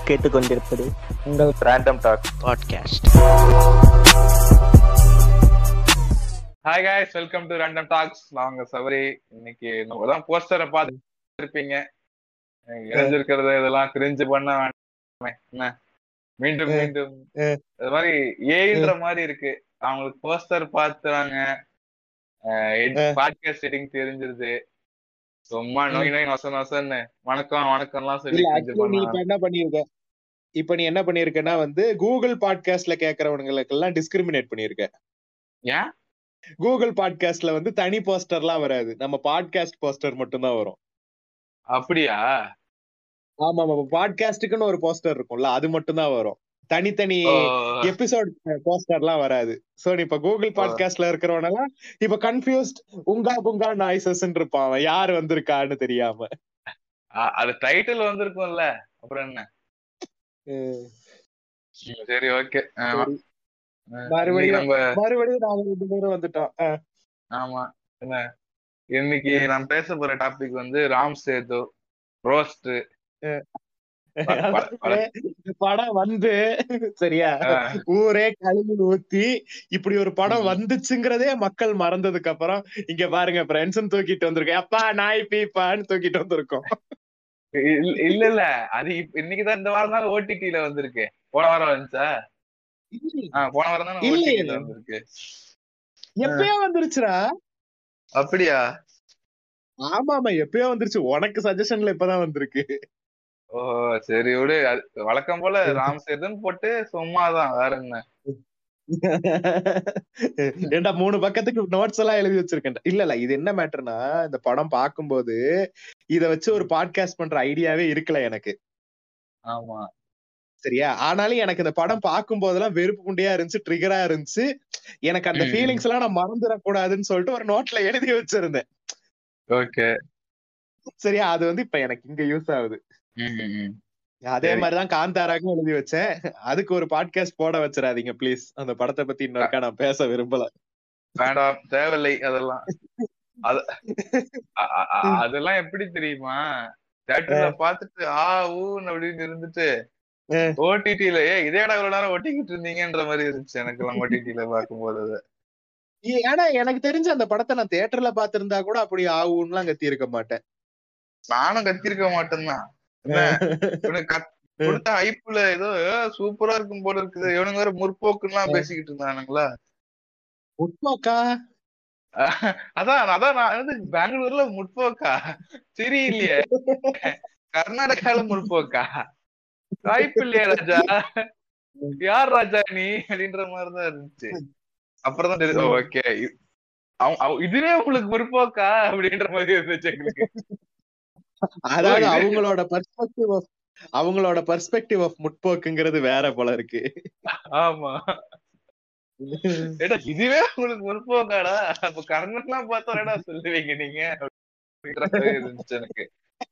கேட்டுக்கொண்டிருப்பது உங்கள் random talk podcast hi guys welcome to random talks நாங்க சவரி இன்னைக்கு நம்ம தான் போஸ்டரை பார்த்து இருப்பீங்க இணைஞ்சிருக்கிறது இதெல்லாம் கிரிஞ்சு பண்ண வேண்டாமே என்ன மீண்டும் மீண்டும் அது மாதிரி ஏன்ற மாதிரி இருக்கு அவங்களுக்கு போஸ்டர் பார்த்துறாங்க பாட்காஸ்ட் செட்டிங் தெரிஞ்சிருது சும்மா நோய் நோய் நொச நொசன்னு வணக்கம் வணக்கம்லாம் சொல்லி இல்ல கிரிஞ்சு actually நீ பண்ணா இப்ப என்ன பண்ணிருக்க இப்ப நீ என்ன பண்ணிருக்கன்னா வந்து கூகுள் பாட்காஸ்ட்ல கேக்குறவங்களுக்கு எல்லாம் டிஸ்கிரிமினேட் பண்ணிருக்க ஏன் கூகுள் பாட்காஸ்ட்ல வந்து தனி போஸ்டர்லாம் வராது நம்ம பாட்காஸ்ட் போஸ்டர் மட்டும் தான் வரும் அப்படியா ஆமா ஆமா பாட்காஸ்டுக்குன்னு ஒரு போஸ்டர் இருக்கும்ல அது மட்டும் தான் வரும் தனித்தனி ஓ, எபிசோட் போஸ்டர்லாம் வராது சோ நீ இப்ப கூகுள் பாட்காஸ்ட்ல இருக்கிறவனெல்லாம் இப்ப கன்ஃபியூஸ்ட் உங்கா புங்கா நாய்ஸஸ் இருப்பான் அவன் யார் வந்திருக்கான்னு தெரியாம அ- அது டைட்டில் வந்திருக்கும்ல அப்புறம் என்ன உம் சரி ஓகே சரி. மறுபடியும் நம்ம மறுபடியும் நாங்க ரெண்டு பேரும் வந்துட்டோம் அஹ். ஆமா என்ன இன்னைக்கு நான் பேச போற டாபிக் வந்து ராம் சேது ரோஸ்ட் அதாவது இந்த படம் வந்து சரியா ஊரே கழுவி ஊத்தி இப்படி ஒரு படம் ம். வந்துச்சுங்கிறதே மக்கள் மறந்ததுக்கு அப்புறம் இங்க பாருங்க ஃப்ரெண்ட்ஸ் தூக்கிட்டு வந்திருக்கேன் அப்பா நாய் பீப்பான்னு தூக்கிட்டு வந்திருக்கோம் இல்ல இல்ல அது இப்ப இன்னைக்குதான் இந்த வாரம் தான் ஓடிடில வந்திருக்கு போன வாரம் வந்துச்சா ஆ, போன வாரம் தான் இல்லையே. ஓடிடில வந்திருக்கு எப்பயோ வந்துருச்சுடா அப்படியா ஆமா ஆமா எப்பயோ வந்துருச்சு உனக்கு சஜஷன்ல இப்பதான் வந்திருக்கு ஓ சரி விடு அது வழக்கம் போல ராம் சேதுன்னு போட்டு சும்மாதான் வேற என்ன ஏண்டா மூணு பக்கத்துக்கு நோட்ஸ் எல்லாம் எழுதி வச்சிருக்கேன் இல்ல இல்ல இது என்ன மேட்டர்னா இந்த படம் பார்க்கும்போது இத வச்சு ஒரு பாட்காஸ்ட் பண்ற ஐடியாவே இருக்கல எனக்கு ஆமா சரியா ஆனாலும் எனக்கு இந்த படம் பார்க்கும் போதெல்லாம் வெறுப்பு குண்டியா இருந்துச்சு ட்ரிகரா இருந்துச்சு எனக்கு அந்த ம். ஃபீலிங்ஸ் எல்லாம் நான் மறந்துடக்கூடாதுன்னு சொல்லிட்டு ஒரு நோட்ல எழுதி வச்சிருந்தேன் ஓகே சரியா அது வந்து இப்ப எனக்கு இங்க யூஸ் ஆகுது அதே சரி. மாதிரிதான் காந்தாராக்கும் எழுதி வச்சேன் அதுக்கு ஒரு பாட்காஸ்ட் போட வச்சிடாதீங்க ப்ளீஸ் அந்த படத்தை பத்தி இன்னொருக்கா நான் பேச விரும்பல வேண்டாம் தேவையில்லை அதெல்லாம் அது அ- அ- அ- அதெல்லாம் எப்படி தெரியுமா தியேட்டர்ல பாத்துட்டு ஆ ஊன்னு அப்படின்னு இருந்துட்டு ஆ. ஓடிடில ஏ இதேடா இவ்வளவு நேரம் ஒட்டிக்கிட்டு இருந்தீங்கன்ற மாதிரி இருந்துச்சு எனக்கு எல்லாம் ஓடிடில பார்க்கும்போது அது. ஏ- ஏன்னா எனக்கு தெரிஞ்ச அந்த படத்தை நான் தியேட்டர்ல பாத்திருந்தா கூட அப்படி ஆகும்லாம் கத்தி இருக்க மாட்டேன் நானும் கத்திருக்க மாட்டேன்தான் என்ன இவனுக்கு கத்- கொடுத்த ஐப்புல ஏதோ சூப்பரா இருக்கும் போல இருக்குது இவனுங்க வேற முற்போக்குலாம் பேசிக்கிட்டு இருந்தானுங்களா உட்மாக்கா அதான் அதான் நான் வந்து பெங்களூர்ல முற்போக்கா தெரியலையே கர்நாடகால முற்போக்கா வாய்ப்பு இல்லையா ராஜா யார் ராஜா நீ அப்படின்ற மாதிரிதான் இருந்துச்சு அப்புறம் தான் தெரியுது ஓகே இதுவே உங்களுக்கு முற்போக்கா அப்படின்ற மாதிரி இருந்துச்சு எங்களுக்கு அதாவது இது- அவங்களோட பர்ஸ்பெக்டிவ் ஆஃப் அவங்களோட பர்ஸ்பெக்டிவ் ஆஃப் முற்போக்குங்கிறது வேற போல இருக்கு ஆமா ஏடா இதுவே உங்களுக்கு முற்போக்காடா அப்ப கர்ணன்லாம் பார்த்தா என்னடா சொல்லுவீங்க நீங்க அப்படின்ற மாதிரி இருந்துச்சு எனக்கு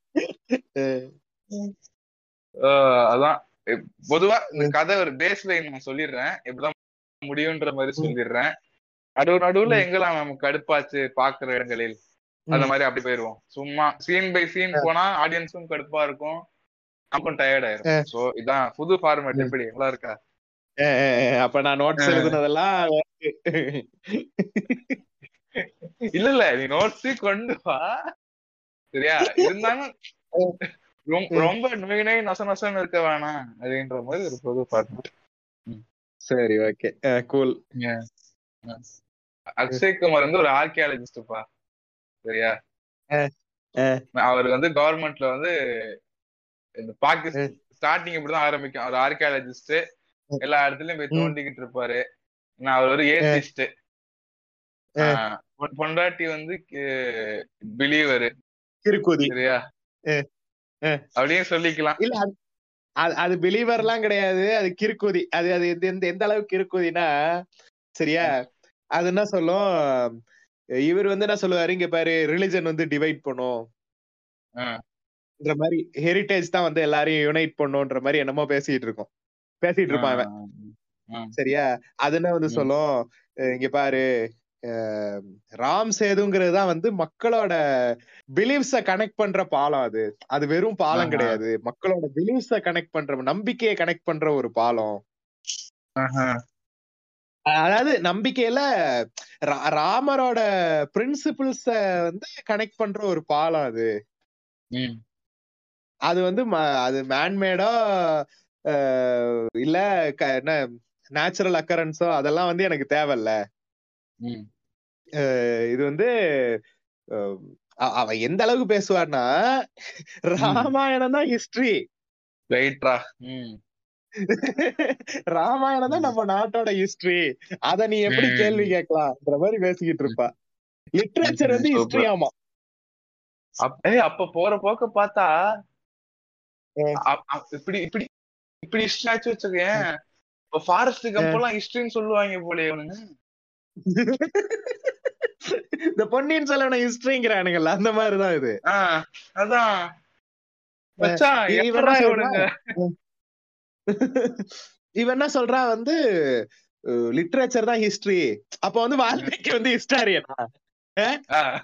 ஆஹ் அதான் இப் பொதுவா இந்த கதை ஒரு பேஸ் லைன் நான் சொல்லிடுறேன் இப்படிதான் முடியுன்ற மாதிரி சொல்லிடுறேன் நடுவு நடுவுல ம். எங்கெல்லாம் நமக்கு கடுப்பாச்சு பாக்குற இடங்களில் அந்த மாதிரி அப்படி போயிருவோம் சும்மா சீன் பை சீன் போனா ஆடியன்ஸும் கடுப்பா இருக்கும் நமக்கும் டயர்ட் ஆயிரும் சோ இதான் புது ஃபார்மேட் எப்படி நல்லா இருக்கா அஹ் அஹ் அஹ் அப்ப நான் நோட்ஸ் எழுதுனதெல்லாம் இல்ல இல்ல நீ நோட்ஸ் கொண்டு வா சரியா இருந்தாலும் ரொம்ப- ரொம்ப நோய் நோய் நொச நொசன்னு இருக்க வேணாம் அப்படின்ற மாதிரி ஒரு புது ஃபார்மேட் சரி ஓகே கூல் அக்ஷய் குமார் வந்து ஒரு ஆர்கியாலஜிஸ்ட்பா சரியா அஹ், அஹ். அவர் வந்து கவர்மெண்ட்ல வந்து இந்த பாகிஸ்தான் ஸ்டார்டிங் இப்படிதான் ஆரம்பிக்கும் அவர் ஆர்கியாலஜிஸ்ட் எல்லா இடத்துலயும் போய் ம். தோண்டிக்கிட்டு இருப்பாரு நான் அவர் ஒரு ஏத்திஸ்ட் பொண்டாட்டி வந்து பிலீவர் கிறுக்குதி சரியா அஹ், அஹ். அப்படியே சொல்லிக்கலாம் இல்ல அது- அது அது பிலீவர் எல்லாம் கிடையாது அது கிறுக்குதி அது அது எந்த- எந்த எந்த அளவுக்கு கிறுக்குதினா சரியா அது என்ன சொல்லும் இவர் வந்து என்ன சொல்லுவாரு இங்க பாரு ரிலிஜன் வந்து டிவைட் பண்ணும் ஆஹ். இந்த மாதிரி ஹெரிட்டேஜ் தான் வந்து எல்லாரையும் யுனைட் பண்ணுன்ற மாதிரி என்னமோ பேசிட்டு இருக்கோம் பேசிட்டு இருப்பான் அவன் ஆஹ். சரியா அது என்ன வந்து ம். சொல்லும் அஹ் இங்க பாரு அஹ், ராம் சேதுங்கிறது தான் வந்து மக்களோட பிலீவ்ஸ கனெக்ட் பண்ற பாலம் அது அது வெறும் பாலம் ஆஹா. கிடையாது மக்களோட பிலீவ்ஸ கனெக்ட் பண்ற நம்பிக்கையை கனெக்ட் பண்ற ஒரு பாலம் ஆஹா. அதாவது நம்பிக்கையில ரா- ராமரோட பிரின்சிபிள்ஸ வந்து கனெக்ட் பண்ற ஒரு பாலம் அது ம். அது வந்து ம- அது மேன்மேடா இல்ல க- என்ன நேச்சுரல் அக்கரன்ஸோ அதெல்லாம் வந்து எனக்கு தேவையில்ல ம். அஹ் இது வந்து அஹ் அ- அவன் எந்த அளவுக்கு பேசுவார்னா ராமாயணம் தான் ஹிஸ்டரி ரைட்ரா ம் ராமாயணம் தான் நம்ம நாட்டோட ஹிஸ்டரி அத நீ எப்படி ம். கேள்வி கேட்கலாம்ன்ற மாதிரி பேசிக்கிட்டு இருப்பா லிட்ரேச்சர் வந்து ம், ஹிஸ்டரி super. ஆமா அப்- ஏய், அப்ப போற போக்க பார்த்தா ம். அப்- அப்- இப்படி இப்படி இப்படி ஹிஸ்டரி ஆச்சு வச்சுக்கேன் இப்ப ஃபாரஸ்ட் கம்பெல்லாம் ஹிஸ்டரின்னு சொல்லுவாங்க போல இவனுங்க இந்த பொன்னியின் செல்வன ஹிஸ்டரிங்கிறானுங்கல்ல அந்த மாதிரிதான் இது ஆஹ் அதான் மச்சான் இவன் எப்படா என்ன இவனுங்க இவன் என்ன சொல்றா வந்து லிட்ரேச்சர் தான் ஹிஸ்டரி அப்ப வந்து வால்மீகி வந்து ஹிஸ்டாரியனா ஆஹ்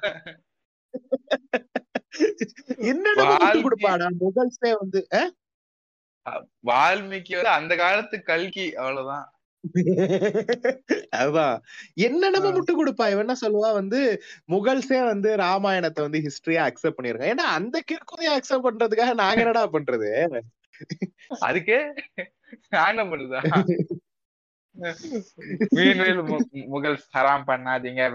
என்னென்ன விட்டு வால்மீகி- கொடுப்பாடா முகல்ஸே வந்து அஹ்? வால்மீகி வந்து அந்த காலத்து கல்கி அவ்வளவுதான் அதுதான் என்னென்னமோ ஆ. முட்டு கொடுப்பா இவன் என்ன சொல்லுவா வந்து முகல்ஸே வந்து ராமாயணத்தை வந்து ஹிஸ்டரியா அக்செப்ட் பண்ணிருக்காங்க ஏன்னா அந்த கிற்குதையை அக்செப்ட் பண்றதுக்காக நாங்க என்னடா பண்றது அதுக்கே நான் என்ன பண்ணுதா மீன்வேல் மு- முகல் ஹராம் பண்ணாதீங்க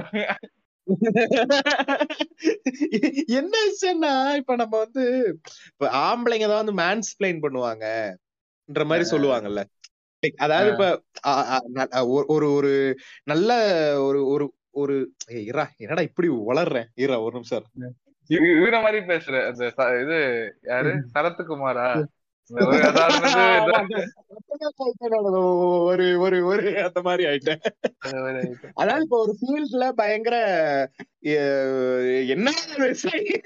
என்ன விஷயம்னா இப்ப நம்ம வந்து இப்ப ஆம்பளைங்க தான் வந்து மேன்ஸ்பிளைன் பண்ணுவாங்கன்ற மாதிரி சொல்லுவாங்கல்ல Like, அதாவது இப்ப அ, அ, ந- அ, ஒரு- ஒரு ஒரு நல்ல ஒரு ஒரு ஒரு ஏய், இரா என்னடா இப்படி வளர்றேன் இரா ஒரு நிமிஷம் இரு. இவர மாதிரி பேசுற அந்த ச- இது யாரு சரத்குமாரா இந்த ஒரு அதாவது வந்து ஆமா, அந்த பட்டண ஒரு ஒரு ஒரு அந்த மாதிரி ஆயிட்டேன் இந்த- அதாவது இப்ப ஒரு ஃபீல்ட்ல பயங்கர அஹ், என்ன விஷயம்?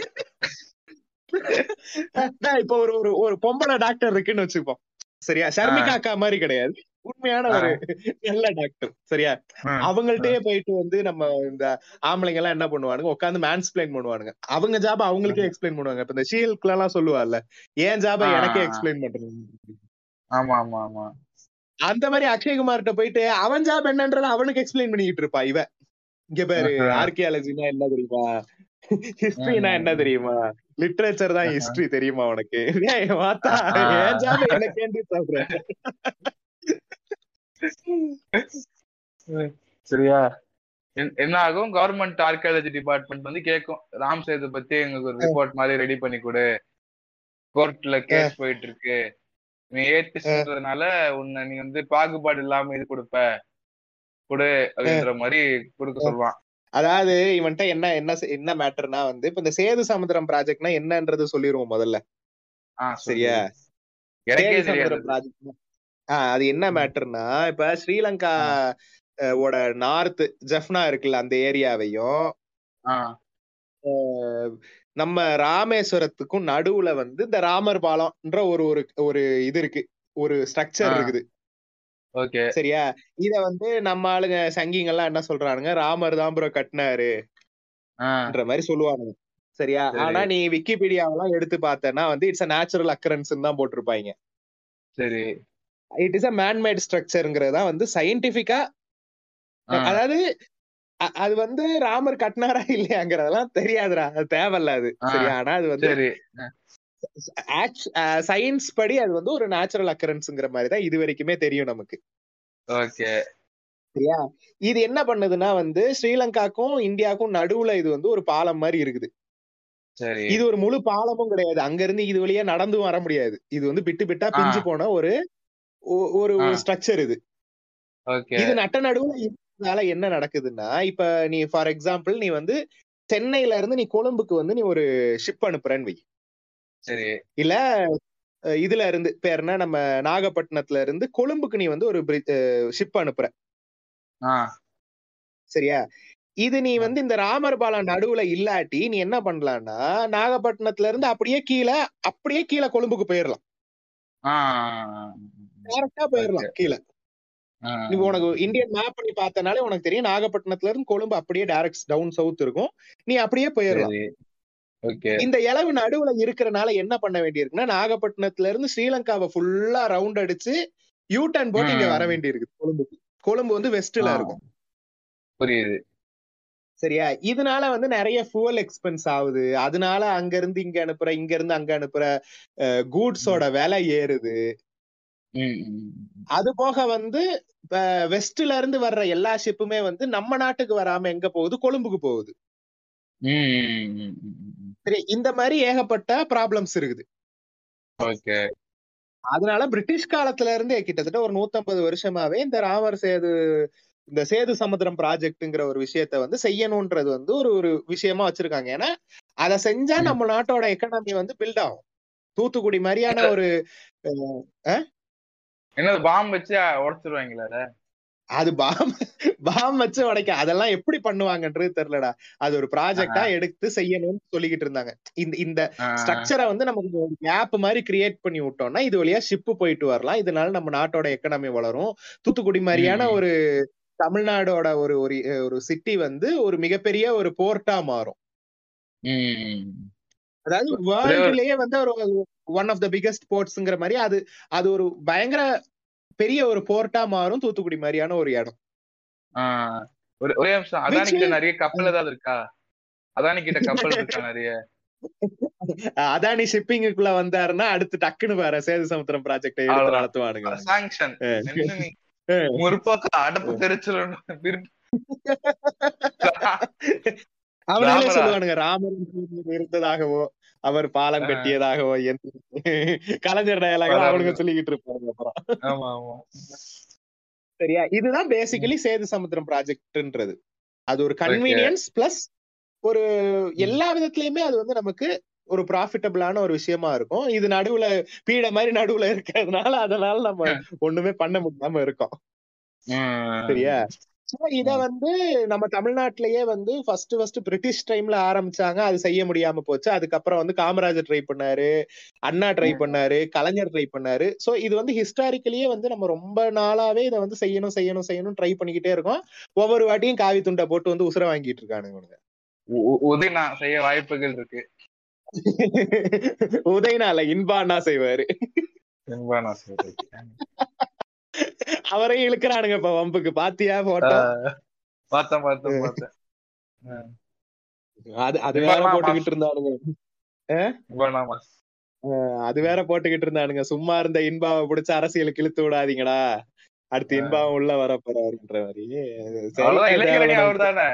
நான் இப்ப ஒரு ஒரு ஒரு பொம்பளை டாக்டர் இருக்குன்னு வச்சுப்போம் சரியா ஷர்மிகா அக்கா மாதிரி கிடையாது உண்மையான ஒரு நல்ல டாக்டர் சரியா ம். அவங்கள்ட்டயே போயிட்டு வந்து நம்ம இந்த ஆம்பளைங்க எல்லாம் என்ன பண்ணுவானுங்க உட்காந்து மேன்ஸ்பிளைன் பண்ணுவானுங்க அவங்க ஜாப அவங்களுக்கே எக்ஸ்பிளைன் பண்ணுவாங்க இப்ப இந்த ஷீல்க்கு எல்லாம் சொல்லுவாள்ல ஏன் ஜாப ஆ. எனக்கே எக்ஸ்பிளைன் பண்றேன் ஆமா ஆமா ஆமா அந்த மாதிரி அக்ஷய்குமார்கிட்ட போயிட்டு அவன் ஜாப் என்னன்றத அவனுக்கு எக்ஸ்பிளைன் பண்ணிக்கிட்டு இருப்பா இவ இங்க பாரு ஆஹா. ஆர்கியாலஜினா என்ன தெரியுமா ஹிஸ்டரினா என்ன தெரியுமா லிட்ரேச்சர் தான் ஹிஸ்டரி தெரியுமா உனக்கு ஏய், வாத்தா ஆஹா. என் ஜாப் எனக்கேண்டி சொல்றேன் சரியா என்- என்ன ஆகும் கவர்மெண்ட் ஆர்கியாலஜி டிபார்ட்மெண்ட் வந்து கேட்கும் ராம் சேது பத்தி எங்களுக்கு ஒரு ரிப்போர்ட் மாதிரி ரெடி பண்ணி கொடு கோர்ட்ல கேஸ் போயிட்டு இருக்கு நீ ஏத்தினால உன்னை நீ வந்து பாகுபாடு இல்லாம இது கொடுப்ப கொடு அப்படின்ற மாதிரி கொடுக்க சொல்லுவான் அதாவது இவன்ட்ட என்ன என்ன செ- என்ன மேட்டர்னா வந்து இப்ப இந்த சேது சமுத்திரம் ப்ராஜெக்ட்னா என்னன்றது சொல்லிருவோம் முதல்ல ஆ, சொல்லு. சரியா எனக்கே சேது தெரியாது சமுத்திரம் ப்ராஜெக்ட் ஆஹ் அது என்ன மேட்டர்னா இப்ப ஸ்ரீலங்கா அஹ், ஓட நார்த் ஜெஃப்னா இருக்குல்ல அந்த ஏரியாவையும் ஆ, அஹ், நம்ம ராமேஸ்வரத்துக்கும் நடுவுல வந்து இந்த ராமர் பாலம்ன்ற ஒரு ஒரு ஒரு இது இருக்கு ஒரு ஸ்ட்ரக்சர் ஆ. இருக்குது ஓகே சரியா இத வந்து நம்ம ஆளுங்க சங்கிங்க எல்லாம் என்ன சொல்றானுங்க ராமர் தான் ப்ரோ கட்டினாருன்ற ஆ, மாதிரி சொல்லுவானுங்க சரியா சரி. ஆனா நீ விக்கிபீடியாவெல்லாம் எடுத்து பார்த்தேன்னா வந்து இட்ஸ் அ நேச்சுரல் அக்கரன்ஸ் தான் போட்டிருப்பாங்க சரி இட் இஸ் அ மேன்மேட் ஸ்ட்ரக்சர்ங்கிறதா வந்து சயின்டிபிக்கா ஆ, அதாவது அ- அது வந்து ராமர் கட்டினாரா இல்லையாங்கிறதெல்லாம் தெரியாதுடா அது தேவையில்ல அது ஆ, சரியா ஆனா அது வந்து சரி சயின்ஸ் படி அது வந்து ஒரு நேச்சுரல் அக்கரன்ஸ்ங்கிற மாதிரி தான் இது வரைக்குமே தெரியும் நமக்கு ஓகே சரியா இது என்ன பண்ணுதுன்னா வந்து ஸ்ரீலங்காக்கும் இந்தியாவுக்கும் நடுவுல இது வந்து ஒரு பாலம் மாதிரி இருக்குது சரி இது ஒரு முழு பாலமும் கிடையாது அங்க இருந்து இது வழியா நடந்து வர முடியாது இது வந்து பிட்டு பிட்டா ஆ. பிஞ்சு போன ஒரு ஒ- ஒரு ஆ. ஸ்ட்ரக்சர் இது ஓகே இது நட்ட நடுவுல இதனால என்ன நடக்குதுன்னா இப்ப நீ ஃபார் எக்ஸாம்பிள் நீ வந்து சென்னையில இருந்து நீ கொழும்புக்கு வந்து நீ ஒரு ஷிப் அனுப்புறேன்னு வை சரி இல்ல அஹ், இதுல இருந்து பேர் என்ன நம்ம நாகப்பட்டினத்துல இருந்து கொழும்புக்கு நீ வந்து ஒரு ஷிப் அனுப்புற ஆ சரியா இது நீ வந்து இந்த ராமர் பாலம் நடுவுல இல்லாட்டி நீ என்ன பண்ணலாம்னா நாகப்பட்டினத்துல இருந்து அப்படியே கீழே அப்படியே கீழே கொழும்புக்கு போயிடலாம் ஆ டேரக்டா போயிடலாம் கீழே ஆ, நீ உனக்கு இந்தியன் மேப் பண்ணி பார்த்தனாலே உனக்கு தெரியும் நாகப்பட்டினத்துல இருந்து கொழும்பு அப்படியே டைரக்ட் டவுன் சவுத் இருக்கும் நீ அப்படியே போயிடலாம் சரி ஓகே இந்த இளவு நடுவுல இருக்கிறனால என்ன பண்ண வேண்டியிருக்குன்னா நாகப்பட்டினத்துல இருந்து ஸ்ரீலங்காவை ஃபுல்லா ரவுண்ட் அடிச்சு யூ டர்ன் போட்டு இங்க வர ம். வேண்டியிருக்கு கொழும்புக்கு கொழும்பு வந்து வெஸ்ட்ல இருக்கும் புரியுது சரியா இதனால வந்து நிறைய fuel எக்ஸ்பென்ஸ் ஆகுது அதனால அங்க இருந்து இங்க அனுப்புற இங்க இருந்து அங்க அனுப்புற கூட்ஸோட விலை ஏறுது ம், ம், ம். அது போக வந்து இப்ப வெஸ்ட்ல இருந்து வர்ற எல்லா ஷிப்புமே வந்து நம்ம நாட்டுக்கு வராம எங்க போகுது கொழும்புக்கு போகுது ம், ம், ம், ம், ம். சரி இந்த மாதிரி ஏகப்பட்ட ப்ராப்ளம்ஸ் இருக்குது ஓகே அதனால பிரிட்டிஷ் காலத்துல இருந்தே கிட்டத்தட்ட ஒரு 150 வருஷமாவே இந்த ராமர் சேது இந்த சேது சமுத்திரம் ப்ராஜெக்ட்ங்கிற ஒரு விஷயத்த வந்து செய்யணும்ன்றது வந்து ஒரு ஒரு விஷயமா வச்சிருக்காங்க ஏன்னா அதை செஞ்சா ம். நம்ம நாட்டோட எக்கனாமி வந்து பில்ட் ஆகும் தூத்துக்குடி மாதிரியான ஒரு என்னது பாம்பு வச்சு உடைச்சிருவாங்களா அத? அது பாம் பாம் வச்சு உடைக்க அதெல்லாம் எப்படி பண்ணுவாங்கன்றது தெரியலடா அது ஒரு ப்ராஜெக்டா எடுத்து செய்யணும்னு சொல்லிக்கிட்டு இருந்தாங்க இந்த இந்த ஆ, ஸ்ட்ரக்சரை வந்து நமக்கு ஒரு கேப் மாதிரி கிரியேட் பண்ணி விட்டோம்னா இது வழியா ஷிப் போயிட்டு வரலாம் இதனால நம்ம நாட்டோட எக்கனாமி வளரும் தூத்துக்குடி மாதிரியான ம். ஒரு தமிழ்நாடோட ஒரு ஒரு ஒரு சிட்டி வந்து ஒரு மிகப்பெரிய ஒரு போர்ட்டா மாறும் ம். அதாவது வேர்ல்டுலயே வந்து ஒரு ஒன் ஆஃப் த பிகெஸ்ட் போர்ட்ஸ்ங்கிற மாதிரி அது அது ஒரு பயங்கர பெரிய ஒரு போர்ட்டா மாறும் தூத்துக்குடி மாதிரியான ஒரு இடம் ஆ, ஒரு ஒரே நிமிஷம் அதானி Which கிட்ட is- நிறைய கப்பல் ஏதாவது இருக்கா அதானி கிட்ட கப்பல் இருக்கா நிறைய அதானி ஷிப்பிங்குக்குள்ள வந்தாருன்னா அடுத்து டக்குன்னு வேற சேது சமுத்திரம் ப்ராஜெக்ட் எடுத்து அவ்வளவுதான். நடத்துவானுங்க சாங்ஷன் ஆ. நின்னு ஆ. முற்போக்கு அடப்பு தெரிச்சிடணும் திருப்பி அவனுங்களே ராமரா. சொல்லுவானுங்க ராமர் இருந்ததாகவோ அவர் பாலம் ஆ. கட்டியதாகவோ எந்த கலைஞர் டயலாக பரவாயில்ல. அவனுங்க சொல்லிக்கிட்டு இருப்பாங்க அப்புறம் ஆமா ஆமா சரியா இதுதான் பேசிக்கலி சேது சமுத்திரம் ப்ராஜெக்ட்ன்றது அது ஒரு கன்வீனியன்ஸ் பிளஸ் ஒரு எல்லா விதத்திலயுமே அது வந்து நமக்கு ஒரு ப்ராஃபிட்டபிளான ஒரு விஷயமா இருக்கும் இது நடுவுல பீட மாதிரி நடுவுல இருக்கிறதுனால அதனால நம்ம ஒண்ணுமே பண்ண முடியாம இருக்கோம் ம். சரியா So, இத வந்து நம்ம தமிழ்நாட்டிலேயே வந்து ஃபர்ஸ்ட் ஃபர்ஸ்ட் பிரிட்டிஷ் டைம்ல ஆரம்பிச்சாங்க அது செய்ய முடியாம போச்சு அதுக்கப்புறம் வந்து காமராஜர் ட்ரை பண்ணாரு அண்ணா ட்ரை ம். பண்ணாரு கலைஞர் ட்ரை பண்ணாரு சோ இது வந்து ஹிஸ்டாரிக்கலியே வந்து நம்ம ரொம்ப நாளாவே இதை வந்து செய்யணும் செய்யணும் செய்யணும் ட்ரை பண்ணிக்கிட்டே இருக்கோம் ஒவ்வொரு வாட்டியும் காவி துண்டை போட்டு வந்து உசுர வாங்கிட்டு இருக்கானுங்க இவனுங்க. உ- உ- உதயனா செய்ய வாய்ப்புகள் இருக்கு உதயநாள இன்பானா செய்வாரு என்பா நான் சொல்றேன். அவரையும் இழுக்கிறானுங்க இப்ப வம்புக்கு பாத்தியா போட்டோ ஆ, பார்த்தேன் பார்த்தேன் பார்த்தேன் அது அது வேற இன்பானா போட்டுக்கிட்டு இருந்தானுங்க என்பா மாஸ் அது வேற போட்டுக்கிட்டு இருந்தானுங்க சும்மா இருந்த இன்பாவை பிடிச்ச அரசியலுக்கு இழுத்து விடாதீங்கடா அடுத்து இன்பாவும் உள்ள வர போறாருன்ற மாதிரி சரி, அவ்வளவுதான் இளைஞரணி தேவையில்ல. அவர் தானே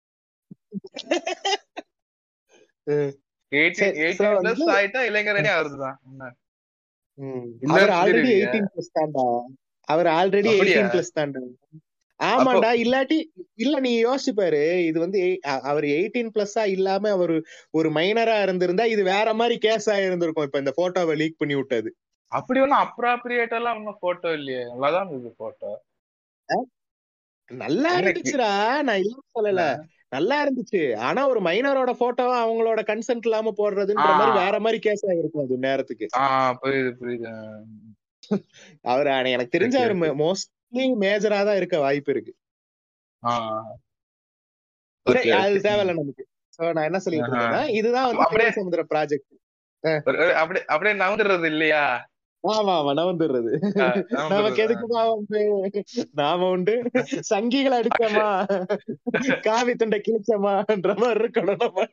ம். எயிட்டீன் சரி, எயிட்டீன் so பிளஸ் வந்து- ஆயிட்டா இளைஞரணி அவரு தான் ம். இல்ல அவர் ஆல்ரெடி சொல்லிடுவீங்க. எயிட்டீன் பிளஸ் தான்டா அவர் ஆல்ரெடி அப்படியா? எயிட்டீன் பிளஸ் தான்டா ஆமாண்டா இல்லாட்டி இல்ல நீ யோசிச்சு பாரு இது வந்து எய்- அ- அவர் எயிட்டீன் பிளஸ்ஸா இல்லாம அவர் ஒரு மைனரா இருந்திருந்தா இது வேற மாதிரி கேஸ் ஆயிருந்திருக்கும் இப்ப இந்த போட்டோவை லீக் பண்ணி விட்டது அப்படி ஒண்ணும் அப்ராப்ரியேட் எல்லாம் ஒன்னும் போட்டோ இல்லையே நல்லாதான் இருந்தது போட்டோ நல்லா என்ன இருந்துச்சுடா நான் இல்ல சொல்லல நல்லா இருந்துச்சு ஆனா ஒரு மைனரோட போட்டோவை அவங்களோட கன்சென்ட் இல்லாம போடுறதுன்ற ஆ. மாதிரி வேற மாதிரி கேஸ் ஆயிருக்கும் அது நேரத்துக்கு ஆஹ் புரியுது புரியுது அவர் ஆனா எனக்கு தெரிஞ்ச Okay, அவர் மோஸ்ட்லி மேஜரா தான் இருக்க வாய்ப்பு இருக்கு ஆஹ் சரி, Okay, அது okay. தேவையில்ல நமக்கு சோ நான் என்ன சொல்லிட்டு ஆஹா. இருக்கேன்னா இதுதான் வந்து அப்படியே- சேது சமுத்திர ப்ராஜெக்ட் ஒரு- ஒரு- அப்படியே அப்படியே நவுந்துடுறது இல்லையா ஆமா ஆமா நவந்துடுறது ஆஹ் நமக்கு நவுந்துடுறது. எதுக்குமா வந்து நாம உண்டு சங்கிகள் அடிச்சோமா காவி துண்டை கிழிச்சோமான்ற மாதிரி இருக்கணும் நம்ம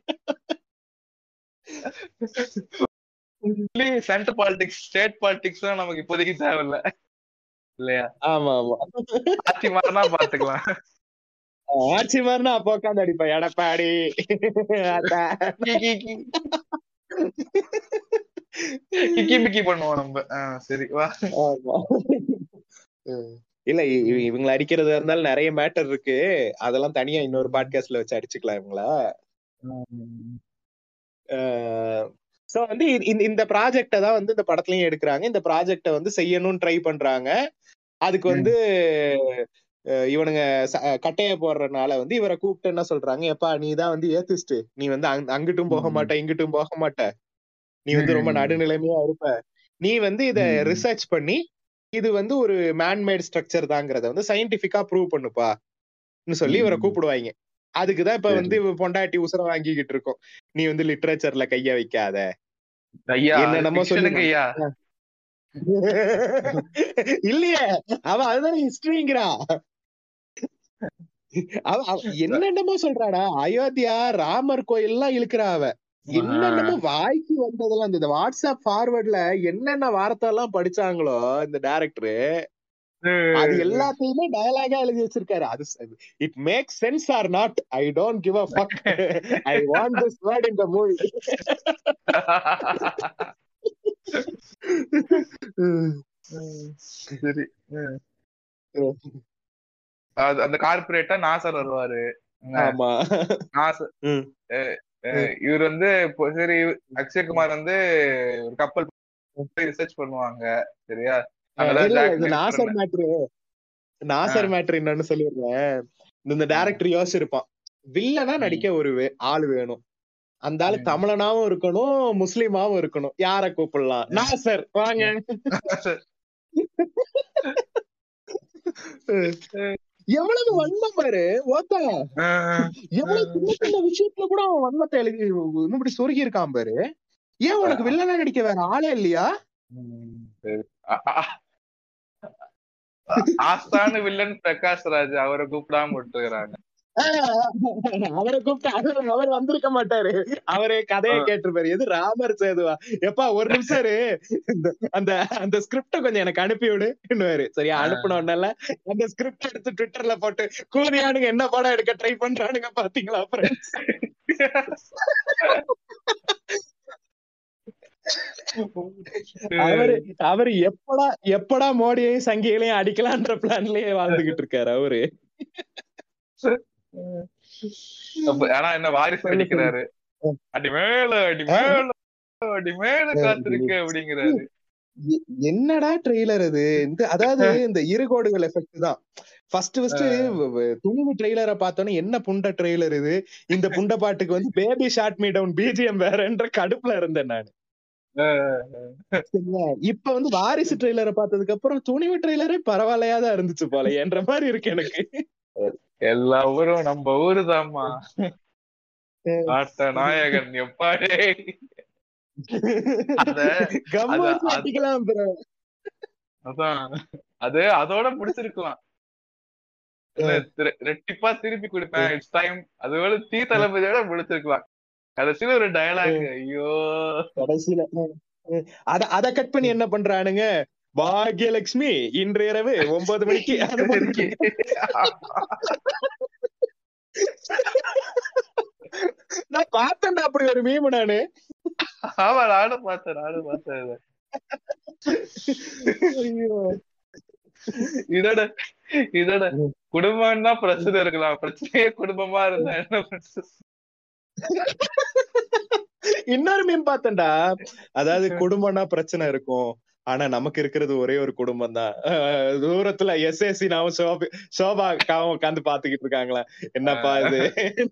சென்ட்ரல் பாலிடிக்ஸ் ஸ்டேட் பாலிடிக்ஸ் நமக்கு இப்போதைக்கு தேவையில்ல இல்லையா ஆமா ஆமா ஆட்சி மாறினா பாத்துக்கலாம் ஆட்சி மாதிரினா அப்ப உட்காந்து அடிப்பேன் எடப்பாடி அத்தா. கி, கி, கி. கிக்கி பிக்கி பண்ணுவோம் நம்ம ஆஹ் சரி வா ஆமா. உம். இல்ல இ- இ- இவங்களை அடிக்கிறதா இருந்தாலும் நிறைய மேட்டர் இருக்கு அதெல்லாம் தனியா இன்னொரு பாட்காஸ்ட்ல வச்சு அடிச்சுக்கலாம் இவங்கள சோ வந்து இ- இந்த- இந்த ப்ராஜெக்ட தான் வந்து இந்த படத்துலயும் எடுக்கிறாங்க இந்த ப்ராஜெக்ட வந்து செய்யணும்னு ட்ரை பண்றாங்க அதுக்கு வந்து அஹ், இவனுங்க ச- அஹ், கட்டைய போடுறதுனால வந்து இவரை கூப்பிட்டு என்ன சொல்றாங்க எப்பா நீ தான் வந்து ஏத்திஸ்ட் நீ வந்து அங்க- அங்கிட்டும் போக ம். மாட்ட இங்கிட்டும் போக மாட்ட நீ வந்து ரொம்ப ம். நடுநிலைமையா இருப்ப நீ வந்து இத ம். ரிசர்ச் பண்ணி இது வந்து ஒரு மேன்மேட் ஸ்ட்ரக்சர் தாங்கிறத வந்து சயின்டிபிக்கா ப்ரூவ் பண்ணுப்பா சொல்லி இவரை ம். கூப்பிடுவாங்க அதுக்குதான் இப்ப சரி. வந்து இவ பொண்டாட்டி உசுர வாங்கிக்கிட்டு இருக்கோம் நீ வந்து லிட்ரேச்சர்ல கைய வைக்காத ஐயா என்னென்னமோ ஃபிக்ஷனுக்கு ஐயா இல்லையே அவ அதுதான் ஹிஸ்டரிங்கிறா அவ அவ என்னென்னமோ சொல்றாடா அயோத்தியா ராமர் கோயில் எல்லாம் இழுக்கிறா அவ என்னென்னமோ வாய்க்கு வந்ததெல்லாம் இந்த வாட்ஸ்அப் ஃபார்வர்ட்ல என்னென்ன வார்த்தை எல்லாம் படிச்சாங்களோ இந்த டைரக்டர் அது எல்லாத்தையுமே டயலாகா எழுதி வச்சிருக்காரு அது it make sense or not I don't give a fuck I want this word in the movie சரி அது- அந்த கார்பரேட்டா நாசர் வருவாரு ஆமா நாசர் ம். அஹ் இவர் வந்து இப்போ சரி அக்ஷய்குமார் வந்து ஒரு கப்பல் ரிசர்ச் பண்ணுவாங்க சரியா அங்கதான் இல்ல, Jack இது Nicholson Nassar matter Nassar matter என்னன்னு சொல்லிடுறேன் இந்த- இந்த டைரக்டர் யோசிச்சிருப்பான் வில்லனா நடிக்க ஒரு வே- ஆள் வேணும் அந்த ஆளு ம். தமிழனாவும் இருக்கணும் முஸ்லிமாவும் இருக்கணும் யார கூப்பிடலாம் நாசர் வாங்க எவ்வளவு வன்மம் பாரு ஓத்தா அஹ் எவ்வளவு சின்ன சின்ன விஷயத்துல கூட அவன் வன்மத்தை எழுதி இன்னும் இப்படி சொருகி இருக்கான் பாரு ஏன் உனக்கு வில்லனா நடிக்க வேற ஆளே இல்லையா உம் சரி. அ- அ- ஆஸ்தான வில்லன் பிரகாஷ் ராஜ் அவரை கூப்பிடாம விட்டுருக்காங்க ஆஹ் அவரை கூப்பிட்டு அவர் அவர் வந்திருக்க மாட்டாரு அவரே கதையை ஆ. கேட்டிருப்பாரு எது ராமர் சேதுவா எப்பா ஒரு நிமிஷம் இரு. இந்த- அந்த அந்த ஸ்கிரிப்ட கொஞ்சம் எனக்கு அனுப்பி விடுவாரு சரியா ஆ. அனுப்பின உடனே அந்த ஸ்கிரிப்ட் எடுத்து ட்விட்டர்ல போட்டு கூதியானுங்க என்ன படம் எடுக்க ட்ரை பண்றானுங்க பாத்தீங்களா அப்புறம் அவரு அவரு எப்படா எப்படா மோடியையும் சங்கிகளையும் அடிக்கலான்ற பிளான்லயே வாழ்ந்துகிட்டு இருக்காரு அவரு அப்ப ஆனா என்ன வாரிசு அடிக்கிறாரு அடி மேல அடி மேல அடி மேல காத்திருக்க அப்படிங்கிறாரு எ- என்னடா ட்ரெய்லர் இது இந்த அதாவது இந்த இருகோடுகள் எஃபெக்ட் தான் ஃபர்ஸ்ட் ஃபர்ஸ்ட் துணிவு ட்ரெய்லரை பார்த்தோன்னே என்ன புண்ட ட்ரெய்லர் இது இந்த புண்ட பாட்டுக்கு வந்து baby shot me down BGM வேறன்ற கடுப்புல இருந்தேன் நான் சரியா இப்ப வந்து வாரிசு ட்ரெய்லரை பார்த்ததுக்கு அப்புறம் துணிவு ட்ரெய்லரே பரவாயில்லையா தான் இருந்துச்சு போல என்ற மாதிரி இருக்கு எனக்கு எல்லா ஊரும் நம்ம ஊரு தாம்மா ஆட்ட நாயகன் எப்பாடே அத கம்மா அது- மாட்டிக்கலாம் bro. அதான் அது அதோட முடிச்சிருக்கலாம் இல்ல, திரு- ரெட்டிப்பா திருப்பி கொடுப்பேன் இட்ஸ் டைம் அதோட தீ தளபதியோட முடிச்சிருக்கலாம் கடைசியில ஒரு டயலாக் ஐயோ கடைசியில அஹ், அஹ், அத அத கட் பண்ணி என்ன பண்றானுங்க பாக்யலட்சுமி இன்று இரவு ஒன்பது மணிக்கு அந்த மாதிரி நான் பார்த்தேன்டா அப்படி ஒரு மீம் நானு ஆமா நானும் பார்த்தேன் நானும் பார்த்தேன் இத. ஐயோ. இதோட இதோட குடும்பம்னா பிரச்சனை இருக்கலாம் பிரச்சனையே குடும்பமா இருந்தா என்ன பண்றது இன்னொரு மீம் பார்த்தேன்டா அதாவது குடும்பம்னா பிரச்சனை இருக்கும் ஆனா நமக்கு இருக்கிறது ஒரே ஒரு குடும்பம் தான் தூரத்துல எஸ்எஸ்சி நாவும் சோபா சோபா காவும் உட்காந்து பாத்துக்கிட்டு இருக்காங்களா என்னப்பா இது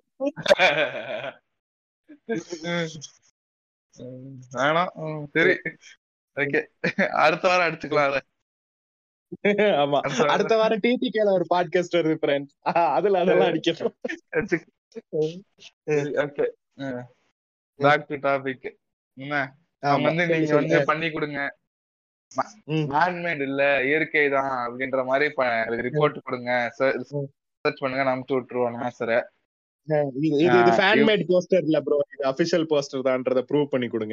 வேணாம் ம், சரி ஓகே அடுத்த வாரம் அடிச்சுக்கலாம் அத. ஆமா அடுத்த வாரம் அடுத்த வாரம் டிடிகேல ஒரு பாட்காஸ்ட் வருது ஃப்ரெண்ட்ஸ் அதுல அதெல்லாம் அடிக்கணும் அடிச்சு- சரி ஓகே பேக் டு டாபிக் என்ன அவங்க ஆமா, வந்து சொல்லு, நீங்க சொல்லு. வந்து பண்ணி கொடுங்க ம். மேன்மேட் இல்ல இயற்கை தான் அப்படின்ற மாதிரி ரிப்போர்ட் கொடுங்க சர்ச் பண்ணுங்க நான் அமுச்சு விட்டுருவோம் ஆன்சரை இது இது இது ஆ, ஃபேன் மேட் போஸ்டர் இல்ல ப்ரோ இது அபிஷியல் போஸ்டர் தான்றத ப்ரூவ் பண்ணி கொடுங்க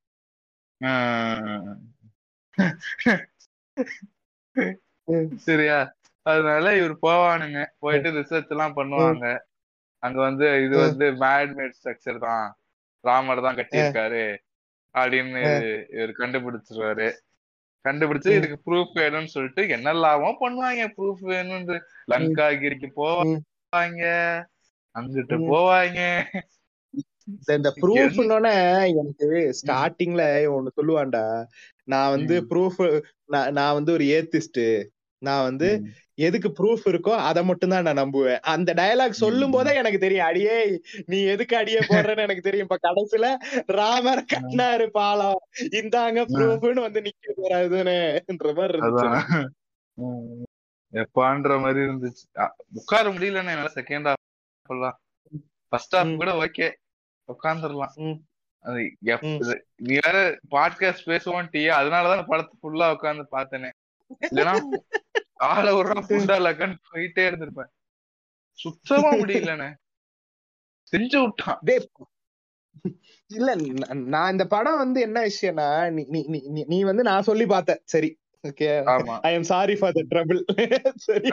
சரியா அதனால இவர் போவானுங்க போயிட்டு ரிசர்ச் எல்லாம் பண்ணுவாங்க அங்க வந்து இது வந்து மேட்மேட் ஸ்ட்ரக்சர் தான் ராமர் தான் கட்டியிருக்காரு அப்படின்னு இவர் கண்டுபிடிச்சிருவாரு கண்டுபிடிச்சு இதுக்கு ப்ரூஃப் வேணும்னு சொல்லிட்டு என்னெல்லாமோ பண்ணுவாங்க ப்ரூஃப் வேணும்னு லங்காகிரிக்கு போவாங்க அங்கிட்டு ம். போவாங்க இந்த இந்த ப்ரூஃப்னோட எனக்கு ஸ்டார்டிங்ல ஒண்ணு சொல்லுவான்டா நான் வந்து ம். ப்ரூஃப் நான் வந்து ஒரு ஏத்திஸ்ட் நான் வந்து ம். எதுக்கு ப்ரூஃப் இருக்கோ அதை மட்டும் தான் நான் நம்புவேன் அந்த டயலாக் சொல்லும் போதே எனக்கு தெரியும் அடியே நீ எதுக்கு அடியே போடுறன்னு எனக்கு தெரியும் இப்ப கடைசியில ராமர் கட்டினாரு பாலம் இந்தாங்க ப்ரூஃப்னு வந்து நிக்க போறாதுன்னுன்ற மாதிரி இருந்துச்சு அதான் எனக்கு. ம். எப்பான்ற மாதிரி இருந்துச்சு அ, உட்கார முடியலன்னு என்னால செகண்ட் ஹாஃப் எல்லாம் ஃபர்ஸ்ட் ஹாஃப் ம். கூட ஓகே உட்காந்துடலாம் ம். அது எப்- ம். இது- நீ வேற பாட்காஸ்ட் பேசுவோன்ட்டியே அதனாலதான் படத்தை ஃபுல்லா உட்காந்து பார்த்தேனே இல்லைன்னா ஆள ஒரு ஃபுண்டா லக்கன்னு போயிட்டே இருந்திருப்பேன் சுத்தமா முடியலண்ணே செஞ்சு விட்டான் டேய், இல்ல ந- நான் இந்த படம் வந்து என்ன விஷயம்னா நீ நீ- நீ- நீ- நீ வந்து நான் சொல்லி பார்த்த சரி ஓகே ஆமா I am sorry for the trouble சரி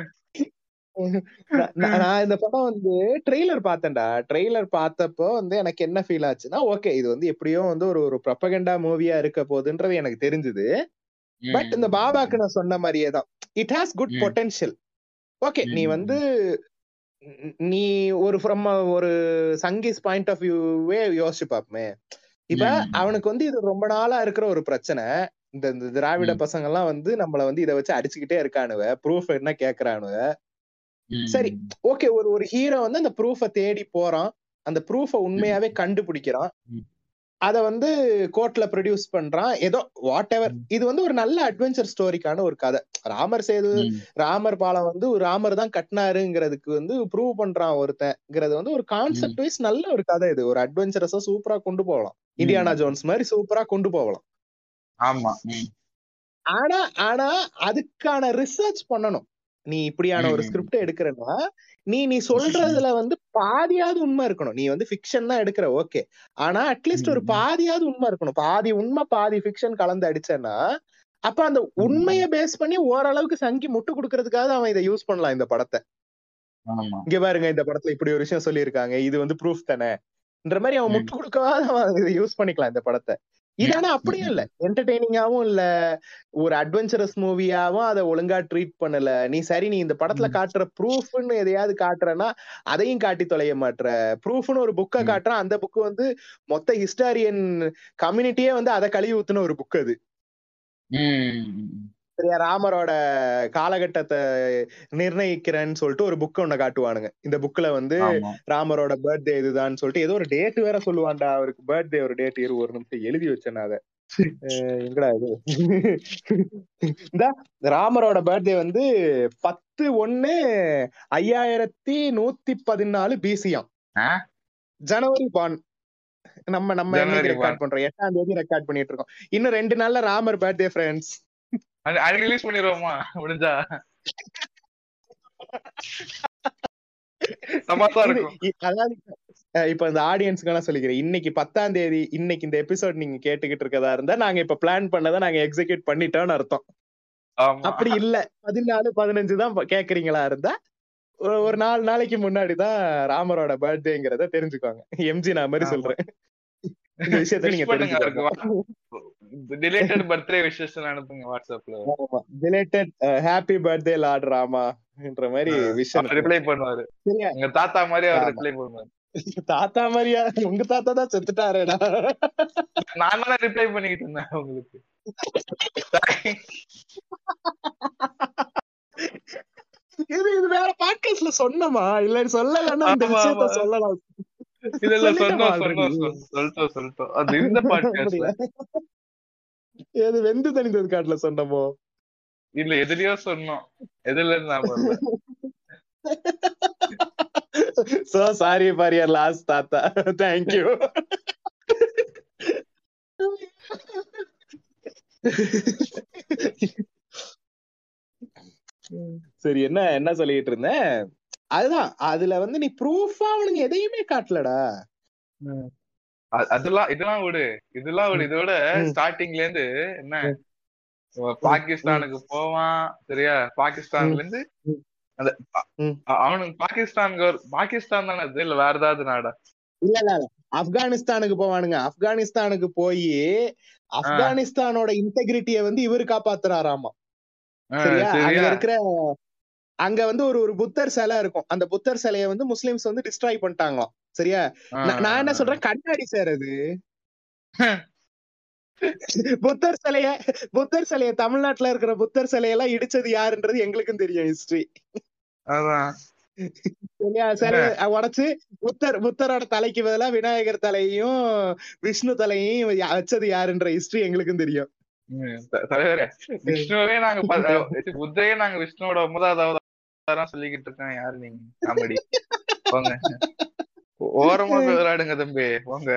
நான் நான் நான் இந்த படம் வந்து ட்ரெய்லர் பார்த்தேன்டா ட்ரெய்லர் பார்த்தப்போ வந்து எனக்கு என்ன ஃபீல் ஆச்சுன்னா ஓகே இது வந்து எப்படியோ வந்து ஒரு ஒரு ப்ரொபகண்டா மூவியா இருக்க போகுதுன்றது எனக்கு தெரிஞ்சது பட் இந்த பாபாக்கு நான் சொன்ன மாதிரியே தான் இட் ஹாஸ் குட் ம். பொட்டன்ஷியல் ஓகே நீ ம். வந்து ந- நீ ஒரு ஃப்ரம் ஒரு சங்கீஸ் பாயிண்ட் ஆஃப் வியூவே யோசிச்சு பாப்பமே இப்ப ம். அவனுக்கு வந்து இது ரொம்ப நாளா இருக்கிற ஒரு பிரச்சனை இந்த இந்த திராவிட ம். பசங்க எல்லாம் வந்து நம்மள வந்து இதை வச்சு அடிச்சுக்கிட்டே இருக்கானுவ ப்ரூஃப் என்ன கேக்குறானுவ சரி. ஓகே ஒரு ஒரு ஹீரோ வந்து அந்த ப்ரூஃப தேடி போறான் அந்த ப்ரூஃப உண்மையாவே கண்டுபிடிக்கிறான் ம். அத வந்து கோர்ட்ல ப்ரொடியூஸ் பண்றான் ஏதோ வாட் எவர் ம். இது வந்து ஒரு நல்ல அட்வென்ச்சர் ஸ்டோரிக்கான ஒரு கதை ராமர் சேது ராமர் பாலம் வந்து ஒரு ராமர் தான் கட்டினாருங்கிறதுக்கு வந்து ப்ரூவ் பண்றான் ஒருத்தங்கிறது வந்து ஒரு கான்செப்ட் வைஸ் நல்ல ஒரு கதை இது ஒரு அட்வென்ச்சரஸா சூப்பரா கொண்டு போகலாம் இந்தியானா ஜோன்ஸ் மாதிரி சூப்பரா கொண்டு போகலாம் ஆமா ம். ஆனா ஆனா அதுக்கான ரிசர்ச் பண்ணணும் நீ இப்படியான ஒரு ம். ஸ்கிரிப்ட் எடுக்கிறன்னா நீ நீ சொல்றதுல வந்து பாதியாவது உண்மை இருக்கணும் நீ வந்து ஃபிக்ஷன் தான் எடுக்கிற ஓகே ஆனா அட்லீஸ்ட் ஒரு ம். பாதியாவது உண்மை இருக்கணும் பாதி உண்மை பாதி ஃபிக்ஷன் கலந்து அடிச்சேன்னா அப்ப அந்த உண்மைய பேஸ் பண்ணி ஓரளவுக்கு சங்கி முட்டு கொடுக்கறதுக்காக அவன் இதை யூஸ் பண்ணலாம் இந்த படத்தை ஆமா இங்க பாருங்க இந்த படத்துல இப்படி ஒரு விஷயம் சொல்லியிருக்காங்க இது வந்து ப்ரூஃப் தானேன்ற மாதிரி அவன் ம். முட்டு கொடுக்கவாத அவன் இதை யூஸ் பண்ணிக்கலாம் இந்த படத்தை இது ஆனா அப்படியும் இல்ல என்டர்டெய்னிங்காவும் இல்ல ஒரு அட்வென்ச்சரஸ் மூவியாவும் அதை ஒழுங்கா ட்ரீட் பண்ணல நீ சரி நீ இந்த படத்துல ம். காட்டுற ப்ரூஃப்னு எதையாவது காட்டுறனா அதையும் காட்டி தொலைய மாட்ற ப்ரூஃப்னு ஒரு புக்கை ம். காட்டுறான் அந்த புக் வந்து மொத்த ஹிஸ்டாரியன் கம்யூனிட்டியே வந்து அதை கழுவி ஊத்துன ஒரு புக் அது ம். சரியா ராமரோட காலகட்டத்தை நிர்ணயிக்கிறேன்னு சொல்லிட்டு ஒரு புக் ஒண்ணு காட்டுவானுங்க இந்த புக்ல வந்து ஆமா ராமரோட பர்த்டே இதுதான் சொல்லிட்டு ஏதோ ஒரு டேட் வேற சொல்லுவான்டா அவருக்கு பர்த்டே ஒரு டேட் இரு ஒரு நிமிஷம் எழுதி வச்சேன் நான் அதை அஹ் எங்கடா இது இந்த ராமரோட பர்த்டே வந்து பத்து ஒண்ணு ஐயாயிரத்தி நூத்தி பதினாலு பிசியாம் ஆ? ஜனவரி பான் நம்ம நம்ம ஜனவரி என்னைக்கு born. ரெக்கார்ட் பண்றோம் எட்டாம் தேதி ரெக்கார்ட் பண்ணிட்டு இருக்கோம் இன்னும் ரெண்டு நாள்ல ராமர் பர்த்டே ஃப்ரெண்ட்ஸ் அது- அது ரிலீஸ் பண்ணிடுவோமா முடிஞ்சா சமாசா இருக்கும் அதாவது அஹ் இப்ப இந்த ஆடியன்ஸ்க்கு எல்லாம் சொல்லிக்கிறேன் இன்னைக்கு பத்தாம் தேதி இன்னைக்கு இந்த எபிசோட் நீங்க கேட்டுக்கிட்டு இருக்கதா இருந்தா நாங்க இப்ப பிளான் பண்ணதை நாங்க எக்ஸிக்யூட் பண்ணிட்டோம்னு அர்த்தம் ஆமா அப்படி இல்ல பதினாலு பதினஞ்சு தான் ப- கேக்குறீங்களா இருந்தா ஒரு- ஒரு நாலு நாளைக்கு முன்னாடி தான் ராமரோட பர்த்டேங்கிறத தெரிஞ்சுக்கோங்க எம்ஜி நான் மாதிரி ஆமா. சொல்றேன் இந்த விஷயத்த Wish நீங்க பண்ணுங்க தெரிஞ்சுக்கோங்க டிலேட்டட் பர்த்டே விஷஸ் அனுப்புங்க வாட்ஸ்அப்ல related happy birthday lord Rama என்ற மாதிரி விஷயம் ரிப்ளை பண்ணுவாரு சரியா எங்க தாத்தா மாதிரி அவர் ஆமா. ரிப்ளை பண்ணுவாரு தாத்தா மாதிரியா உங்க தாத்தா தான் செத்துட்டாரேடா நான் தானே ரிப்ளை பண்ணிக்கிட்டு இருந்தேன் உங்களுக்கு இது இது வேற பாட்காஸ்ட்ல சொன்னமா இல்ல சொல்லலன்னா இந்த ஆமா, விஷயத்த ஆமா. சொல்லலாம் இல்ல இல்ல சொல்லிட்டோமா சொன்னோம் already? சொன்னோம் சொன்னோம், சொல்லிட்டோம் சொல்லிட்டோம் அது இந்த பாட்காஸ்ட்ல அப்படியா? ஏது வெந்து தணிந்தது காட்டுல சொன்னமோ இல்ல எதுலயோ சொன்னோம் எதுல இருந்து ஞாபகம் இல்ல. So sorry for your loss தாத்தா தேங்க்யூ சரி என்ன என்ன சொல்லிட்டு இருந்தேன் அதுதான் அதுல வந்து நீ ப்ரூஃபா அவனுங்க எதையுமே காட்டலடா அ- அதெல்லாம் இதெல்லாம் விடு இதெல்லாம் விடு இதோட ம். ஸ்டார்டிங்ல இருந்து என்ன இவன் பாகிஸ்தானுக்கு போவான் சரியா பாகிஸ்தான்ல இருந்து ம். அந்த அ- ம். அ- அவனுக்கு பாகிஸ்தானுக்கு ஒரு- பாகிஸ்தான் தானே அது இல்ல வேற ஏதாவது நாடா இல்ல இல்ல இல்ல ஆப்கானிஸ்தானுக்கு போவானுங்க ஆப்கானிஸ்தானுக்கு போய் ஆப்கானிஸ்தானோட இன்டெகிரிட்டிய வந்து இவரு காப்பாத்துறாராமா ஆ, சரியா அங்க சரியா இருக்கிற அங்க வந்து ஒரு ஒரு புத்தர் சிலை இருக்கும் அந்த புத்தர் சிலைய வந்து முஸ்லிம்ஸ் வந்து டிஸ்ட்ராய் பண்ணிட்டாங்களாம் சரியா ஆ, நான் நான் என்ன சொல்றேன் கண்ணாடி சார் அது புத்தர் சிலைய புத்தர் சிலைய தமிழ்நாட்டுல இருக்கிற புத்தர் சிலையெல்லாம் இடிச்சது யாருன்றது எங்களுக்கும் தெரியும் ஹிஸ்டரி அதான் சரியா சரி உடைச்சு புத்தர் புத்தரோட தலைக்கு பதிலா விநாயகர் தலையையும் விஷ்ணு தலையையும் யா- வச்சது யாருன்ற ஹிஸ்டரி எங்களுக்கும் தெரியும் ம், த- தலைவரே விஷ்ணுவே நாங்க ப- புத்தையே நாங்க விஷ்ணுவோட ஒன்பதாவது அவதாரம் சொல்லிக்கிட்டு இருக்கோம் யாரு நீங்க காமெடி போங்க ஓரமா போய் விளையாடுங்க தம்பி போங்க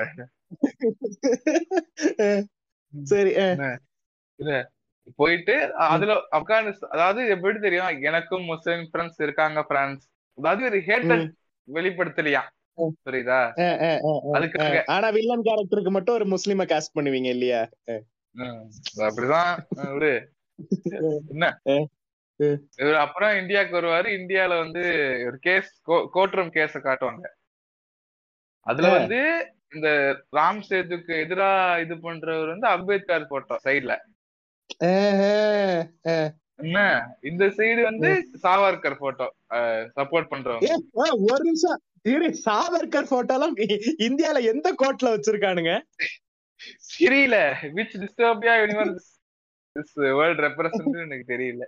சரி அஹ், போயிட்டு அதுல ஆப்கானிஸ்தான் அதாவது எப்படி தெரியும் எனக்கும் முஸ்லிம் ஃப்ரெண்ட்ஸ் இருக்காங்க பிரான்ஸ் அதாவது ஒரு ஹேட்டட் ம். வெளிப்படுத்தலையா ம். புரியுதா அஹ், அஹ், அஹ், அஹ், அதுக்காக அஹ். ஆனா வில்லன் கேரக்டருக்கு மட்டும் ஒரு முஸ்லிம காஸ்ட் பண்ணுவீங்க இல்லையா ம், அப்படிதான் அஹ் விடு என்ன அஹ். அஹ். இவரு அப்புறம் இந்தியாவுக்கு வருவாரு இந்தியால வந்து ஒரு கேஸ் கோர்ட் ரூம் கேஸ காட்டுவாங்க அதுல அஹ். வந்து இந்த ராம் சேதுக்கு எதிரா இது பண்றவர் வந்து அம்பேத்கர் போட்டோ சைடுல அஹ், அஹ், அஹ். என்ன இந்த சைடு வந்து சாவர்கர் போட்டோ சப்போர்ட் பண்றவங்க ஏ, அஹ், ஒரு நிமிஷம் இரு சாவர்கர் போட்டோலாம் இந்தியால எந்த கோர்ட்ல வச்சிருக்கானுங்க தெரியல which dystopia universe this world represent எனக்கு தெரியல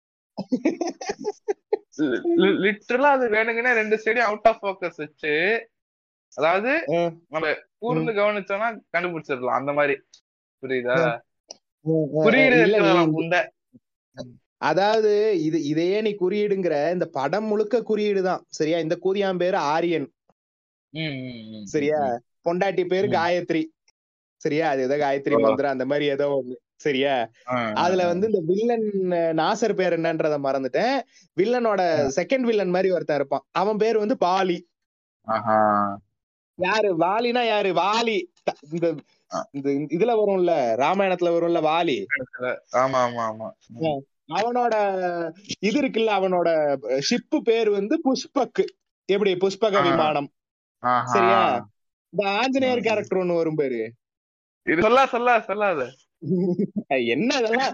லிட்டரலா அது வேணுங்கன்னே ரெண்டு சைடையும் அவுட் ஆஃப் ஃபோக்கஸ் வச்சு அதாவது அஹ். நம்ம கூர்ந்து கவனிச்சோம்னா கண்டுபிடிச்சிடலாம் அந்த மாதிரி புரியுதா அஹ், குறியீடு இல்ல, நீ- இருக்கலாம் உண்டை அதாவது இது இதையே நீ குறியீடுங்கிற இந்த படம் முழுக்க குறியீடு தான் சரியா இந்த கூதியான் பேரு ஆரியன் ம், ம், ம், சரியா ம். பொண்டாட்டி பேரு ம். காயத்ரி சரியா அது ஏதோ காயத்ரி ஓ. மந்திரம் அந்த மாதிரி ஏதோ ஒண்ணு சரியா ஆ, அதுல வந்து இந்த வில்லன் அஹ், நாசர் பேர் என்னன்றத மறந்துட்டேன் வில்லனோட செகண்ட் வில்லன் மாதிரி ஒருத்தன் இருப்பான் அவன் பேர் வந்து பாலி ஆஹா. யாரு வாலினா யாரு வாலி த- இந்த இந்த இதுல வரும்ல ராமாயணத்துல வரும்ல வாலி ஆமா ஆமா ஆமா அவனோட இது இருக்குல்ல அவனோட ஷிப்பு பேர் வந்து புஷ்பக் எப்படி புஷ்பக ஆ. விமானம் ஆஹா. சரியா? இந்த ஆஞ்சநேயர் கேரக்டர் ஒண்ணு வரும் பேரு இது சொல்லா சொல்லா சொல்லாத என்ன இதெல்லாம்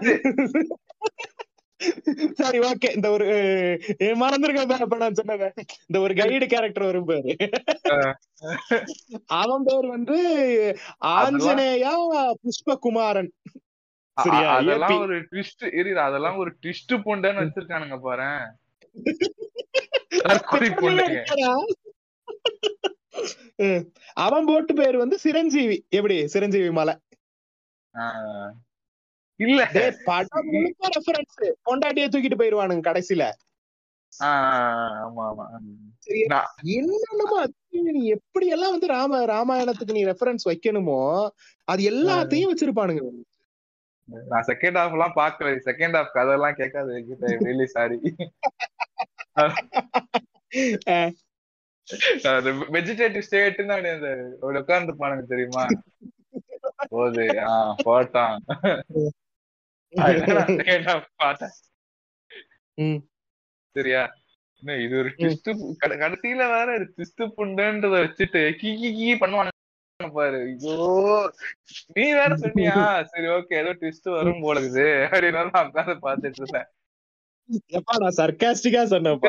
சரி ஓகே இந்த ஒரு அஹ், மறந்துருக்க இப்ப நான் சொன்னத இந்த ஒரு கைடு கேரக்டர் வரும் பேரு அவன் பேர் வந்து ஆஞ்சநேயா புஷ்பகுமாரன் அ- சரியா, அ- அதெல்லாம் AP. ஒரு ட்விஸ்ட் இரு அதெல்லாம் ஒரு ட்விஸ்ட் புண்டன்னு வச்சிருக்கானுங்க பாரு தற்கொலை புண்டைங்க அஹ், அவன் போட்டு பேர் வந்து சிரஞ்சீவி எப்படி சிரஞ்சீவி மலை ஆ. இல்ல டேய், படம் முழுக்க ரெஃபரன்ஸ் பொண்டாட்டியை தூக்கிட்டு போயிருவானுங்க கடைசியில ஆ, ஆமா ஆமா சரியா? நான் என்னென்னமோ அது நீ எப்படி எல்லாம் வந்து ராம ராமாயணத்துக்கு நீ ரெஃபரன்ஸ் வைக்கணுமோ அது எல்லாத்தையும் வச்சிருப்பானுங்க நான் செகண்ட் ஹாஃப் எல்லாம் பாக்கல செகண்ட் ஹாஃப் கதெல்லாம் கேட்காது ரியலி சாரி வெஜிடேட்டிவ் ஸ்டேட்னு அப்படி அந்த உட்கார்ந்து பானுங்க தெரியுமா போது ஆஹ் போட்டான் செகண்ட் ஹாஃப் பார்த்தேன் ம். சரியா என்ன இது ஒரு ட்விஸ்ட் கடைசியில வேற ட்விஸ்ட் புண்டுன்றத வச்சுட்டு கீ கீ கீ பண்ணுவாங்க பாரு ஐயோ நீ வேற சொன்னியா சரி ஓகே ஏதோ ட்விஸ்ட் வரும் போல இருக்குது அப்படின்னு நான் உட்கார்ந்து பாத்துட்டு இருந்தேன் எப்பா நான் சர்க்காஸ்டிக்கா சொன்னேன்ப்பா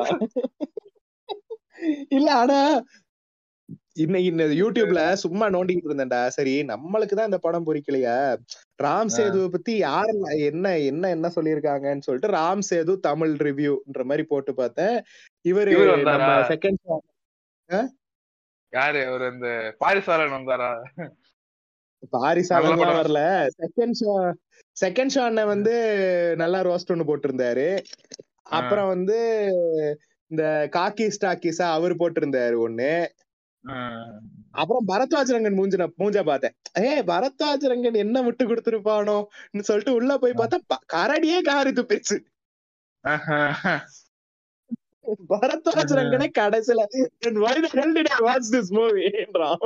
இல்ல ஆனா இன்னைக்கு இந்த யூடியூப்ல சும்மா நோண்டிக்கிட்டு இருந்தேன்டா சரி நம்மளுக்கு தான் இந்த படம் பிடிக்கலையா ராம் சேதுவை பத்தி யாரு என்ன என்ன என்ன சொல்லியிருக்காங்கன்னு சொல்லிட்டு ராம் சேது தமிழ் ரிவ்யூன்ற மாதிரி போட்டு பார்த்தேன் இவரு இவரு வந்தாரா? நம்ம செகண்ட் யாரு அவர் இந்த பாரிசாலன் வந்தாரா பாரிசாலன்லாம் நல்ல படம். வரல செகண்ட் ஷோ செகண்ட் ஷோ அண்ணன் வந்து நல்லா ரோஸ்ட் ஒண்ணு போட்டிருந்தாரு அப்புறம் வந்து இந்த காக்கி ஸ்டாக்கிஸா அவர் போட்டிருந்தாரு ஒண்ணு ஆஹ் அப்புறம் பரத்வாஜ் ரங்கன் மூஞ்ச மூஞ்ச பார்த்தேன் ஏ பரத்வாஜ் ரங்கன் என்ன விட்டு கொடுத்துருப்பானோ சொல்லிட்டு உள்ள போய் பார்த்தா ப- கரடியே காரி துப்பிச்சு ஆஹ் பரத்வாஜ் ரங்கனே கடைசியில why the hell did I watch this movie என்றான்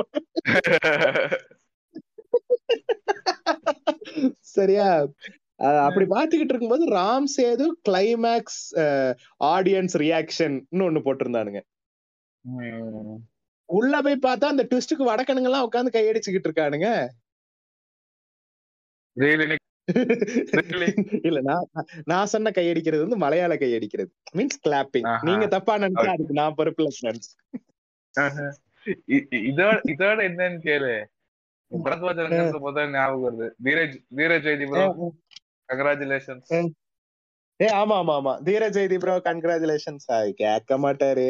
சரியா அஹ் அப்படி பாத்துக்கிட்டு இருக்கும்போது Ram Sethu climax audience reaction ஒண்ணு போட்டிருந்தானுங்க உம் உள்ள போய் பார்த்தா அந்த ட்விஸ்டுக்கு வடக்கணுங்க எல்லாம் உட்காந்து கையடிச்சுக்கிட்டு இருக்கானுங்க really நீ- really? இல்ல நான் நான் சொன்ன கையடிக்கிறது வந்து மலையாள கையடிக்கிறது மீன்ஸ் கிளாப்பிங் ஆஹா. நீங்க தப்பா நினைச்சா அதுக்கு நான் பொறுப்பு இல்ல friends. ஆஹ் இ- இ- இதோட இதோட என்னன்னு கேளு பரத்வாஜ் ரங்கத்துல முதல் ஞாபகம் வருது தீரஜ் தீரஜ் ஜெயதி ப்ரோ கங்க்ராச்சுலேஷன்ஸ் ஏ ஆமா ஆமா ஆமா தீரஜ் ஜெயதி ப்ரோ கங்க்ராச்சுலேஷன்ஸ் கேட்க மாட்டாரு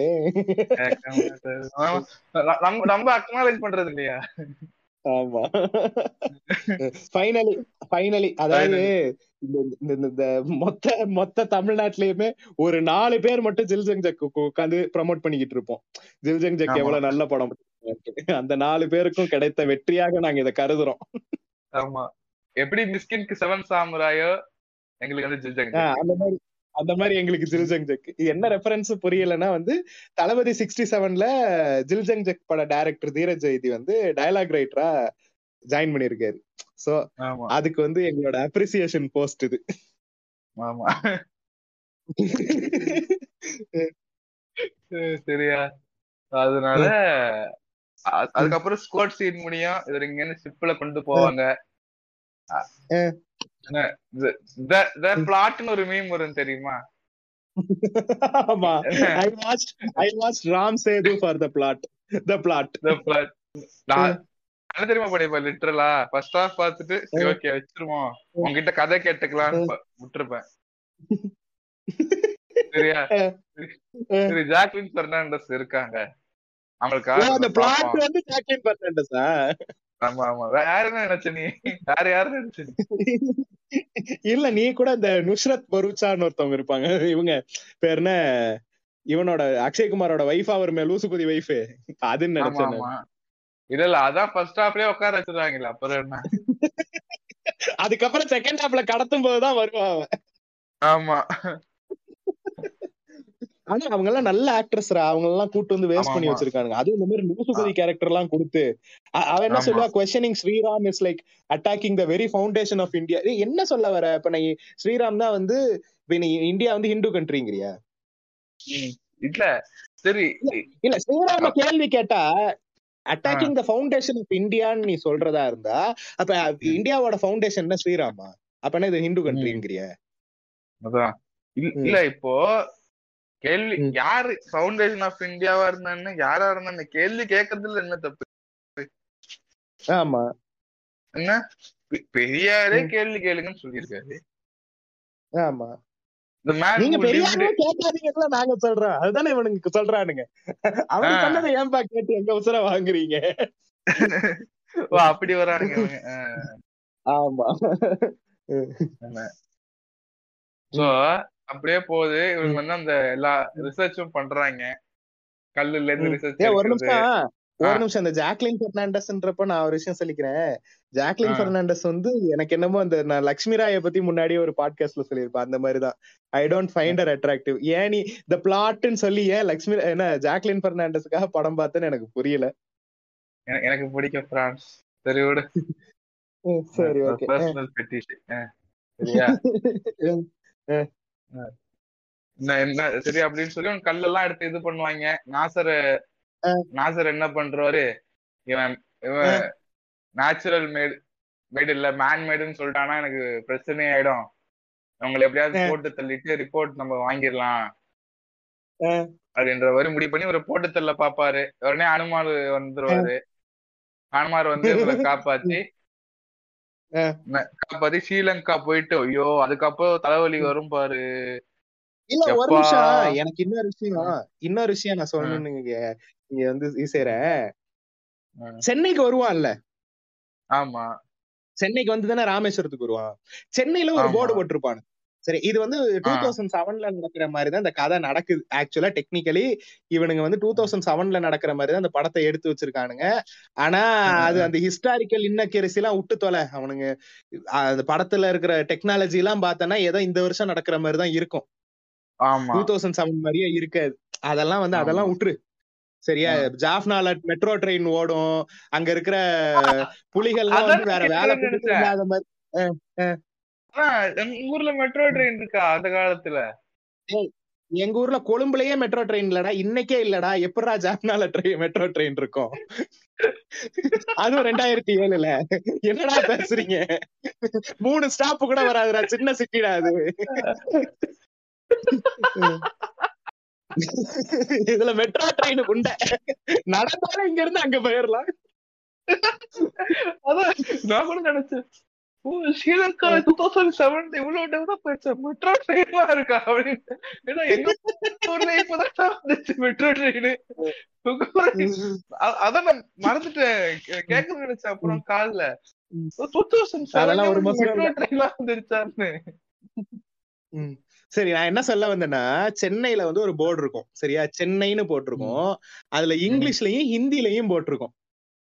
நம்ம நம்ம அக்னாலேஜ் பண்றது இல்லையா ஆமா ஃபைனலி ஃபைனலி அதாவது இந்த இந்த- இந்த- இந்த மொத்த மொத்த தமிழ்நாட்டிலயுமே ஒரு நாலு பேர் மட்டும் ஜில்ஜங் ஜக் உட்காந்து ப்ரமோட் பண்ணிக்கிட்டு இருப்போம் ஜில்ஜங் ஜக் ஆமா. எவ்வளவு நல்ல படம் அந்த நாலு பேருக்கும் கிடைத்த வெற்றியாக நாங்க இதை கருதுறோம் ஆமா எப்படி மிஸ்கின்க்கு செவன் சாமுராயோ எங்களுக்கு வந்து ஜில்ஜங் ஆஹ் அந்த மாதிரி அந்த மாதிரி எங்களுக்கு ஜில்ஜங் ஜக் என்ன ரெஃபரன்ஸ் புரியலன்னா வந்து தளபதி சிக்ஸ்டி செவன்ல ஜில்ஜங் ஜக் பட டைரக்டர் தீரஜ் ஜெயதி வந்து டயலாக் ரைட்டரா ஜாயின் பண்ணிருக்காரு சோ ஆமா அதுக்கு வந்து எங்களோட அப்ரிசியேஷன் போஸ்ட் இது ஆமா சரி, சரியா அதனால அ- அதுக்கப்புறம் ஸ்குவாட் சீன் முடியும் இவர் இங்க இருந்து ஷிப்ல கொண்டு போவாங்க அஹ். பிளாட்னு ஒரு மீம் வரும் தெரியுமா ஆமா I watch I watch Ram Sethu for the plot the plot The plot. நான் என்ன தெரியுமா பண்ணிருப்பேன் லிட்டரலா ஃபர்ஸ்ட் ஹாஃப் பார்த்துட்டு சரி ஓகே வச்சிருவோம் உங்ககிட்ட கதை கேட்டுக்கலாம்னு ப- விட்டுருப்பேன் சரியா சரி ஜாக்லின் பெர்னாண்டஸ் இருக்காங்க அவங்களுக்காக அந்த நம்ம பிளாட் பார்ப்போம். வந்து ஜாக்லின் பெர்னாண்டஸா ஆமா ஆமா வேற யாரு என்ன நினைச்ச நீ வேற யாரு நினைச்ச நீ இல்ல நீ கூட இந்த நுஷ்ரத் பரூச்சான்னு ஒருத்தவங்க இருப்பாங்க இவங்க பேர் என்ன இவனோட அக்ஷய்குமாரோட வைஃப் அவர் மேல லூசுபதி வைஃப் அதுன்னு ஆமா நினைச்சேன் ஆமா இல்ல இல்ல அதான் ஃபர்ஸ்ட் ஹாஃப்லயே உட்கார வச்சிருவாங்கல்ல அப்புறம் என்ன அதுக்கப்புறம் செகண்ட் ஹாப்ல கடத்தும் போதுதான் வருவான் அவன். ஆமா ஆனா அவங்க எல்லாம் நல்ல ஆக்ட்ரஸ்ரா அவங்க எல்லாம் கூட்டு வந்து வேஸ்ட் ஆமா, பண்ணி ஆமா. வச்சிருக்காங்க அதுவும் இந்த மாதிரி லூசுபதி கேரக்டர் எல்லாம் கொடுத்து அ- அவன் என்ன ஆமா. சொல்லுவா questioning Sriram is like attacking the very foundation of India என்ன சொல்ல வர இப்ப நீ ஸ்ரீராம் தான் வந்து இப்ப நீ இந்தியா வந்து ஹிந்து கண்ட்ரிங்கிறியா ம். இல்ல சரி இல்ல ஸ்ரீராம கேள்வி கேட்டா அட்டாக்கிங் த ஃபவுண்டேஷன் ஆஃப் இந்தியான்னு நீ சொல்றதா இருந்தா அப்ப இந்தியாவோட ஃபவுண்டேஷன் தான் ஸ்ரீராமா அப்ப என்ன இது ஹிந்து கண்ட்ரிங்கிறிய அதான் இல்ல- ம். இல்ல இப்போ கேள்வி ம். யாரு ஃபவுண்டேஷன் ஆஃப் இந்தியாவா இருந்தான்னு யாரா இருந்தான்னு கேள்வி கேக்குறதுல என்ன தப்பு ஆமா என்ன பெ- பெரியாரே ம். கேள்வி கேளுங்கன்னு சொல்லியிருக்காரு ஆமா இந்த மேன் நீங்க பெரியாரே கேட்காதீங்கன்னு நாங்க சொல்றோம் அதுதானே இவனுக்கு சொல்றானுங்க அவர் ஆ. சொன்னதை ஏன்பா கேட்டு எங்க உசுர வாங்குறீங்க ஓ அப்படி வரானுங்க இவங்க. ஆ. ஆமா சோ அப்படியே போகுது இவங்க வந்து அந்த எல்லா ரிசர்ச்சும் பண்றாங்க கல்லுல இருந்து ம். ரிசர்ச் ஏ ஒரு நிமிஷம் ஒரு ஆ. நிமிஷம் இந்த ஜாக்லின் பெர்னாண்டஸ்ன்றப்ப நான் ஒரு விஷயம் சொல்லிக்கிறேன் ஜாக்லின் ஆ. பெர்னாண்டஸ் வந்து எனக்கு என்னமோ அந்த நான் லக்ஷ்மி ராய பத்தி முன்னாடியே ஒரு பாட்காஸ்ட்ல சொல்லியிருப்பேன் அந்த மாதிரிதான் I don't find her attractive ஏன் நீ இந்த பிளாட்னு சொல்லி ஏன் லக்ஷ்மி என்ன ஜாக்லின் பெர்னாண்டஸ்க்காக படம் பார்த்தேன்னு எனக்கு புரியல எனக்கு பிடிக்கும் பிரான்ஸ் சரி விடு ம், சரி ஓகே பர்சனல் பெட்டிஷன் சரியா என்ன என்ன சரி அப்படின்னு சொல்லி அவங்க கல்லெல்லாம் எடுத்து இது பண்ணுவாங்க நாசர் நாசர் என்ன பண்றாரு இவன் இவன் நேச்சுரல் மேட் மேட் இல்ல மேன் மேடுன்னு சொல்லிட்டானா எனக்கு பிரச்சனை ஆயிடும் அவங்களை எப்படியாவது போட்டு தள்ளிட்டு ரிப்போர்ட் நம்ம வாங்கிடலாம் அப்படின்ற மாதிரி முடிவு பண்ணி ஒரு போட்டு தள்ள பாப்பாரு உடனே அனுமார் வந்துருவாரு அனுமார் வந்து இவங்களை காப்பாத்தி காப்பாத்தி ஸ்ரீலங்கா போயிட்டு ஐயோ அதுக்கப்புறம் தலைவலி வரும் பாரு இல்ல ஒரு எப்பா. நிமிஷம் எனக்கு இன்னொரு விஷயம் இன்னொரு விஷயம் நான் சொல்லணும்னு இங்க இங்க வந்து ஈசேறேன் ம். சென்னைக்கு வருவான்ல ஆமா சென்னைக்கு வந்து தானே ராமேஸ்வரத்துக்கு வருவான் சென்னையில ஒரு ஆமா. போர்டு போட்டிருப்பானு சரி இது வந்து டூ தௌசண்ட் செவன்ல நடக்கிற மாதிரி தான் இந்த கதை நடக்குது ஆக்சுவலா டெக்னிக்கலி இவனுங்க வந்து டூ தௌசண்ட் செவன்ல நடக்கிற மாதிரி தான் அந்த படத்தை எடுத்து வச்சிருக்கானுங்க ஆனா அது அந்த ஹிஸ்டாரிக்கல் இன்னக்கரிசி எல்லாம் விட்டு தொலை அவனுங்க அஹ் அந்த படத்துல இருக்கிற டெக்னாலஜி எல்லாம் பார்த்தனா ஏதோ இந்த வருஷம் நடக்கிற மாதிரி தான் இருக்கும் ஆமா டூ தௌசண்ட் செவன் மாதிரியே இருக்காது அதெல்லாம் வந்து ஆமா. அதெல்லாம் விட்டுரு சரியா ஜாஃப்னால மெட்ரோ ட்ரெயின் ஓடும் அங்க இருக்கிற புலிகள்லாம் வந்து வேற அதான் வேலை கேட்கணும்னு பண்ணிட்டு இல்லாத மாதிரி ஆனா, எங்க ஊர்ல மெட்ரோ ட்ரெயின் இருக்கா அந்த காலத்துல எங்க ஊர்ல கொழும்புலயே மெட்ரோ ட்ரெயின் இல்லடா இன்னைக்கே இல்லடா எப்படா ஜாஃப்னால ட்ரெயின் மெட்ரோ ட்ரெயின் இருக்கும் அதுவும் ரெண்டாயிரத்தி ஏழுல என்னடா பேசுறீங்க மூணு ஸ்டாப் கூட வராதுடா சின்ன சிட்டிடா அது இதுல மெட்ரோ ட்ரெயின் உண்ட நடந்தாலும் இங்க இருந்து அங்க போயிடலாம் அதான் நான் கூட நினைச்சேன் ஓ ஸ்ரீலங்கா டூ தௌசண்ட் செவன் இவ்வளவு டெவலப் ஆயிடுச்சு மெட்ரோ ட்ரெயின்லாம் இருக்கா அப்படின்னு ஏன்னா எங்க ஊர்ல இப்பதான் வந்துச்சு மெட்ரோ ட்ரெயின் அதான் நான் மறந்துட்டேன் கே- கேட்கணும்னு நினைச்சேன் அப்புறம் கால்ல டூ தௌசண்ட் அதெல்லாம் ஒரு செவன் மாசம் மெட்ரோ ட்ரெயின்லாம் வந்துருச்சான்னு ம். சரி நான் என்ன சொல்ல வந்தேன்னா சென்னையில வந்து ஒரு போர்டு இருக்கும் சரியா சென்னைன்னு போட்டிருக்கோம் அதுல இங்கிலீஷ்லயும் ஹிந்திலயும் போட்டிருக்கோம்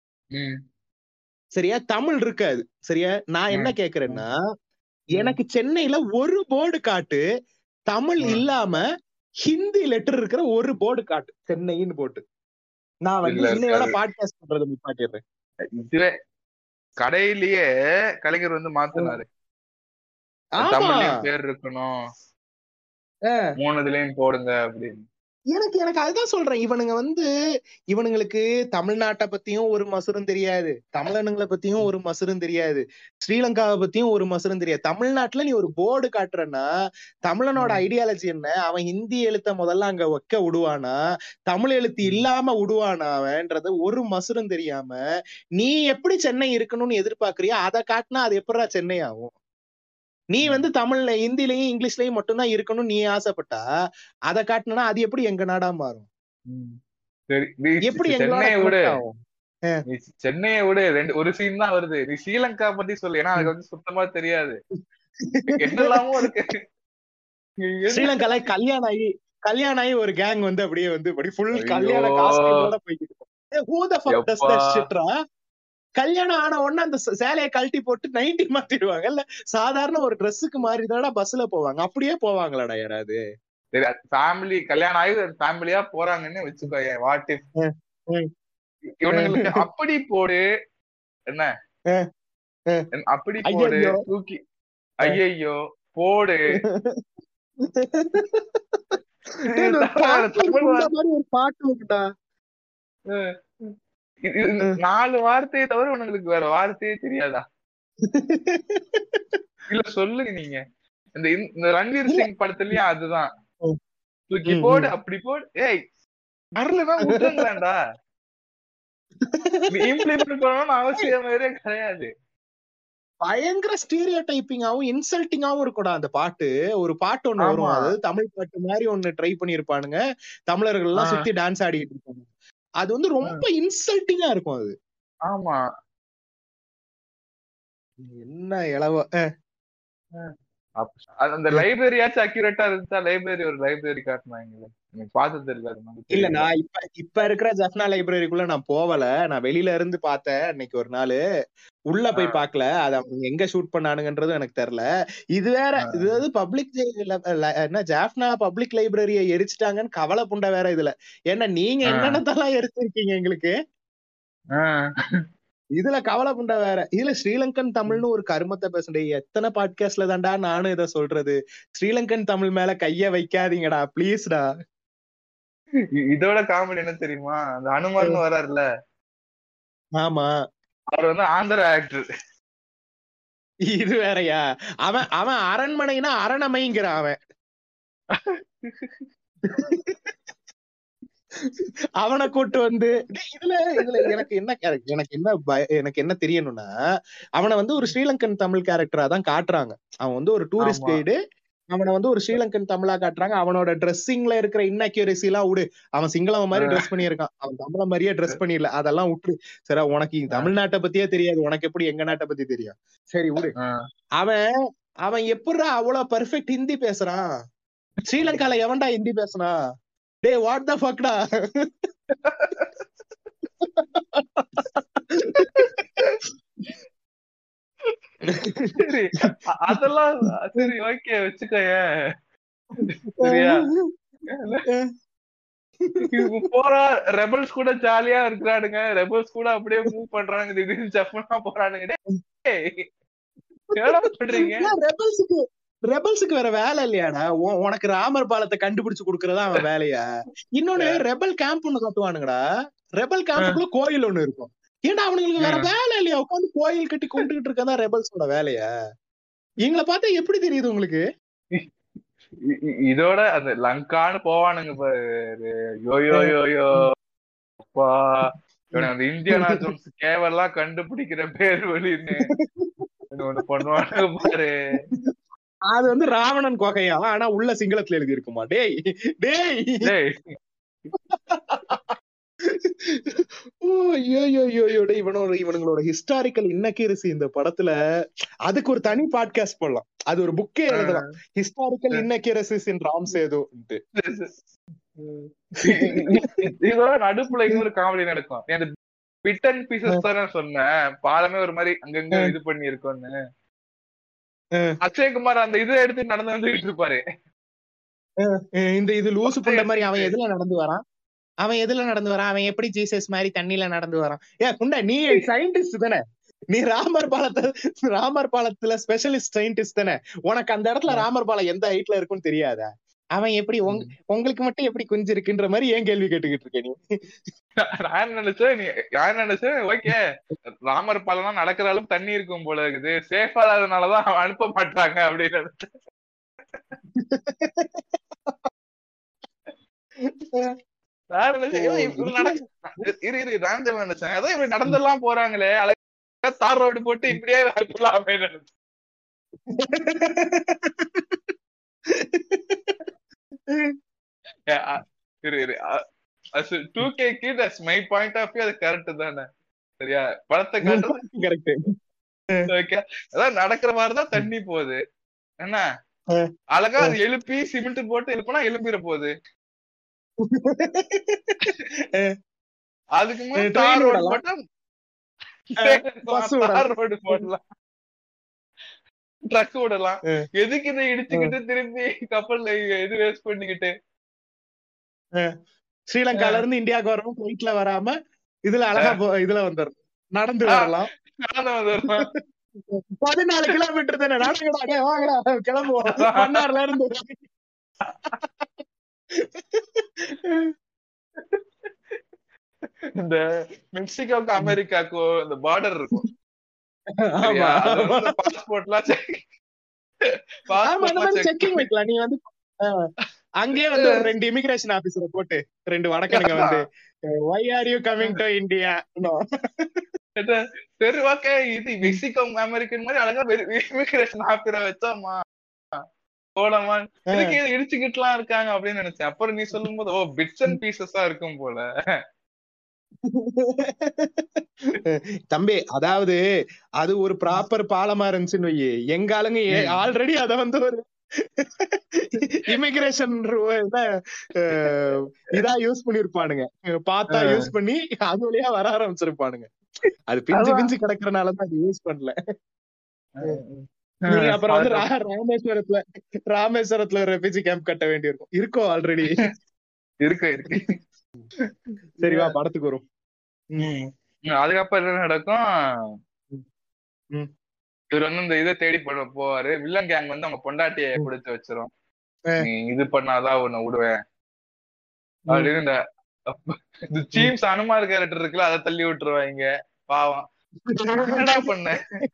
சரியா தமிழ் இருக்காது சரியா நான் என்ன கேக்குறேன்னா எனக்கு சென்னையில ஒரு போர்டு காட்டு தமிழ் ம். இல்லாம ஹிந்தி லெட்டர் இருக்கிற ஒரு போர்டு காட்டு சென்னைன்னு போட்டு நான் வந்து இல்ல, இன்னையோட இருக்காது. பாட்காஸ்ட் பண்றதை நிப்பாட்டிடுறேன் இதுவே கடையிலேயே கலைஞர் வந்து மாத்தினாரு ஆமா தமிழ்லயும் பேர் இருக்கணும் ஆ. மூணு இதுலயும் போடுங்க அப்படின்னு எனக்கு எனக்கு அதுதான் சொல்றேன் இவனுங்க வந்து இவனுங்களுக்கு தமிழ்நாட்டை பத்தியும் ஒரு மசுரும் தெரியாது தமிழனுங்களை பத்தியும் ஒரு மசுரும் தெரியாது ஸ்ரீலங்காவை பத்தியும் ஒரு மசுரும் தெரியாது தமிழ்நாட்டுல நீ ஒரு போர்டு காட்டுறன்னா தமிழனோட ம். ஐடியாலஜி என்ன அவன் ஹிந்தி எழுத்த முதல்ல அங்க வைக்க விடுவானா தமிழ் எழுத்து இல்லாம விடுவானா அவன்றத ஒரு மசுரும் தெரியாம நீ எப்படி சென்னை இருக்கணும்னு எதிர்பார்க்கறியோ அதை காட்டினா அது எப்படிடா சென்னை ஆகும் நீ வந்து தமிழ்ல ஹிந்திலயும் இங்கிலீஷ்லயும் மட்டும்தான் இருக்கணும்னு நீ ஆசைப்பட்டா அதை காட்டினா அது எப்படி எங்க நாடா மாறும் சரி நீ எப்படி எங்களோட சென்னையை விடு connect ஆகும்? நீ சென்னையை விடு ரெண்டு ஒரு சீன் தான் வருது நீ ஸ்ரீலங்கா பத்தி சொல்லு ஏன்னா அதுக்கு வந்து சுத்தமா தெரியாது என்னெல்லாமோ இருக்கு என்ன- ஸ்ரீலங்கால கல்யாணம் ஆகி கல்யாணம் ஆகி ஒரு கேங் வந்து அப்படியே வந்து அப்படி ஃபுல் ஐயோ. கல்யாண காஸ்டியூமோட போய்கிட்டு இருக்கும். ஏய், who the fuck does that எப்பா. shit ரா? கல்யாணம் ஆன உடனே அந்த ச- சேலையை கழட்டி போட்டு நைன்டி மாத்திடுவாங்க இல்ல சாதாரண ஒரு ட்ரெஸ்ஸுக்கு மாறி தானே பஸ்ல போவாங்க அப்படியே போவாங்களாடா யாராவது சரி ஃபேமிலி கல்யாணம் ஆகி ஃபேமிலியா போறாங்கன்னு வச்சுக்கோ வாட் இஃப் ம், ம். இவனுங்களுக்கு அப்படி போடு என்ன ம், ம். அப்படி போடு ஐயையோ. தூக்கி ஐயையோ போடு டேய், இது ஒரு பாட்டு தமிழ் இந்த மாதிரி ஒரு பாட்டு இருக்குடா இது- இது நாலு வார்த்தையை தவிர உனங்களுக்கு வேற வார்த்தையே தெரியாதா இல்ல சொல்லுங்க நீங்க இந்த இந்த- இந்த ரன்வீர் சிங் படத்துலயும் அதுதான் ம். தூக்கி ம், போடு அப்படி போடு ஏய் வரலன்னா விட்டுருங்களாண்டா இம்ப்ளிமெண்ட் பண்ணணும்னு அவசியமே கிடையாது பயங்கர ஸ்டீரியோ டைப்பிங்காவும் இன்சல்ட்டிங்காவும் இருக்கும்டா அந்த பாட்டு ஒரு பாட்டு ஒண்ணு வரும் ஆமா. அதாவது தமிழ் பாட்டு மாதிரி ஒண்ணு ட்ரை பண்ணிருப்பானுங்க தமிழர்கள் எல்லாம் ஆ. சுத்தி டான்ஸ் ஆடிட்டு இருப்பாங்க அது வந்து ரொம்ப இன்சல்ட்டிங்கா இருக்கும் அது ஆமா என்ன இளவ அஹ், அப்ப- அது அந்த லைப்ரரியாச்சும் அக்யூரேட்டா இருந்துச்சா லைப்ரரி ஒரு லைப்ரரி காட்டினாங்களே எனக்கு பார்த்தது இல்ல அது மாதிரி இல்ல தெரியல. நான் இப்ப இப்ப இருக்கிற ஜஃப்னா லைப்ரரிக்குள்ள நான் போகல நான் வெளியில இருந்து பார்த்தேன் அன்னைக்கு ஒரு நாள் உள்ள போய் ஆ. பார்க்கல அது அவங்க எங்க ஷூட் பண்ணானுங்கன்றதும் எனக்கு தெரியல இது வேற ஆ. இது வந்து பப்ளிக் என்ன ஜாஃப்னா பப்ளிக் லைப்ரரியை எரிச்சிட்டாங்கன்னு கவலை புண்டை வேற இதுல ஏன்னா நீங்க ஆ. என்னென்னதெல்லாம் எரிச்சிருக்கீங்க எங்களுக்கு ஆ. இதுல கவலை புண்டை வேற இதுல ஸ்ரீலங்கன் தமிழ்னு ஒரு கருமத்தை பேசுறேன் எத்தனை பாட்காஸ்ட்ல தான்டா நானும் இதை சொல்றது ஸ்ரீலங்கன் தமிழ் மேல கைய வைக்காதீங்கடா ப்ளீஸ்டா இ- இதோட காமெடி என்ன தெரியுமா அந்த அனுமார்னு வராருல்ல ஆமா அவர் வந்து ஆந்திரா ஆக்டர் இது வேறயா அவன் அவன் அரண்மனைனா அரணமைங்கிறான் அவன் அவனை கூட்டு வந்து டேய், இதுல இதுல எனக்கு என்ன character- எனக்கு என்ன பய- எனக்கு என்ன தெரியணும்னா அவனை வந்து ஒரு ஸ்ரீலங்கன் தமிழ் கேரக்டரா தான் காட்டுறாங்க அவன் வந்து ஒரு டூரிஸ்ட் ஆமா. கைடு அவனை வந்து ஒரு ஸ்ரீலங்கன் தமிழா காட்டுறாங்க அவனோட ட்ரெஸ்ஸிங்ல இருக்கிற இன்னக்யூரசி எல்லாம் விடு அவன் சிங்களவன் மாதிரி ஆ. ட்ரெஸ் பண்ணியிருக்கான் அவன் தமிழ மாதிரியே ட்ரெஸ் பண்ணிடல அதெல்லாம் விட்டு சரி உனக்கு இங்க தமிழ்நாட்டை பத்தியே தெரியாது உனக்கு எப்படி எங்க நாட்டை பத்தி தெரியும் சரி விடு ஆ. அவன் அவன் எப்படிடா அவ்வளவு பெர்ஃபெக்ட் ஹிந்தி பேசுறான் ஸ்ரீலங்கால எவன்டா ஹிந்தி பேசுறான் டேய் வாட் த ஃபக்டா சரி அ- அதெல்லாம் சரி ஓகே வச்சுக்கோயேன் சரியா இவங்க போறா ரெபல்ஸ் கூட ஜாலியா இருக்கிறானுங்க ரெபல்ஸ் கூட அப்படியே மூவ் பண்றானுங்க திடீர்னு ஜப்பனா போறானுங்க டேய், என்னடா பண்றீங்க ரெபல்ஸுக்கு ரெபல்ஸுக்கு வேற வேலை இல்லையாடா உ- உனக்கு ராமர் பாலத்தை கண்டுபிடிச்சு கொடுக்கறதா அவன் வேலையா இன்னொன்னு ரெபல் கேம்ப் ஒண்ணு கட்டுவானுங்கடா ரெபல் கேம்புக்குள்ள கோயில் ஒண்ணு இருக்கும் ஏன்டா அவனுங்களுக்கு வேற வேலை இல்லையா உட்காந்து கோயில் கட்டி கும்பிட்டுக்கிட்டு இருக்கதா ரெபல்ஸோட வேலையா எங்களை பார்த்தா எப்படி தெரியுது உங்களுக்கு இ- இ- இதோட அந்த லங்கான்னு போவானுங்க பாரு யோ யோ யோ யோ அப்பா இவன் அந்த இந்தியானா ஜோன்ஸ் கேவெல்லாம் கண்டுபிடிக்கிற பேர் வழின்னு ஒண்ணு பண்ணுவானுங்க பாரு அது வந்து ராவணன் கொகையா ஆனா உள்ள சிங்களத்துல எழுதி இருக்குமா டேய் டேய் டேய் ஓ, ஐயோ, ஐயோ, ஐயோ, ஐயோ, டேய், இவனோட இவனுங்களோட ஹிஸ்டாரிக்கல் இன்னக்கீரசி இந்த படத்துல அதுக்கு ஒரு தனி பாட்காஸ்ட் போடலாம் அது ஒரு புக்கே எழுதலாம் ஹிஸ்டாரிக்கல் இன்னக்கீரசிஸ் இன் ராம் சேதுன்ட்டு இதோட நடுப்புல இன்னொரு காமெடி நடக்கும் நீ அந்த பிட் அண்ட் பீசஸ் தானே சொன்னேன் பாலமே ஒரு மாதிரி அங்கங்க இது பண்ணி இருக்கோன்னு ம். அக்ஷயகுமார் அந்த இதை எடுத்து நடந்து வந்துகிட்டு இருப்பாரு அஹ் இந்த இது லூசு பண்ண மாதிரி அவன் எதுல நடந்து வரான் அவன் எதுல நடந்து வரான் அவன் எப்படி ஜீசஸ் மாதிரி தண்ணில நடந்து வரான் ஏ குண்டா நீ சயின்டிஸ்ட் தானே நீ ராமர் பாலத்தை ராமர் பாலத்துல ஸ்பெஷலிஸ்ட் சயின்டிஸ்ட் தானே உனக்கு அந்த இடத்துல ராமர் பாலம் எந்த ஹைட்ல இருக்குன்னு தெரியாதா அவன் எப்படி உங்க உங்களுக்கு மட்டும் எப்படி குஞ்சு இருக்குன்ற மாதிரி ஏன் கேள்வி கேட்டுக்கிட்டு இருக்க நீ நான் என்ன நினைச்சேன் நீ நான் என்ன நினைச்சேன் ஓகே ராமர் பாலம் நடக்கிற அளவுக்கு தண்ணி இருக்கும் போல இருக்குது சேஃபா இல்லாதனாலதான் அவன் அனுப்ப மாட்டாங்க அப்படின்னு நினைச்சேன் நான் நினைச்சேன், ஏன் இப்படி நடக்கு- இரு இரு நான் என்ன நினைச்சேன் அதான் இப்படி நடந்தெல்லாம் போறாங்களே அழகா தார் ரோடு போட்டு இப்படியே அனுப்பலாமே நினைச்சேன் ஏ, அ- இரு இரு டூ கேக்கு that's my point of view அது கரெக்ட் தானே சரியா படத்தை காட்டுறது கரெக்ட் ஓகே அதான் நடக்கிற மாதிரிதான் தண்ணி போகுது என்ன அஹ். அழகா அது எழுப்பி சிமெண்ட் போட்டு எழுப்பினா எழுப்பிட போகுது அதுக்கு முன்னாடி அஹ் train தார் ரோடு விடலாம். போட்டா bus விடலாம். தார் ரோடு போடலாம் ட்ரக் விடலாம் அஹ். எதுக்கு இதை இடிச்சுக்கிட்டு திருப்பி கப்பல்ல இது வேஸ்ட் பண்ணிக்கிட்டு ஸ்ரீலங்கால இருந்து இந்தியாவுக்கு வரணும் ஃபிளைட்ல வராம இதுல அழகா போ- இதுல வந்துடும் நடந்து ஆ. வரலாம் நடந்து வந்துடலாம் பதினாலு கிலோமீட்டர் தானே நடங்கடா டேய் வாங்கடா கிளம்புவோம் மன்னார்ல இருந்து இந்த மெக்சிகோக்கு அமெரிக்காக்கும் இந்த பார்டர் இருக்கும் ஆமா பாஸ்போர்ட்லாம் ஆமா அந்த மாதிரி செக்கிங் வைக்கலாம் நீ வந்து ஆ, அங்கேயே வந்து ஒரு ரெண்டு இமிகிரேஷன் ஆபீசரை போட்டு ரெண்டு வடக்கனுங்க வந்து why are you coming to India சரி ஓகே இது மெக்சிகோ அமெரிக்கன் மாதிரி அழகா இமிகிரேஷன் ஆபீரை வச்சோமா போலாமா இதுக்கு இது இடிச்சுக்கிட்டுலாம் இருக்காங்க அப்படின்னு நினைச்சேன் அப்புறம் நீ சொல்லும் போது ஓ பிட்ஸ் அண்ட் பீசஸா இருக்கும் போல தம்பி அதாவது அது ஒரு ப்ராப்பர் பாலமா இருந்துச்சுன்னு வையே எங்க ஆளுங்க ம். ஆல்ரெடி அத வந்து ஒரு இமிகிரேஷன் இதா யூஸ் பண்ணிருப்பானுங்க பார்த்தா ஆ. யூஸ் பண்ணி அது வழியா வர ஆரம்பிச்சிருப்பானுங்க அது பிஞ்சு அதான். பிஞ்சு கிடக்குறனாலதான் அது யூஸ் பண்ணல நீங்க அப்புறம் வந்து ரா- ராமேஸ்வரத்துல ராமேஸ்வரத்துல ஒரு ரெஃப்யூஜி கேம்ப் கட்ட வேண்டியிருக்கும் இருக்கும் ஆல்ரெடி இருக்கு இருக்கு சரிவா படத்துக்கு வரும் ம். அதுக்கப்புறம் என்ன நடக்கும் ம். இவர் வந்து இந்த இதை தேடி பண்ண போவாரு வில்லன் கேங் வந்து அவங்க பொண்டாட்டிய ம். குடிச்சு வச்சிரும் ஆ. நீ இது பண்ணாதான் உன்னை விடுவேன் அப்படின்னு இந்த இந்த சீம்ஸ் அனுமார் கேரக்டர் இருக்குல்ல அதை தள்ளி விட்டுருவாங்க பாவம் என்னடா பண்ண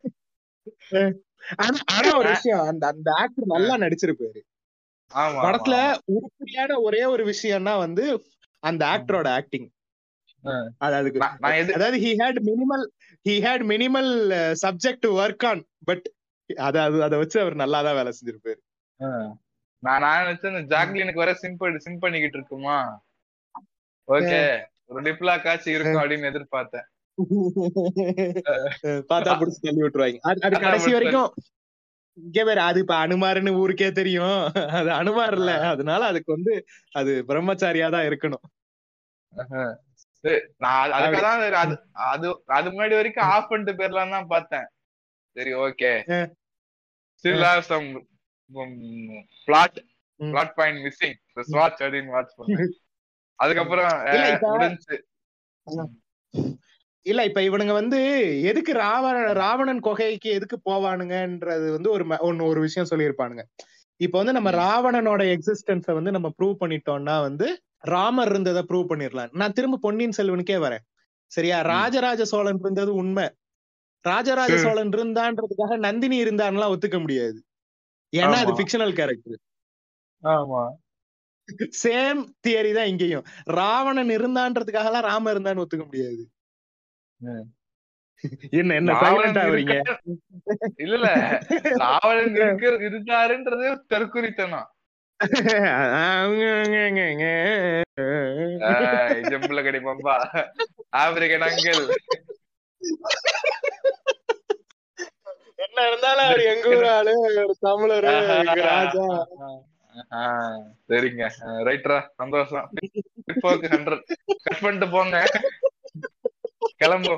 ஆனா ஆனா ஒரு விஷயம் அந்த அந்த ஆக்டர் நல்லா நடிச்சிருப்பாரு ஆமா படத்துல ஆமா. உருப்படியான ஒரே ஒரு விஷயம்னா வந்து அந்த ஆக்டரோட ஆக்டிங் ஆ. அது அதுக்கு நான் நான் எது அதாவது he had minimal he had minimal subject to work on but அத அது அதை வச்சு அவர் நல்லா தான் வேலை செஞ்சிருப்பாரு ஆ. நான் நான் நினைச்சேன் இந்த ஜாக்லினுக்கு வர சிம்பிள் சிம் பண்ணிக்கிட்டு இருக்குமா ஓகே ஒரு டிப்லா காட்சி இருக்கும் அப்படின்னு எதிர்பார்த்தேன் பார்த்தா புடிச்சு தள்ளி விட்டுருவாங்க அது- அது அதான் கடைசி விட்டுரு. வரைக்கும் இங்க வேற அது இப்ப அனுமாருன்னு ஊருக்கே தெரியும் அது அனுமார் இல்ல அதனால அதுக்கு வந்து அது பிரம்மச்சாரியா தான் இருக்கணும் சரி, நான் அது- அதுக்காகதான் அது அது அது அது முன்னாடி வரைக்கும் ஆஃப் பண்ணிட்டு போயிடலாம் தான் பார்த்தேன் சரி ஓகே ஆ. ஸ்டில் ஹேவ் சம் பிளாட் ம். பிளாட் பாயிண்ட் மிஸ்ஸிங் வாட்ச் அப்படின்னு வாட்ச் பண்ணேன் அதுக்கப்புறம் இல்ல, அஹ், இப்ப- முடிஞ்சுச்சு இல்ல இப்ப இவனுங்க வந்து எதுக்கு ராவண ராவணன் கொகைக்கு எதுக்கு போவானுங்கன்றது வந்து ஒரு ம- ஒன்னு ஒரு விஷயம் சொல்லியிருப்பானுங்க இப்ப வந்து நம்ம ம். ராவணனோட எக்ஸிஸ்டன்ஸ வந்து நம்ம ப்ரூவ் பண்ணிட்டோம்னா வந்து ராமர் இருந்ததை ப்ரூவ் பண்ணிடலாம் நான் திரும்ப பொன்னியின் செல்வனுக்கே வரேன் சரியா ராஜராஜ சோழன் இருந்தது உண்மை ராஜராஜ ம். சோழன் இருந்தான்றதுக்காக நந்தினி இருந்தான்லாம் ஒத்துக்க முடியாது ஏன்னா அது ஆமா. ஃபிக்ஷனல் கேரக்டர் ஆமா சேம் தியரி தான் இங்கேயும் ராவணன் இருந்தான்றதுக்காக எல்லாம் ராம இருந்தான்னு ஒத்துக்க முடியாது ம். என்ன என்ன நாவலன் சைலண்ட் ஆவறீங்க இருக்க- இல்ல இல்ல நாவலன் இருக்க இருக்காருன்றது தற்குறித்தனம் ஆஹ் ஜம்புல கிடைப்பா ஆப்பிரிக்கன் அங்கிள் என்ன இருந்தாலும் அவர் எங்க ஊர் ஆளு ஒரு தமிழரு எங்க ராஜா ஆஹ் சரிங்க ரைட்ரா சந்தோஷம் பிற்போக்கு ஹண்ட்ரட் கட் பண்ணிட்டு போங்க கிளம்பும்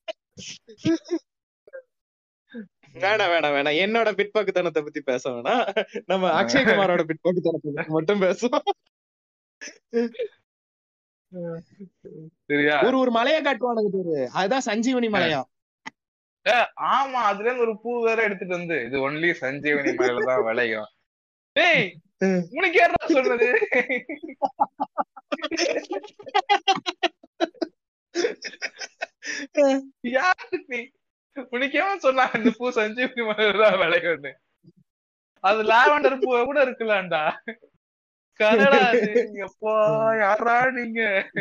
வேணாம் வேணாம் வேணாம் என்னோட பிற்போக்குத்தனத்தை பத்தி பேச வேணாம் நம்ம அக்ஷய்குமாரோட பிற்போக்குத்தனத்தை பத்தி மட்டும் பேசுவோம் சரியா ஒரு ஒரு மலையை காட்டுவானுங்க பேரு அதுதான் சஞ்சீவனி மலையா ஆமா அதுல இருந்து ஒரு பூ வேற எடுத்துட்டு வந்து இது ஒன்லி சஞ்சீவனி மலையில தான் விளையும் டேய் உனக்கு யாரா சொன்னது யாரு நீ உனக்கு எவன் சொன்னா இந்த பூ சஞ்சீவனி மலையில தான் விளையும்னு அது லாவெண்டர் பூ கூட இருக்கலாம்டா கனடா அது எப்பா யாரா நீங்க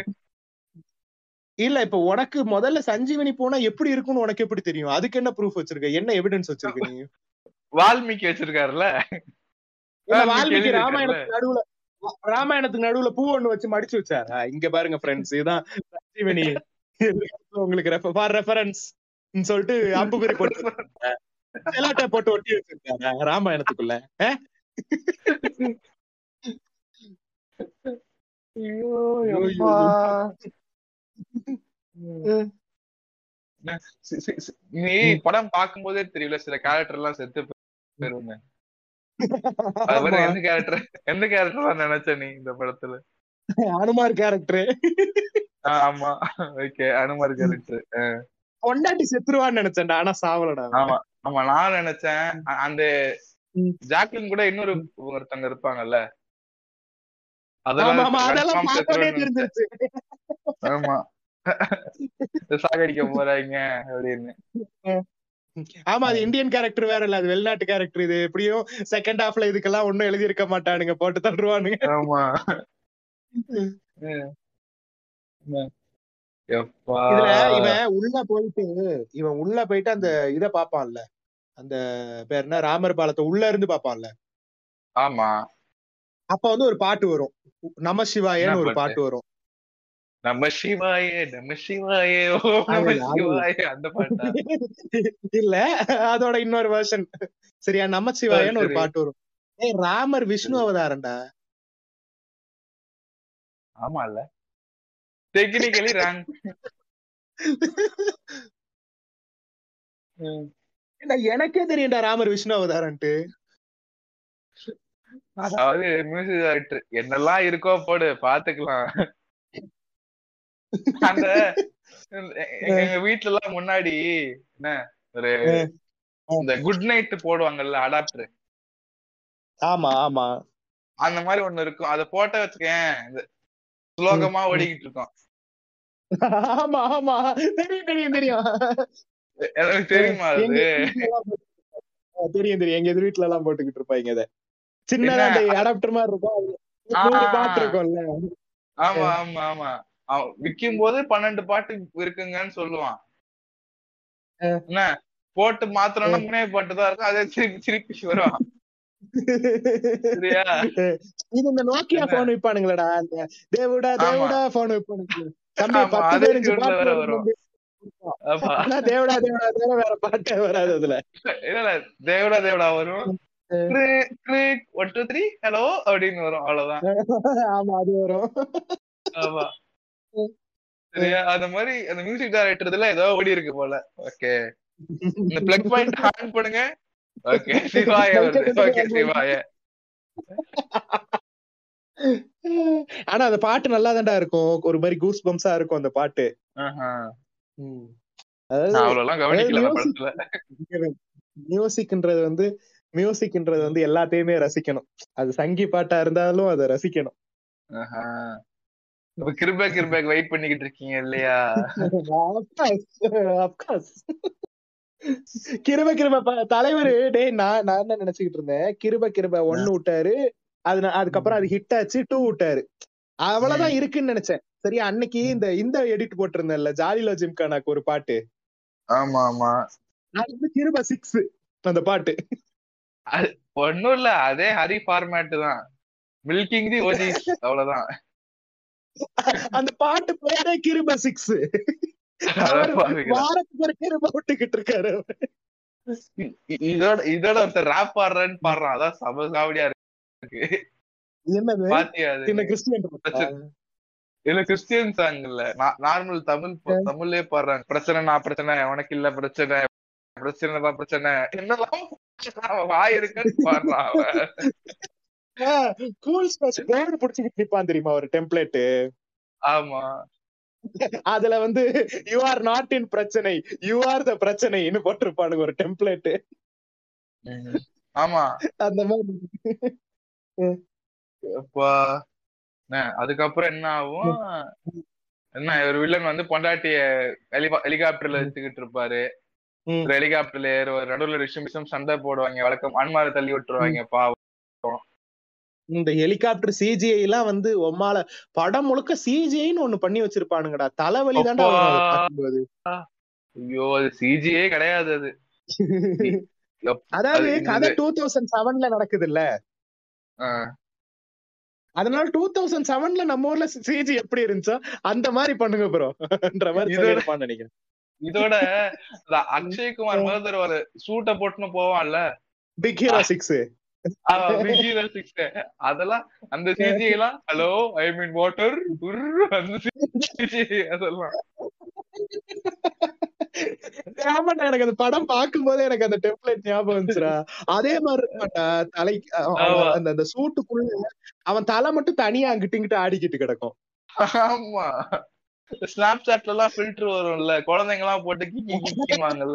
இல்ல இப்ப உனக்கு முதல்ல சஞ்சீவனி போனா எப்படி இருக்கும்னு உனக்கு எப்படி தெரியும் அதுக்கு என்ன ப்ரூஃப் வச்சிருக்க என்ன எவிடன்ஸ் வச்சிருக்க நீ வால்மீகி வச்சிருக்காருல்ல இல்ல, வால்மீகி வால்மீகி எழுதியிருக்காருல்ல? ராமாயணத்துக்கு நடுவுல ராமாயணத்துக்கு நடுவுல பூ ஒண்ணு வச்சு மடிச்சு வச்சாரா இங்க பாருங்க ஃப்ரெண்ட்ஸ் இதுதான் சஞ்சீவனி உங்களுக்கு ஃபார் ரெஃபரன்ஸ் சொல்லிட்டு அம்புகுறி போட்டு செலாட்டை போட்டு ஒட்டி வச்சிருக்காங்க ராமாயணத்துக்குள்ள அஹ்? ஐயோ ஐயோ, எப்பா. ம். சி- சி- சி- நீ படம் பார்க்கும்போதே தெரியல சில கேரக்டர் எல்லாம் செத்து போயிருங்க அது மாதிரி ஆமா. எந்த கேரக்டர் எந்த கேரக்டர் நினைச்ச நீ இந்த படத்துல அனுமார் கேரக்டர் ஆ, ஆமா ஓகே அனுமார் கேரக்டர் பொண்டாட்டி செத்துருவான்னு நினைச்சேன்டா ஆனா சாவலடா ஆமா ஆமா நான் நினைச்சேன் அ- அந்த ம். ஜாக்லின் கூட இன்னொரு ஒருத்தங்க இருப்பாங்கல்ல ஆமா ஆமா அதெல்லாம் confirm பார்த்தோன்னே செத்துருவான்னு தெரிஞ்சிருச்சு ஆமா சாகடிக்க போறாங்க அப்படின்னு ஆமா அது இந்தியன் கேரக்டர் வேற இல்ல அது வெளிநாட்டு கேரக்டர் இது எப்படியும் செகண்ட் ஹாஃப்ல இதுக்கெல்லாம் ஒண்ணும் எழுதி இருக்க மாட்டானுங்க போட்டு தள்ளுவானுங்க ஆமா ம். எப்பா இதுல இவன் உள்ள போயிட்டு இவன் உள்ள போயிட்டு அந்த இத பாப்பான்ல அந்த பேர் என்ன ராமர் பாலத்தை உள்ள இருந்து பாப்பான்ல ஆமா அப்ப வந்து ஒரு பாட்டு வரும் நம சிவாயன்னு என்ன ஒரு பாட்டு? பாட்டு வரும் நம்ம சிவாயே நம்ம சிவாயே ஓ நம்ம அது இல்ல, அது இல்ல. சிவாயே அந்த பாட்டா இல்ல அதோட இன்னொரு வெர்ஷன் சரியா நம சிவாயன்னு ஒரு சரி. பாட்டு வரும் ஏய் ராமர் விஷ்ணு அவதாரம்டா ஆமா இல்ல டெக்னிக்கலி ராங் ஏன்டா, எனக்கே தெரியும்டா ராமர் விஷ்ணு அவதாரம்ட்டு அதாவது மியூசிக் டைரக்டர் என்னெல்லாம் இருக்கோ போடு பாத்துக்கலாம் அந்த எங்க எங்க வீட்ல எல்லாம் முன்னாடி என்ன ஒரு இந்த குட் நைட் போடுவாங்கல்ல அடாப்டர் ஆமா ஆமா அந்த மாதிரி ஒண்ணு இருக்கும் அத போட்ட வச்சுக்கேன் இந்த ஸ்லோகமா ஓடிக்கிட்டு இருக்கோம் ஆமா ஆமா தெரியும் தெரியும் தெரியும் எனக்கு தெரியுமா எங்க அது வீட்ல எல்லாம் போட்டு- தெரியும் தெரியும் எங்க எதிர் வீட்ல எல்லாம் போட்டுக்கிட்டு இருப்பாங்க அத சின்னதா என்ன? அந்த அடாப்டர் மாதிரி இருக்கும் அதுல ஆ, நூறு ஆ, பாட்டு ஆ. இருக்கும்ல ஆமா ஆமா ஆமா அவன் விக்கும் போது பன்னெண்டு பாட்டு இருக்குங்கன்னு சொல்லுவான் என்ன போட்டு மாத்திரம்னா மூணே பாட்டு தான் இருக்கும் அதே திருப்பி திருப்பி வரும் சரியா இது இந்த நோக்கியா என்ன? போன் வைப்பானுங்களடா அந்த தேவுடா ஆமா. தேவுடா போன் வைப்பானுங்க தம்பி ஆமா, பத்து அதே பதினஞ்சு tune ல பாட்டு வேற வரும் வரும். தம்பி. ஆமா ஆனா தேவடா தேவடா தேவ வேற பாட்டே வராது அதுல இல்ல இல்ல தேவடா தேவடா வரும் ஒன் டூ த்ரீ ஹலோ அப்படின்னு வரும் அவ்வளவுதான் ஆமா அது வரும் ஆமா சரியா அந்த மாதிரி அந்த மியூசிக் டைரக்டர் இதுல ஏதோ ஓடி இருக்கு போல ஓகே இந்த பிளக் பாயிண்ட் ஆன் பண்ணுங்க ஓகே சிவாய வருது ஓகே சிவாய ஆனா அந்த பாட்டு நல்லா இருக்கும் ஒரு மாதிரி கூஸ் பம்ஸா இருக்கும் அந்த பாட்டு ஆஹா. அதாவது நான் அவ்வளவு எல்லாம் கவனிக்கல அந்த music- படத்துல மியூசிக்ன்றது வந்து மியூசிக்ன்றது வந்து எல்லாத்தையுமே ரசிக்கணும் அது சங்கி பாட்டா இருந்தாலும் அதை ரசிக்கணும் ஆஹா. இப்ப கிருபேக் கிருபேக் வெயிட் பண்ணிக்கிட்டு இருக்கீங்க இல்லையா கிருப கிருப ப- தலைவரு டேய் நான் நான் என்ன நினைச்சுக்கிட்டு இருந்தேன் கிருப கிருப ஒண்ணு விட்டாரு அது நான்- அதுக்கப்புறம் அது ஹிட் ஆச்சு டூ விட்டாரு அவ்வளவுதான் இருக்குன்னு நினைச்சேன் சரியா அன்னைக்கு இந்த இந்த எடிட் போட்டிருந்தேன்ல ஜாலிலோ ஜிம்கானாக்கு ஒரு பாட்டு ஆமா ஆமா அது வந்து கிருபா சிக்ஸ் அந்த பாட்டு ஒண்ணும் இல்ல அதே ஹரி ஃபார்மேட் தான் மில்கிங் தி ஓஜி அவ்வளவுதான் அந்த பாட்டு பேரே கிருபா சிக்ஸ் அதான் பாருங்களா. வாரத்துக்கு ஒரு கிருபா விட்டுக்கிட்டு இருக்காரு அவரு. இ- இ- இதோட இதோட ஒருத்தர் ரேப் பாடுறேன்னு பாடுறான் அதான் சம காவடியா இருக்கு என்னது பாத்தியா அது சின்ன கிறிஸ்டியன் இதுல கிறிஸ்டியன் சாங் இல்ல நார்மல் தமிழ் ப- தமிழ்லயே பாடுறாங்க பிரச்சனை நான் பிரச்சனை உனக்கு இல்ல பிரச்சனை பிரச்சனை தான் பிரச்சனை என்னதான் பிரச்சனை? அவன் வாய் இருக்குன்னு பாடுறான் அவன் கூல் ஸ்பேஸ் போர்டு புடிச்சுக்கிட்டு இருப்பான் தெரியுமா ஒரு டெம்ப்ளேட் ஆமா அதுல வந்து யூ ஆர் நாட் இன் பிரச்சனை யூ ஆர் த பிரச்சனைன்னு போட்டிருப்பானுங்க ஒரு டெம்ப்ளேட் ஆமா அந்த மாதிரி அப்பா என்ன, அதுக்கப்புறம் என்ன ஆகும் என்ன ஒரு வில்லன் வந்து பொண்டாட்டிய ஹெலிபா- ஹெலிகாப்டர்ல வச்சுக்கிட்டு இருப்பாரு ம். ஒரு ஹெலிகாப்டர்ல ஏறுவாரு நடுவுல ரிஷம் ரிஷம் சண்டை போடுவாங்க வழக்கம் அன்மாரை தள்ளி விட்டுருவாங்க பாவம் இந்த ஹெலிகாப்டர் சிஜிஐ எல்லாம் வந்து உம்மால படம் முழுக்க சிஜிஐன்னு ஒண்ணு பண்ணி வச்சிருப்பானுங்கடா தலைவலி தான்டா வரும் அதை அப்பா. பார்க்கும்போது. ஐயோ அது சிஜியே கிடையாது அது எப்- அதாவது அது இந்த- கதை டூ தௌசண்ட் செவன்ல நடக்குது இல்ல ஆ, அதனால டூ தௌசண்ட் செவன்ல நம்ம ஊர்ல சிஜி எப்படி இருந்துச்சோ அந்த மாதிரி பண்ணுங்க ப்ரோ என்ற மாதிரி இதோட- சொல்லியிருப்பான்னு நினைக்கிறேன் இதோட இந்த அக்ஷய்குமார் மதர் ஒரு சூட்டை போட்டுன்னு போவான்ல பிக் ஹீரோ சிக்ஸ் அவன் Big Hero Six. அதெல்லாம் அந்த சிஜி எல்லாம் ஹலோ ஐ மீன் வாட்டர் அந்த CGI அதெல்லாம் ஆமாண்டா எனக்கு அந்த படம் பார்க்கும்போதே எனக்கு அந்த டெம்ப்ளேட் ஞாபகம் வந்துச்சுடா அதே மாதிரி இருப்பான்டா, தலை அவன் ஆமா. அந்த அந்த சூட்டுக்குள்ள அவன் தலை மட்டும் தனியா அங்கிட்டு இங்கிட்டு ஆடிக்கிட்டு கிடக்கும் ஆமா ஸ்னாப் சாட்ல எல்லாம் ஃபில்டர் வரும்ல குழந்தைங்க எல்லாம் போட்டு கிக்கி கிக்கிவாங்கல்ல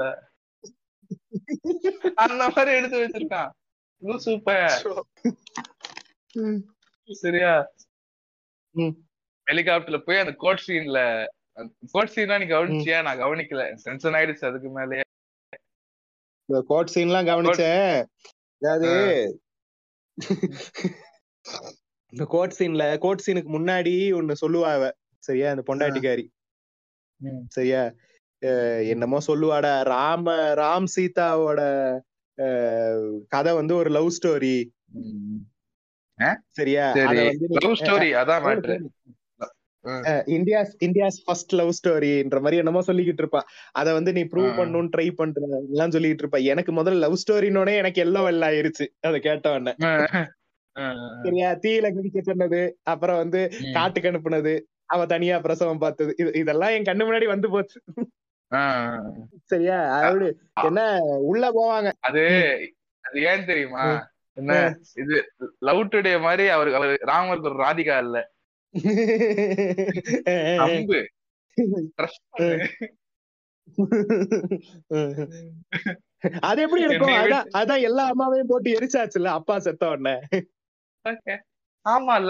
அந்த மாதிரி எடுத்து வச்சிருக்கான் இது சூப்பர் ம். சரியா ம். ஹெலிகாப்டர்ல போய் அந்த கோட் சீன்ல கோட் சீன்லாம் நீ கவனிச்சியா நான் கவனிக்கல டென்ஷன் ஆயிடுச்சு அதுக்கு மேலயே இந்த கோட் சீன் எல்லாம் கவனிச்சேன் அதாவது இந்த கோட் சீன்ல கோட் சீனுக்கு முன்னாடி ஒண்ணு சொல்லுவா அவ சரியா அந்த பொண்டாட்டிக்காரி ம். சரியா அஹ் என்னமோ சொல்லுவாடா ராம ராம் சீதாவோட அஹ், கதை வந்து ஒரு லவ் ஸ்டோரி சரியா அத சரி வந்து நீ- லவ் ஸ்டோரி அதான் matter India's India's first love ஸ்டோரின்ற மாதிரி என்னமோ சொல்லிக்கிட்டு இருப்பா அத வந்து நீ ப்ரூவ் ஆ. பண்ணணும்னு ட்ரை பண்ற எல்லாம் சொல்லிட்டு இருப்பா எனக்கு முதல்ல லவ் ஸ்டோரினோட எனக்கு எல்லோ வெள்ள ஆயிருச்சு அதை கேட்ட உடனே சரியா தீயில குதிக்க சொன்னது அப்புறம் வந்து காட்டுக்கு அனுப்புனது அவ தனியா பிரசவம் பார்த்தது இது இதெல்லாம் என் கண்ணு முன்னாடி வந்து போச்சு சரியா அதாவது என்ன உள்ள போவாங்க அது அது ஏன் தெரியுமா என்ன இது லவ் டுடே மாதிரி அவருக்கு அவர் ராமருக்கு ஒரு ராதிகா இல்ல அம்பு Trust பண்ணு. அது எப்படி இருக்கும் என்னை அதான் அதான் எல்லா அம்மாவையும் போட்டு எரிச்சாச்சுல்ல அப்பா செத்த உடனே Okay. ஆமால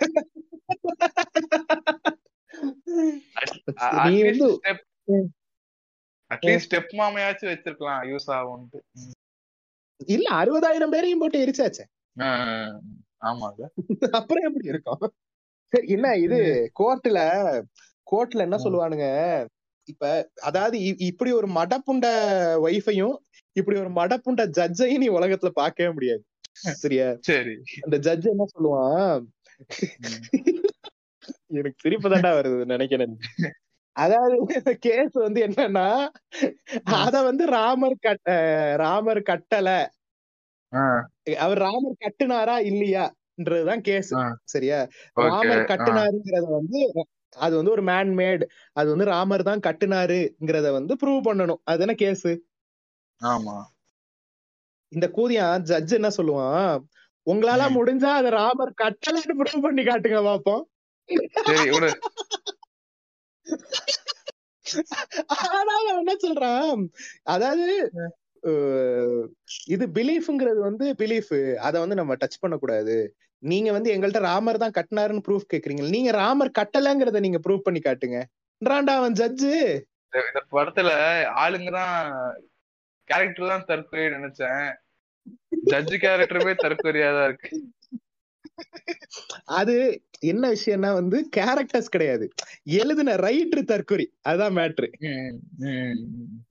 நீ வந்து அட்லீஸ்ட் ஸ்டெப் மாமையாச்சும் வச்சிருக்கலாம் யூஸ் ஆகும்ட்டு இல்ல அறுபதாயிரம் பேரையும் போட்டு எரிச்சாச்சு ஆஹ் ஆமால அப்புறம் எப்படி இருக்கும் சரி என்ன இது கோர்ட்ல கோர்ட்ல என்ன சொல்லுவானுங்க இப்ப அதாவது இ- இப்படி ஒரு மடப்புண்ட ஒய்ஃபையும் இப்படி ஒரு மடப்புண்ட ஜட்ஜையும் நீ உலகத்துல பார்க்கவே முடியாது சரியா சரி அந்த ஜட்ஜ் என்ன சொல்லுவான் எனக்கு சிரிப்பு தாண்டா வருது நினைக்கிறேன் அதாவது கேஸ் வந்து என்னன்னா அத வந்து ராமர் கட் அஹ் ராமர் கட்டல ஆஹ் அவர் ராமர் கட்டுனாரா இல்லையான்றதுதான் கேஸ் ஆ. சரியா Okay. ராமர் ஆ. கட்டுனாருங்கிறத வந்து அது வந்து ஒரு மேன் மேட் அது வந்து ராமர் தான் கட்டுனாருங்கிறத வந்து ப்ரூவ் பண்ணணும் அதுதானே கேஸ் ஆமா இந்த கூதியான் ஜட்ஜ் என்ன சொல்லுவான் உங்களால ம். முடிஞ்சா அதை ராமர் கட்டலைன்னு ப்ரூவ் பண்ணி காட்டுங்க பாப்போம் சரி விடு ஆனா அவன் என்ன சொல்றான் அதாவது அஹ், இது பிலீஃப்ங்கிறது வந்து பிலீஃப் அத வந்து நம்ம டச் பண்ணக்கூடாது நீங்க வந்து எங்கள்ட்ட ராமர் தான் கட்டினாருன்னு ப்ரூஃப் கேக்குறீங்க நீங்க ராமர் கட்டலங்கிறத நீங்க ப்ரூவ் பண்ணி காட்டுங்கன்றான்டா அவன் ஜட்ஜு இந்த- இந்த படத்துல ஆளுங்க தான் கேரக்டர் தான் தற்கொலை நினைச்சேன் ஜட்ஜ் கேரக்டருமே தற்கொலையா தான் இருக்கு அது என்ன விஷயம்னா வந்து கேரக்டர்ஸ் கிடையாது எழுதின ரைட்டர் தற்கொலை அதுதான் மேட்ரு ம், ம்.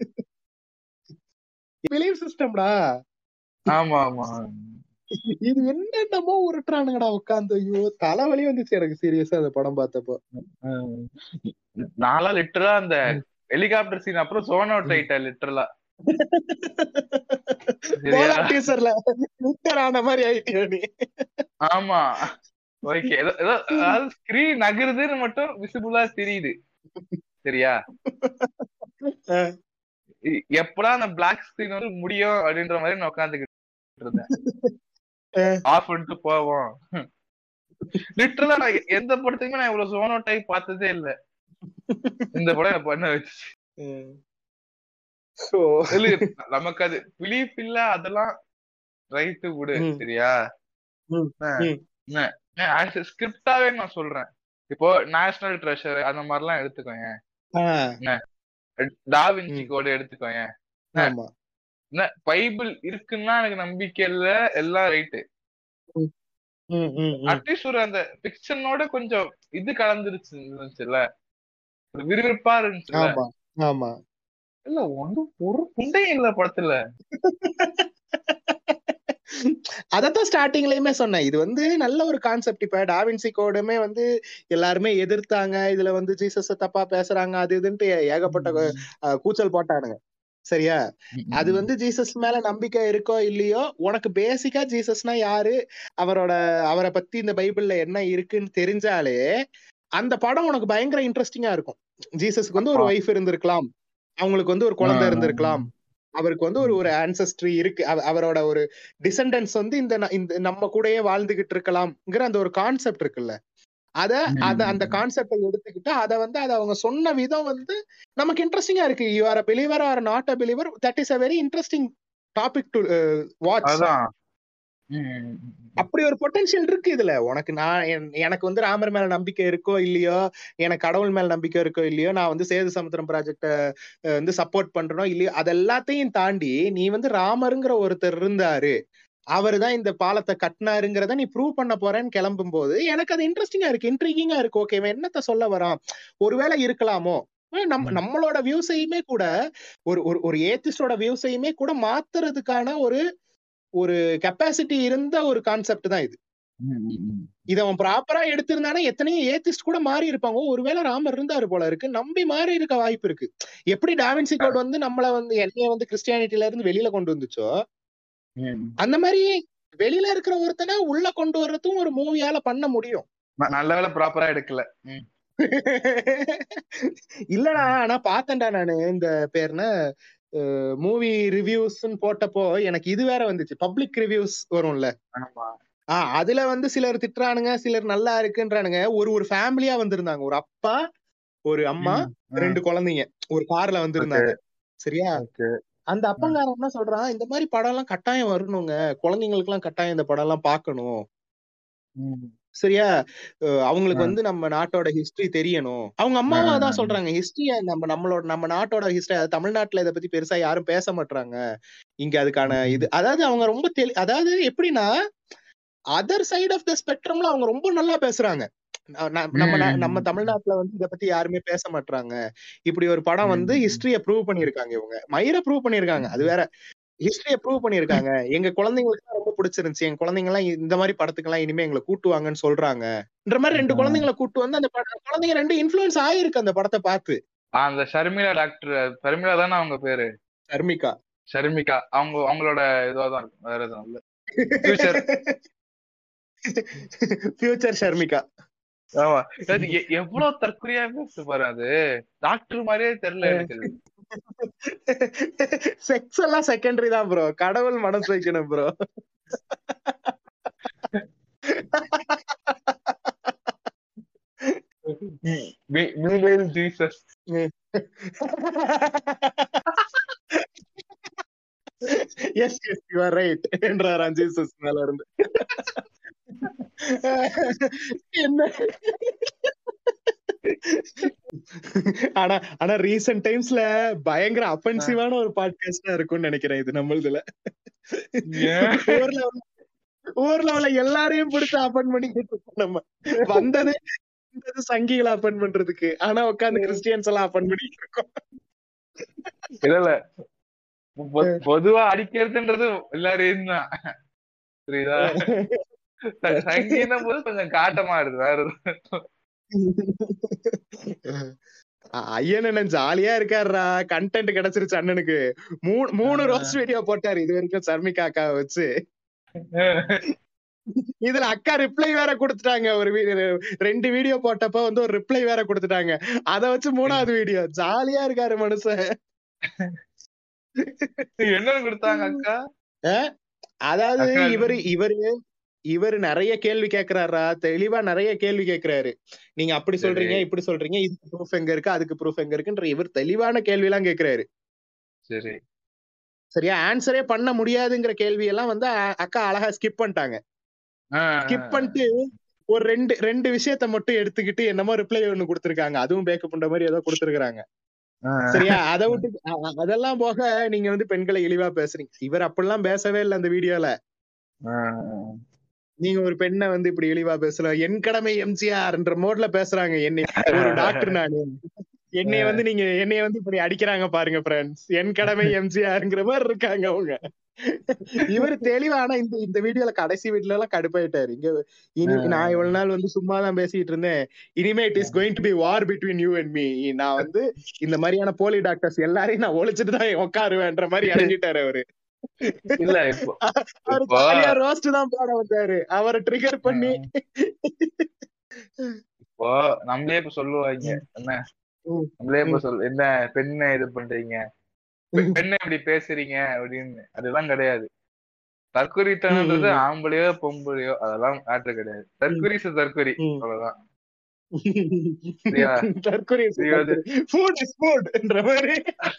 பிலீவ் சிஸ்டம்டா ஆமா ஆமா இது என்னென்னமோ உருட்டுறானுங்கடா உட்காந்து ஐயோ தலைவலி வந்துச்சு எனக்கு சீரியஸா அந்த படம் பார்த்தப்போ ம். நான்லாம் லிட்டரலா அந்த ஹெலிகாப்டர் சீன் அப்புறம் சோனோ டைட்டல் லிட்டரலா போலா டீசர்ல லிட்டர் ஆன மாதிரி ஆயிட்டியோ நீ ஆமா ஓகே ஏதோ ஏதோ அதாவது ஸ்கிரீன் நகருதுன்னு மட்டும் விசிபிளா தெரியுது சரியா அஹ். இ- எப்படா அந்த பிளாக் ஸ்கிரீன் வந்து முடியும் அப்படின்ற மாதிரி நான் உட்காந்துக்கிட்டு இருந்தேன் அஹ். ஆஃப் பண்ணிட்டு போவோம் லிட்டரலா நான் எ- எந்த படத்துக்குமே நான் இவ்வளவு சோனோ டைப் பார்த்ததே இல்ல இந்த படம் என்ன பண்ண வச்சு உம். So, இல்ல, நமக்கு அது பிலீஃப் இல்ல அதெல்லாம் ரைட்டு விடு ம். சரியா ம், ம். ஸ்கிரிப்டாவே நான் சொல்றேன் இப்போ நேஷனல் ட்ரெஷர் அந்த மாதிரிலாம் எடுத்துக்கோங்க ஆஹ், டாவின்சி ம். கோடு எடுத்துக்கோங்க ஆமா என்ன, பைபிள் இருக்குன்னா எனக்கு நம்பிக்கை இல்ல எல்லாம் ரைட்டு ம், ம், ம். அட்லீஸ்ட் ஒரு அந்த பிக்சனோட கொஞ்சம் இது கலந்துருச்சு இருந்துச்சுல்ல ஒரு விறுவிறுப்பா இருந்துச்சுல்ல ஆமா ஆமா இல்ல ஒன்றும் ஒரு புண்டையும் இல்ல படத்துல அதத்தான் ஸ்டார்டிங்லயுமே சொன்னேன் இது வந்து நல்ல ஒரு கான்செப்ட் இப்ப டாவின்சி கோடுமே வந்து எல்லாருமே எதிர்த்தாங்க இதுல வந்து ஜீசஸ் தப்பா பேசுறாங்க அது இதுன்ட்டு ஏகப்பட்ட அஹ், கூச்சல் போட்டானுங்க சரியா அது வந்து ஜீசஸ் மேல நம்பிக்கை இருக்கோ இல்லையோ உனக்கு பேசிக்கா ஜீசஸ்னா யாரு அவரோட அவரை பத்தி இந்த பைபிள்ல என்ன இருக்குன்னு தெரிஞ்சாலே அந்த படம் உனக்கு பயங்கர இன்ட்ரெஸ்டிங்கா இருக்கும் ஜீசஸ்க்கு வந்து ஒரு ஆமா. ஒய்ஃப் இருந்திருக்கலாம் அவங்களுக்கு வந்து ஒரு குழந்தை ஆ. இருந்திருக்கலாம் அவருக்கு வந்து ஒரு ஒரு ஆன்சஸ்ட்ரி இருக்கு அவ- அவரோட ஒரு டிசெண்டன்ஸ் வந்து இந்த ந- இந்த நம்ம கூடயே வாழ்ந்துகிட்டு இருக்கலாம்ங்கிற அந்த ஒரு கான்செப்ட் இருக்குல்ல அத அத அந்த கான்செப்டை எடுத்துக்கிட்டு அத வந்து அத அவங்க சொன்ன விதம் வந்து நமக்கு இன்ட்ரெஸ்டிங்கா இருக்கு you are a believer or not a believer that is a very interesting topic to watch அதான் ம். அப்படி ஒரு பொட்டன்ஷியல் இருக்கு இதுல உனக்கு நான் என்- எனக்கு வந்து ராமர் மேல நம்பிக்கை இருக்கோ இல்லையோ எனக்கு கடவுள் மேல நம்பிக்கை இருக்கோ இல்லையோ நான் வந்து சேது சமுத்திரம் ப்ராஜெக்ட வந்து சப்போர்ட் பண்றனோ இல்லையோ அது எல்லாத்தையும் தாண்டி நீ வந்து ராமருங்கிற ஒருத்தர் இருந்தாரு அவர் தான் இந்த பாலத்தை கட்டினாருங்கிறத நீ ப்ரூவ் பண்ண போறேன்னு கிளம்பும் போது எனக்கு அது இன்ட்ரெஸ்டிங்கா இருக்கு இன்ட்ரீகிங்கா இருக்கு ஓகே என்னத்த சொல்ல வரான் ஒருவேளை இருக்கலாமோ அஹ் நம்ம ம். நம்மளோட வியூஸையுமே கூட ஒரு ஒரு ஒரு ஏத்திஸ்டோட வியூஸையுமே கூட மாத்துறதுக்கான ஒரு ஒரு கெப்பாசிட்டி இருந்த ஒரு கான்செப்ட் தான் இது ம், ம், ம். இத அவன் ப்ராப்பரா எடுத்திருந்தானே எத்தனையோ ஏத்திஸ்ட் கூட மாறி இருப்பாங்க ஓ, ஒருவேளை ராமர் இருந்தாரு போல இருக்கு நம்பி மாறி இருக்க வாய்ப்பு இருக்கு எப்படி டாவின்சி கோட் வந்து நம்மள வந்து என்னைய வந்து கிறிஸ்டியானிட்டில இருந்து வெளியில கொண்டு வந்துச்சோ ம். அந்த மாதிரி வெளியில இருக்கிற ஒருத்தனை உள்ள கொண்டு வர்றதும் ஒரு மூவியால பண்ண முடியும் ந- நல்ல வேலை ப்ராப்பரா எடுக்கல ம். இல்லடா ஆனா பார்த்தேன்டா நானு இந்த பேர்ன மூவி ரிவ்யூஸ்ன்னு போட்டப்போ எனக்கு இது வேற வந்துச்சு பப்ளிக் ரிவ்யூஸ் வரும்ல ஆமா ஆஹ் அதுல வந்து சிலர் திட்டுறானுங்க சிலர் நல்லா இருக்குன்றானுங்க ஒரு ஒரு ஃபேமிலியா வந்திருந்தாங்க ஒரு அப்பா ஒரு அம்மா ம், ம். ரெண்டு குழந்தைங்க ஒரு கார்ல வந்திருந்தாங்க சரியா Okay. அந்த அப்பங்காரன் என்ன சொல்றான் இந்த மாதிரி படம் எல்லாம் கட்டாயம் வரணுங்க குழந்தைங்களுக்கு எல்லாம் கட்டாயம் இந்த படம் எல்லாம் பார்க்கணும் ம். சரியா அஹ் அவங்களுக்கு ஆ. வந்து நம்ம நாட்டோட ஹிஸ்டரி தெரியணும் அவங்க அம்மாவும் ஆ. அதான் சொல்றாங்க ஹிஸ்டரிய நம்ம நம்மளோட நம்ம நாட்டோட ஹிஸ்டரி அதாவது தமிழ்நாட்டுல இதை பத்தி பெருசா யாரும் பேச மாட்டாங்க இங்க அதுக்கான ம். இது அதாவது அவங்க ரொம்ப தெளி அதாவது எப்படின்னா அதர் சைடு ஆஃப் த ஸ்பெக்ட்ரம்ல அவங்க ரொம்ப நல்லா பேசுறாங்க ந- ந- நம்ம நா- ம். நம்ம தமிழ்நாட்டுல வந்து இத பத்தி யாருமே பேச மாட்டாங்க இப்படி ஒரு படம் வந்து ம். ஹிஸ்டரிய ப்ரூவ் பண்ணிருக்காங்க இவங்க மயிர ப்ரூவ் பண்ணிருக்காங்க அது வேற ஹிஸ்டரிய ப்ரூவ் பண்ணிருக்காங்க எங்க குழந்தைங்களுக்கு தான் ரொம்ப பிடிச்சிருந்துச்சு எங்க குழந்தைங்க எல்லாம் இந்த மாதிரி படத்துக்கு எல்லாம் இனிமே எங்களை கூட்டுவாங்கன்னு சொல்றாங்கன்ற மாதிரி ரெண்டு ஆ. குழந்தைங்களை கூட்டு வந்து அந்த படம் குழந்தைங்க ரெண்டு இன்ஃபுளுன்ஸ் ஆயிருக்கு அந்த படத்தை பார்த்து ஆ, அந்த ஷர்மிளா டாக்டர் ஷர்மிளா தானே அவங்க பேரு ஷர்மிகா ஷர்மிகா அவங்க அவங்களோட இதுவா தான் இருக்கும் வேற எதுவும் இல்ல Future. ஃபியூச்சர் ஷர்மிகா ஆமா அது எ- எவ்வளவு தற்கொலையா பேசு பாரு அது டாக்டர் மாதிரியே தெரியல எனக்கு அது. செக்ஸ் எல்லாம் செகண்டரி தான் ப்ரோ கடவுள் மனசு வைக்கணும் bro Me- meanwhile Jesus. Yes yes you are right என்றாராம் ஜீசஸ் மேல இருந்து என்ன ஆனா ஆனா ரீசெண்ட் டைம்ஸ்ல பயங்கர அஃபென்சிவான ஒரு பாட்காஸ்டா இருக்கும்னு நினைக்கிறேன் இது நம்மளதுல ஏன்? போர்ல வந்து ஊர்ல உள்ள எல்லாரையும் பிடிச்சு அப்பன் பண்ணிக்கிட்டு இருக்கோம் நம்ம வந்தது வந்தது சங்கிகளை அப்பன் பண்றதுக்கு ஆனா உட்காந்து கிறிஸ்டியன்ஸ் எல்லாம் அப்பன் பண்ணிட்டு இருக்கோம் இல்ல இல்ல பொ- பொதுவா அடிக்கிறதுன்றது எல்லாரையும் தான் புரியுதா ச- சங்கீதம் போது கொஞ்சம் காட்டமா இருக்கு வேற எதுவும் அ- ஐயன் அண்ணன் ஜாலியா இருக்காருடா கண்டென்ட் கிடைச்சிருச்சு அண்ணனுக்கு மூணு மூணு ரோஸ்ட் வீடியோ போட்டாரு இது வரைக்கும் சர்மிகா அக்காவை வச்சு இதுல அக்கா ரிப்ளை வேற கொடுத்துட்டாங்க ஒரு வீ- ரெண்டு வீடியோ போட்டப்ப வந்து ஒரு ரிப்ளை வேற கொடுத்துட்டாங்க அத வச்சு மூணாவது வீடியோ ஜாலியா இருக்காரு மனுஷன் என்னன்னு கொடுத்தாங்க அக்கா அதாவது அக்கா, இவரு இவரு இவரு நிறைய கேள்வி கேக்குறாரா தெளிவா நிறைய கேள்வி கேக்குறாரு நீங்க அப்படி சரி. சொல்றீங்க இப்படி சொல்றீங்க இதுக்கு ப்ரூஃப் எங்க இருக்கு அதுக்கு ப்ரூஃப் எங்க இருக்குன்ற இவர் தெளிவான கேள்வி எல்லாம் கேக்குறாரு சரி சரியா ஆன்சரே பண்ண முடியாதுங்கிற கேள்வி எல்லாம் வந்து அ- அக்கா அழகா ஸ்கிப் பண்ணிட்டாங்க ஆ, ஸ்கிப் பண்ணிட்டு ஒரு ரெண்டு ரெண்டு விஷயத்த மட்டும் எடுத்துக்கிட்டு என்னமோ ரிப்ளை ஒண்ணு கொடுத்திருக்காங்க அதுவும் பேக்கப் பண்ற மாதிரி ஏதோ கொடுத்திருக்காங்க ஆ, சரியா அதை விட்டு அ- அ- அதெல்லாம் போக நீங்க வந்து பெண்களை இழிவா பேசுறீங்க இவர் அப்படிலாம் பேசவே இல்லை அந்த வீடியோல ஆ, நீங்க ஒரு பெண்ணை வந்து இப்படி இழிவா பேசலாம் என் கடமை எம்ஜிஆர்ன்ற மோட்ல பேசுறாங்க என்னை ஒரு டாக்டர் நானு என்னைய வந்து நீங்க என்னைய வந்து இப்படி அடிக்கிறாங்க பாருங்க ஃப்ரெண்ட்ஸ் என் கடமை எம்ஜிஆர்ங்கிற மாதிரி இருக்காங்க அவங்க இவர் தெளிவா ஆனா இந்த இந்த வீடியோல கடைசி வீட்ல எல்லாம் கடுப்பாயிட்டாரு இங்க இனி நான் இவ்வளவு நாள் வந்து சும்மா தான் பேசிட்டு இருந்தேன் இனிமே it is going to be war between you and me நான் வந்து இந்த மாதிரியான போலி டாக்டர்ஸ் எல்லாரையும் நான் ஒழிச்சிட்டு தான் உட்காருவேன்ற மாதிரி இறங்கிட்டாரு அவரு இல்ல இப்போ அவரு இப்போ- ஜாலியா ரோஸ்ட் தான் போட வந்தாரு அவரை ட்ரிகர் பண்ணி இப்போ நம்மளே இப்ப சொல்லுவாங்க என்ன ம். நம்மளே இப்ப ம். சொல் என்ன பெண்ணை இது பண்றீங்க பெ- பெண்ணை இப்படி பேசுறீங்க அப்படின்னு அதெல்லாம் கிடையாது தற்குறித்தனன்றது ம், ம், ம். ஆம்பளையோ பொம்பளையோ அதெல்லாம் மேட்ரு கிடையாது தற்குறி சு தற்குறி ம். அவ்வளவுதான் சரியா? தற்கொலை தெரியாது. ஃபுட் இஸ் ஃபுட்ன்ற மாதிரி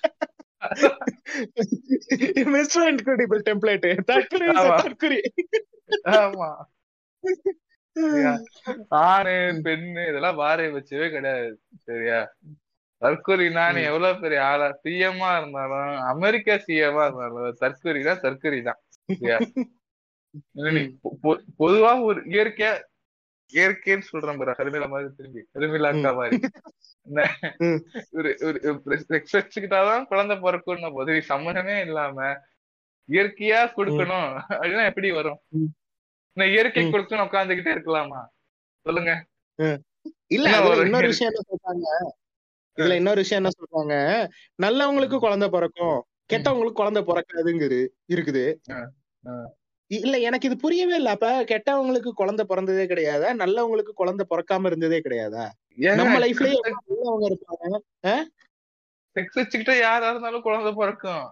மிஸ்டர் இன்கிரெடிபிள் டெம்ப்ளேட் தற்கொலை is a ஆமா. தற்கொலை ஆமா சரியா? ஆணு பெண்ணு இதெல்லாம் வாரை வச்சவே கிடையாது சரியா தற்கொலை நான் ம். எவ்வளவு பெரிய ஆளா சிஎம்மா இருந்தாலும் அமெரிக்கா சிஎம்மா இருந்தாலும் தற்கொலைனா தற்கொலை தான் சரியா இல்ல நீ பொ- பொ- பொதுவா ஒரு இயற்கையா இயற்கைன்னு சொல்றேன் பாரு ஹரிமிலா மாதிரி திரும்பி ஹரிமிலா அக்கா மாதிரி என்ன? ம். ஒரு ஒரு செக்ஸ் வச்சுக்கிட்டாதான் குழந்தை பிறக்கும்னு போது இது சம்மந்தமே இல்லாம இயற்கையா கொடுக்கணும் அப்படின்னா எப்படி வரும் ம். நான் இயற்கை ம். கொடுக்கணும் உட்காந்துக்கிட்டே இருக்கலாமா சொல்லுங்க இல்ல என்ன அதுல ஒரு இன்னொரு இயற்கை- விஷயம் என்ன சொல்றாங்க இதுல இன்னொரு விஷயம் என்ன சொல்றாங்க நல்லவங்களுக்கு குழந்தை பிறக்கும் கெட்டவங்களுக்கு குழந்தை பிறக்காதுங்குது இருக்குது ஆ, ஆ. இ- இல்ல எனக்கு இது புரியவே இல்ல அப்ப கெட்டவங்களுக்கு குழந்தை பிறந்ததே கிடையாதா நல்லவங்களுக்கு குழந்தை பிறக்காம இருந்ததே கிடையாதா நம்ம லைஃப்லயே எவ்வளவு நல்லவங்க இருப்பாங்க செக்ஸ் வச்சுக்கிட்டே யாரா இருந்தாலும் குழந்தை பிறக்கும்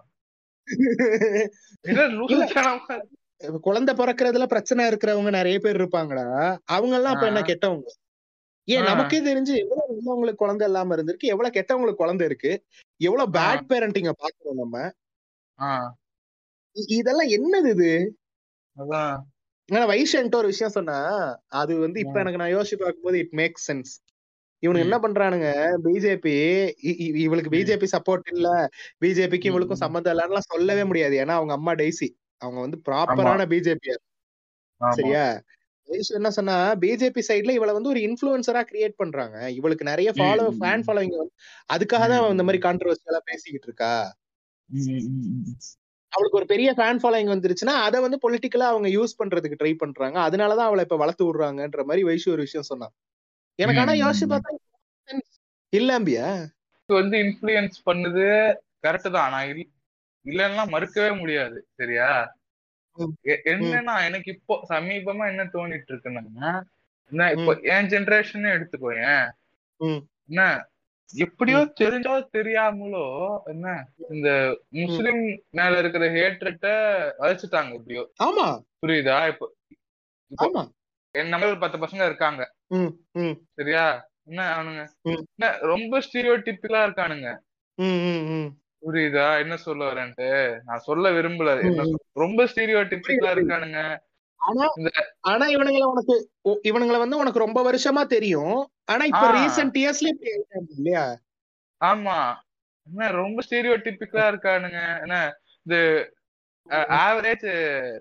இல்ல லூசுத்தனமா இப்ப குழந்தை பிறக்கறதுல பிரச்சனை இருக்கிறவங்க நிறைய பேர் இருப்பாங்கடா அவங்க எல்லாம் அப்ப என்ன ஆ. கெட்டவங்க ஏன் ஆ. நமக்கே தெரிஞ்சு எவ்வளவு நல்லவங்களுக்கு குழந்தை இல்லாம இருந்திருக்கு எவ்வளவு கெட்டவங்களுக்கு குழந்தை இருக்கு எவ்வளவு பேட் பேரண்டிங்க பாக்குறோம் நம்ம ஆஹ் இ- இதெல்லாம் என்னது இது அதான் ஆனா வைஷ் என்கிட்ட ஒரு விஷயம் சொன்னா அது வந்து இப்ப ம். எனக்கு நான் யோசிச்சு பார்க்கும்போது இட் மேக் சென்ஸ் இவனுக்கு ம். என்ன பண்றானுங்க பிஜேபி இவளுக்கு ம். பிஜேபி சப்போர்ட் இல்ல பிஜேபிக்கு ம், இவளுக்கும் ம். சம்மந்தம் இல்லைன்னா சொல்லவே முடியாது ஏன்னா அவங்க அம்மா டெய்சி அவங்க வந்து ப்ராப்பரான பிஜேபி ஆமா சரியா வைஷ் என்ன சொன்னா பிஜேபி சைடுல இவளை வந்து ஒரு இன்ஃபுளுசரா கிரியேட் பண்றாங்க இவளுக்கு நிறைய ஃபாலோ ம், ஃபேன் ம். ஃபாலோவிங் வந்து அதுக்காக தான் அவ இந்த ம். மாதிரி கான்ட்ரவர்சியலா பேசிக்கிட்டு இருக்கா ம், ம், ம். அவளுக்கு ஒரு பெரிய ஃபேன் ஃபாலோயிங் வந்துருச்சுன்னா அதை வந்து பொலிட்டிக்கலா அவங்க யூஸ் பண்றதுக்கு ட்ரை பண்றாங்க அதனாலதான் அவளை இப்ப வளர்த்து விடுறாங்கன்ற மாதிரி வைஷு ஒரு விஷயம் சொன்னான் எனக்கு ஆனா ம், யோசிச்சு ம். பார்த்தா இல்லாம்பியா இது வந்து இன்ஃப்ளூயன்ஸ் பண்ணுது கரெக்ட் தான் ஆனா இல்ல- இல்லைன்னா மறுக்கவே முடியாது சரியா ம். எ- என்னன்னா எனக்கு இப்போ சமீபமா என்ன தோணிட்டு இருக்குன்னா என்ன இப்போ ம். என் ஜெனரேஷனே எடுத்துக்கோயேன் ம். என்ன எப்படியோ தெரிஞ்சோ தெரியாமலோ என்ன இந்த முஸ்லிம் மேல இருக்கிற ஹேட்ரட்ட வளைச்சிட்டாங்க எப்படியோ ஆமா புரியுதா இப்போ இப்போ ஆமா என் நம்ம ஒரு பத்து பசங்க இருக்காங்க ம் ம் சரியா என்ன அவனுங்க ம். என்ன ரொம்ப ஸ்டீரியோடிப்பிக்கலா இருக்கானுங்க ம் ம் ம் புரியுதா என்ன சொல்ல வரேன்ட்டு நான் சொல்ல விரும்பல ம், என்ன ம். சொல்- ரொம்ப ஸ்டீரியோடிப்பிக்கலா இருக்கானுங்க ஆனா இந்த- ஆனா இவனுங்களை உனக்கு ஓ- இவனுங்களை வந்து உனக்கு ரொம்ப வருஷமா தெரியும் ஆனா இப்ப ஆ. ரீசெண்ட் இயர்ஸ்ல இப்படி ஆயிட்டாங்க இல்லையா ஆமா என்ன ரொம்ப ஸ்டீரியோடிப்பிக்கலா இருக்கானுங்க என்ன இந்த ஆவரேஜ்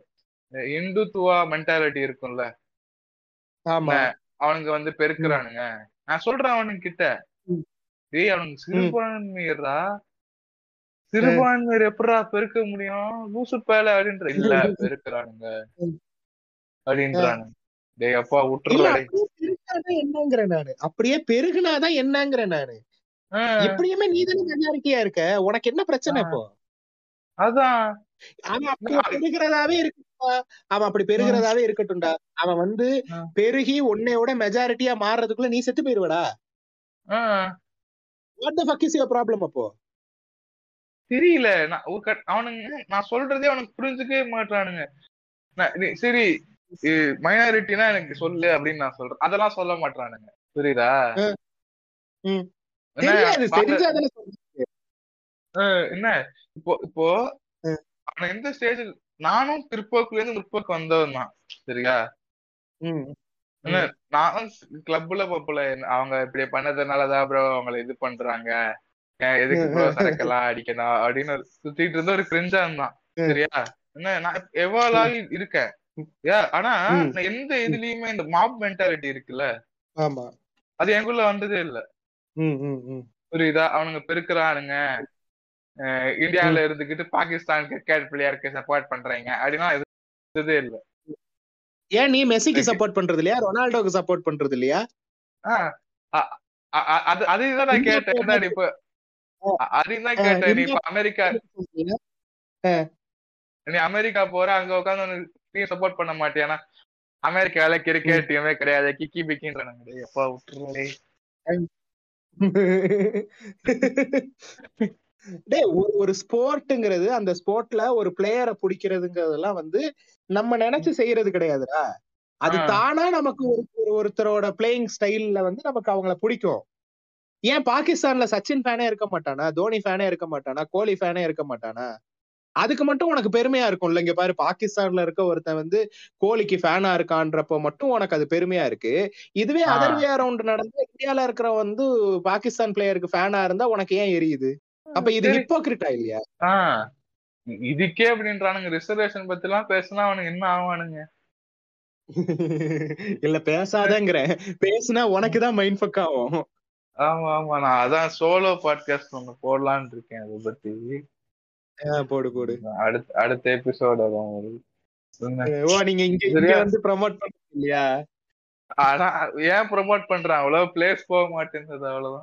இந்துத்துவா மென்டாலிட்டி இருக்கும்ல ஆமா அவனுங்க வந்து பெருக்குறானுங்க நான் சொல்றேன் அவனுங்க கிட்ட ம். டேய் அவனுங்க சிறுபான்மையர்டா சிறுபான்மையர் எப்படா பெருக்க முடியும் லூசு பேல அப்படின்ற இல்ல பெருக்குறானுங்க ம். அப்படின்றானுங்க டேய் அப்பா இல்ல விட்டுறா டேய். அப்படியே பெருகுனாதான் என்னங்கிறேன் நானு அப்படியே பெருகுனாதான் என்னங்கிறேன் நானு ஆ, எப்படியுமே நீ தானே மெஜாரிட்டியா இருக்க உனக்கு என்ன பிரச்சனை ஆ. இப்போ அதான் அவன் அப்படி பெருகிறதாவே இருக்கட்டும்டா அவன் அப்படி பெருகிறதாவே இருக்கட்டும்டா அவன் வந்து ஆ. பெருகி உன்னையோட மெஜாரிட்டியா மாறுறதுக்குள்ள நீ செத்து போயிருவடா ஆ, what the fuck is your problem அப்போ தெரியல நான் ஒரு கட்- அவனுங்க நான் சொல்றதே அவனுக்கு புரிஞ்சுக்கவே மாட்டானுங்க நான் நீ- சரி மைனாரிட்டினா எனக்கு சொல்லு அப்படின்னு நான் சொல்றேன் அதெல்லாம் சொல்ல மாட்டானுங்க புரியுதா ம். என்ன, தெரியாது பாக்க- தெரிஞ்சாதானே சொல்றது. அஹ் என்ன இப்போ இப்போ ம். அவன் எந்த ஸ்டேஜ் நானும் பிற்போக்குல இருந்து முற்போக்கு வந்தவன் தான் சரியா ம். என்ன நான் கிளப்ல போல அவங்க இப்படி பண்ணதுனாலதான் ப்ரோ அவங்கள இது பண்றாங்க ஏன் எதுக்கு ப்ரோ சரக்கெல்லாம் அடிக்கணும் அப்படின்னு ஒரு சுத்திட்டு இருந்த ஒரு கிரிஞ்சா இருந்தான் சரியா என்ன நான் எவ்வளவு ஆகி இருக்கேன் ஏ ஆனா ம். நான் எந்த இதுலயுமே இந்த மாப் மென்டாலிட்டி இருக்குல்ல ஆமா அது எங்குள்ள வந்ததே இல்ல ம், ம், ம். புரியுதா அவனுங்க பெருக்குறானுங்க அஹ் இந்தியால இருந்துகிட்டு பாகிஸ்தான் கிரிக்கெட் பிளேயருக்கு சப்போர்ட் பண்றாங்க அப்படின்னா இருந்ததே இல்ல ஏன் நீ மெஸ்ஸிக்கு சப்போர்ட் பண்றது இல்லையா ரொனால்டோக்கு சப்போர்ட் பண்றது இல்லையா ஆஹ் அ- அ- அ- அது அதுதான் நான் இந்தியா கேட்டேன் என்ன நீ இப்ப அ- அதுதான் ஆ, கேட்டேன் நீ இந்தியா இப்ப அமெரிக்கா நீ அமெரிக்கா போற அங்க உட்காந்து நீ சப்போர்ட் பண்ண மாட்டியானா அமெரிக்கால கிரிக்கெட் டீமே கிடையாது கிக்கி பிக்கின்றானுங்க எப்பா விட்டுருந்தே டேய் ஒரு ஒரு ஸ்போர்ட்ங்கிறது அந்த ஸ்போர்ட்ல ஒரு பிளேயரை பிடிக்கிறதுங்கிறதெல்லாம் வந்து நம்ம நினைச்சு செய்யறது கிடையாதுடா அது ஆ. தானா நமக்கு ஒரு ஒரு- ஒருத்தரோட பிளேயிங் ஸ்டைல்ல வந்து நமக்கு அவங்கள பிடிக்கும் ஏன் பாகிஸ்தான்ல சச்சின் ஃபேனே இருக்க மாட்டானா தோனி ஃபேனே இருக்க மாட்டானா கோலி ஃபேனே இருக்க மாட்டானா அதுக்கு மட்டும் உனக்கு பெருமையா இருக்கும்ல இங்க பாரு பாகிஸ்தான்ல இருக்க ஒருத்தன் வந்து கோலிக்கு ஃபேனா இருக்கான்றப்போ மட்டும் உனக்கு அது பெருமையா இருக்கு இதுவே ஆ. அதர் வே அரவுண்ட் நடந்து இந்தியால இருக்கிற வந்து பாகிஸ்தான் பிளேயருக்கு ஃபேனா இருந்தா உனக்கு ஏன் எரியுது அப்ப இது சரி. ஹிப்போக்ரிட்டா இல்லையா ஆஹ் இதுக்கே அப்படின்றானுங்க ரிசர்வேஷன் பத்தி எல்லாம் பேசினா அவனுக்கு என்ன ஆவானுங்க இல்ல பேசாதங்கிறேன் பேசுனா உனக்கு தான் மைண்ட் ஃபக் ஆகும் ஆமா ஆமா நான் அதான் சோலோ பாட்காஸ்ட் ஒண்ணு போடலான்னு இருக்கேன் அதை பத்தி ஆ, போடு போடு அடுத்த அடுத்த எபிசோட் வரும் ஒரு. என்ன? ஓ நீங்க இங்க இங்க சரியா? வந்து ப்ரமோட் பண்ண இல்லையா ஆனா ஏன் ப்ரோமோட் பண்றான் அவ்வளவு பிளேஸ் போக மாட்டேங்குது அவ்வளவுதான்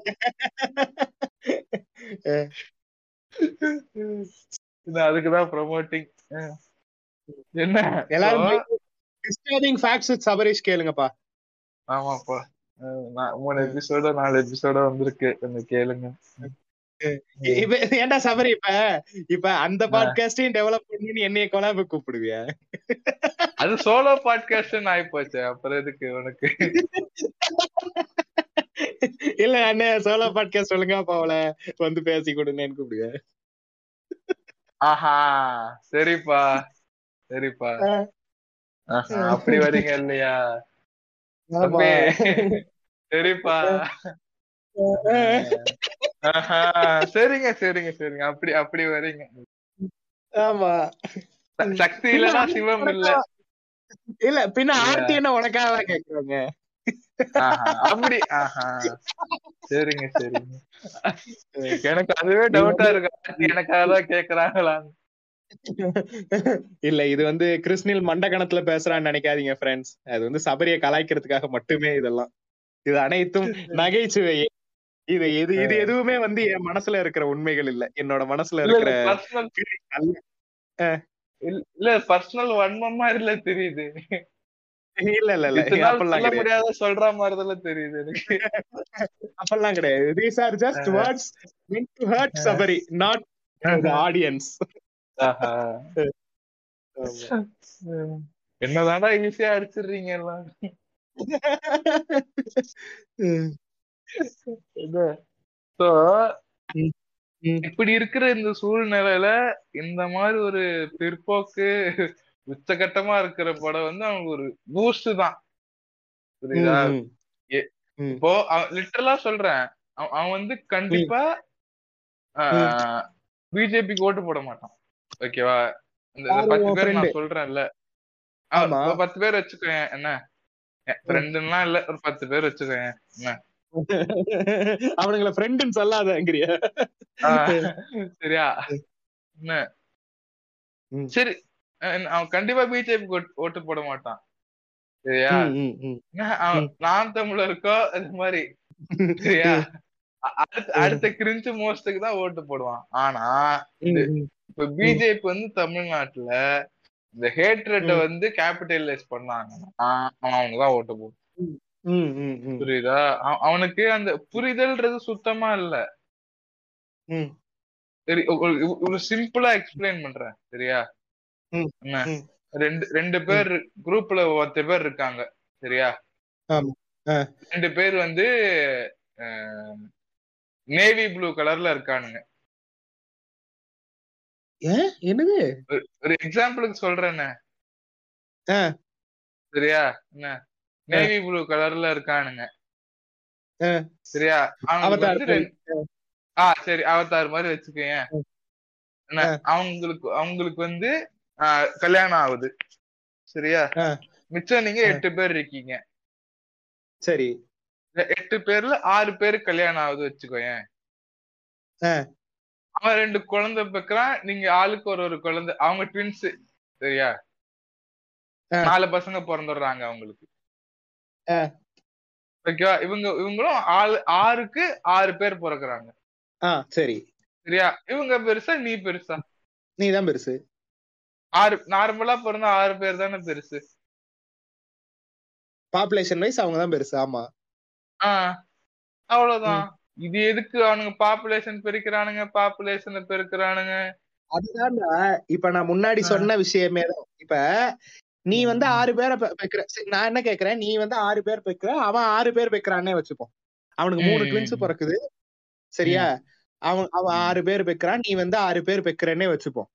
இது அதுக்குதான் ப்ரோமோட்டிங் என்ன எல்லாரும் So, disturbing facts with Sabareesh கேளுங்கப்பா ஆமாப்பா அஹ் நான் மூணு எபிசோட நாலு எபிசோட வந்திருக்கு கொஞ்சம் கேளுங்க இப்ப ஏன்டா சபரி இப்ப இப்ப அந்த பாட்காஸ்டையும் டெவலப் பண்ணி என்னைய கொலாப கூப்பிடுவியா அது சோலோ பாட்காஸ்ட் ஆகி போச்சு அப்புறம் எதுக்கு உனக்கு இல்ல அண்ணே சோலோ பாட்காஸ்ட் சொல்லுங்க அப்ப அவளை வந்து பேசி கொடுங்கன்னு கூப்பிடுங்க ஆஹா சரிப்பா சரிப்பா ஆஹா, அப்படி வரீங்க இல்லையா ஆமா. தம்பி. சரிப்பா ஆஹா, சரிங்க சரிங்க சரிங்க அப்படி அப்படி வரீங்க ஆமா ச- சக்தி இல்லனா சிவம் இல்ல இல்ல பின்ன இல்ல. ஆர்த்தி என்ன உனக்காக தான் கேக்குறாங்க ஆஹா, அப்படி ஆஹா சரிங்க சரிங்க எனக்கு அதுவே டவுட்டா இருக்கு ஆர்த்தி எனக்காக தான் கேக்குறாங்களான்னு இல்ல இது வந்து கிறிஸ்னில் மண்டகணத்துல பேசுறான்னு நினைக்காதீங்க ஃப்ரெண்ட்ஸ் அது வந்து சபரியை கலாய்க்கிறதுக்காக மட்டுமே இதெல்லாம் இது அனைத்தும் நகைச்சுவையே இது இது இது எதுவுமே வந்து என் மனசுல இருக்கிற உண்மைகள் இல்ல என்னோட மனசுல இல்ல இருக்கிற பர்சனல் அல்ல. இல்ல பர்சனல் வன்மமா இல்ல தெரியுது இல்ல இல்ல இல்ல இத்தனை நாள் அப்பெல்லாம் சொல்ல கிடையாது முடியாத சொல்ற மாதிரிதான் தெரியுது எனக்கு அப்பெல்லாம் கிடையாது these are just words meant to hurt Sabari not audience ஆஹா. என்னதான்டா ஈஸியா அடிச்சிடுறீங்க எல்லாம் சோ ம். ம். இப்படி இருக்கிற இந்த சூழ்நிலையில இந்த மாதிரி ஒரு பிற்போக்கு உச்சகட்டமா இருக்கிற படம் வந்து அவனுக்கு ஒரு பூஸ்ட் தான் புரியுதா இப்போ லிட்டரலா சொல்றேன் அவன் அவன் வந்து கண்டிப்பா பிஜேபிக்கு ஓட்டு போட மாட்டான் ஓகேவா இந்த இந்த யாரு பத்து உன் பேர் friend? நான் சொல்றேன்ல ஆ, ஆமா. ஒரு பத்து பேர் வச்சுக்கோயேன் என்ன ஃப்ரெண்டுலாம் இல்ல ஒரு பத்து பேர் வச்சுக்கோயேன் என்ன அவனுங்கள ஃப்ரெண்டுன்னு சொல்லாதங்கிறியா ஆ, சரியா என்ன ம். சரி அஹ் அவன் கண்டிப்பா பிஜேபி ஓட்டு போட மாட்டான் சரியா ம், ம், ம். என்ன, அவன் நான் தமிழருக்கோ அது மாதிரி சரியா அ- அடுத்த அடுத்த கிரிஞ்சு மோஸ்டுக்கு தான் ஓட்டு போடுவான் ஆனா ம், ம். இப்ப பிஜேபி வந்து தமிழ்நாட்டுல இந்த ஹேட்ரட்ட ம். வந்து கேபிட்டலைஸ் பண்ணாங்கன்னா அவன் அவனுக்கு தான் ஓட்டு போடும் ம், ம், ம். புரியுதா அவ- அவனுக்கு அந்த புரிதல்ன்றது சுத்தமா இல்ல ம். சரி ஒ- ஒரு- ஒரு சிம்பிளா எக்ஸ்பிளைன் பண்றேன் சரியா ம், என்ன ம். ரெண்டு ரெண்டு பேர் குரூப்ல ஒருத்த பேர் இருக்காங்க சரியா ஆமா. ஆ. ரெண்டு பேர் வந்து நேவி ப்ளூ கலர்ல இருக்கானுங்க ஏன் என்னது ஒரு எக்ஸாம்பிளுக்கு சொல்றேன்னு ஆ. சரியா என்ன நேவி ப்ளூ கலர்ல இருக்கானுங்க ஆ. சரியா அவனுக்கு அவதார் வந்து ரெண்டு- ஆ சரி அவதார் மாதிரி வச்சுக்கோங்க ம். என்ன அவங்களுக்கு அவங்களுக்கு வந்து ஆ, கல்யாணம் ஆகுது சரியா ஆ. மிச்சம் நீங்க ஆ. எட்டு பேர் இருக்கீங்க சரி இந்த எட்டு பேர்ல ஆறு பேரு கல்யாணம் ஆகுது வச்சுக்கோயேன் ஆ. அவன் ரெண்டு குழந்தை பெக்குறான் நீங்க ஆளுக்கு ஒரு ஒரு குழந்தை அவங்க ட்வின்ஸ் சரியா ஆ. நாலு பசங்க பிறந்துடுறாங்க அவங்களுக்கு ஆ. ஓகேவா இவங்க இவங்களும் ஆளு ஆறுக்கு ஆறு பேர் பிறக்குறாங்க ஆ சரி சரியா இவங்க பெருசா நீ பெருசா நீ தான் பெருசு ஆறு நார்மலா பிறந்தா ஆறு பேர் தானே பெருசு பாப்புலேஷன் வைஸ் அவங்க தான் பெருசு ஆமா ஆஹ் அவ்வளவுதான் இது எதுக்கு அவனுங்க பாப்புலேஷன் பெருக்கிறானுங்க பாப்புலேஷனை பெருக்கிறானுங்க அதுதான்டா இப்ப நான் முன்னாடி ஆ. சொன்ன விஷயமே தான் இப்ப நீ வந்து ஆறு பேரை பெ- பெக்குற சரி, நான் என்ன கேக்குறேன் நீ வந்து ஆறு பேர் பெக்குற அவன் ஆறு பேர் பெக்குறானே வச்சுப்போம் அவனுக்கு மூணு ம். ட்வின்ஸ் பிறக்குது சரியா அவன் அவன் ம். ஆறு பேர் பெக்குறான் நீ வந்து ஆறு பேர் பெக்குறேன்னே வச்சுப்போம்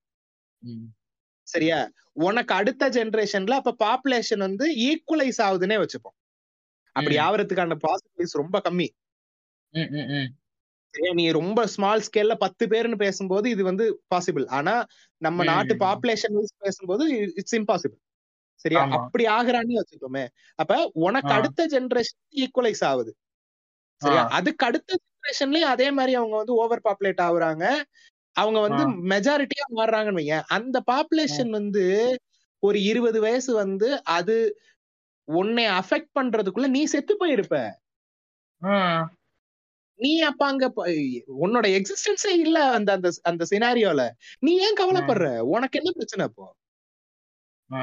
சரியா உனக்கு அடுத்த ஜெனரேஷன்ல அப்ப பாப்புலேஷன் வந்து ஈக்குவலைஸ் ஆகுதுன்னே வச்சுப்போம் அப்படி ம். ஆவறதுக்கான பாசிபிலிட்டிஸ் ரொம்ப கம்மி ம், ம், ம். சரியா நீ ரொம்ப ஸ்மால் ஸ்கேல்ல பத்து பேர்னு பேசும்போது இது வந்து பாசிபிள் ஆனா நம்ம ம், நாட்டு ம். பாப்புலேஷன் வைஸ் பேசும்போது இட்ஸ் இம்பாசிபிள் சரியா ஆமா. அப்படி ஆகுறான்னு வச்சுக்கோமே அப்ப உனக்கு ஆ. அடுத்த ஜெனரேஷன் ஈக்குவலைஸ் ஆகுது சரியா ஆ. அதுக்கு அடுத்த ஜெனரேஷன்லயும் அதே மாதிரி அவங்க வந்து ஓவர் பாப்புலேட் ஆகுறாங்க அவங்க வந்து ஆ. மெஜாரிட்டியா மாறுறாங்கன்னு வையேன் அந்த பாப்புலேஷன் வந்து ஒரு இருபது வயசு வந்து அது உன்னை அஃபெக்ட் பண்றதுக்குள்ள நீ செத்து போயிருப்ப ஆ. நீ அப்ப அங்க ப- உன்னோட எக்ஸிஸ்டன்ஸே இல்ல அந்த அந்த அந்த சினாரியோல நீ ஏன் கவலைப்படுற உனக்கு என்ன பிரச்சனை இப்போ ஆ.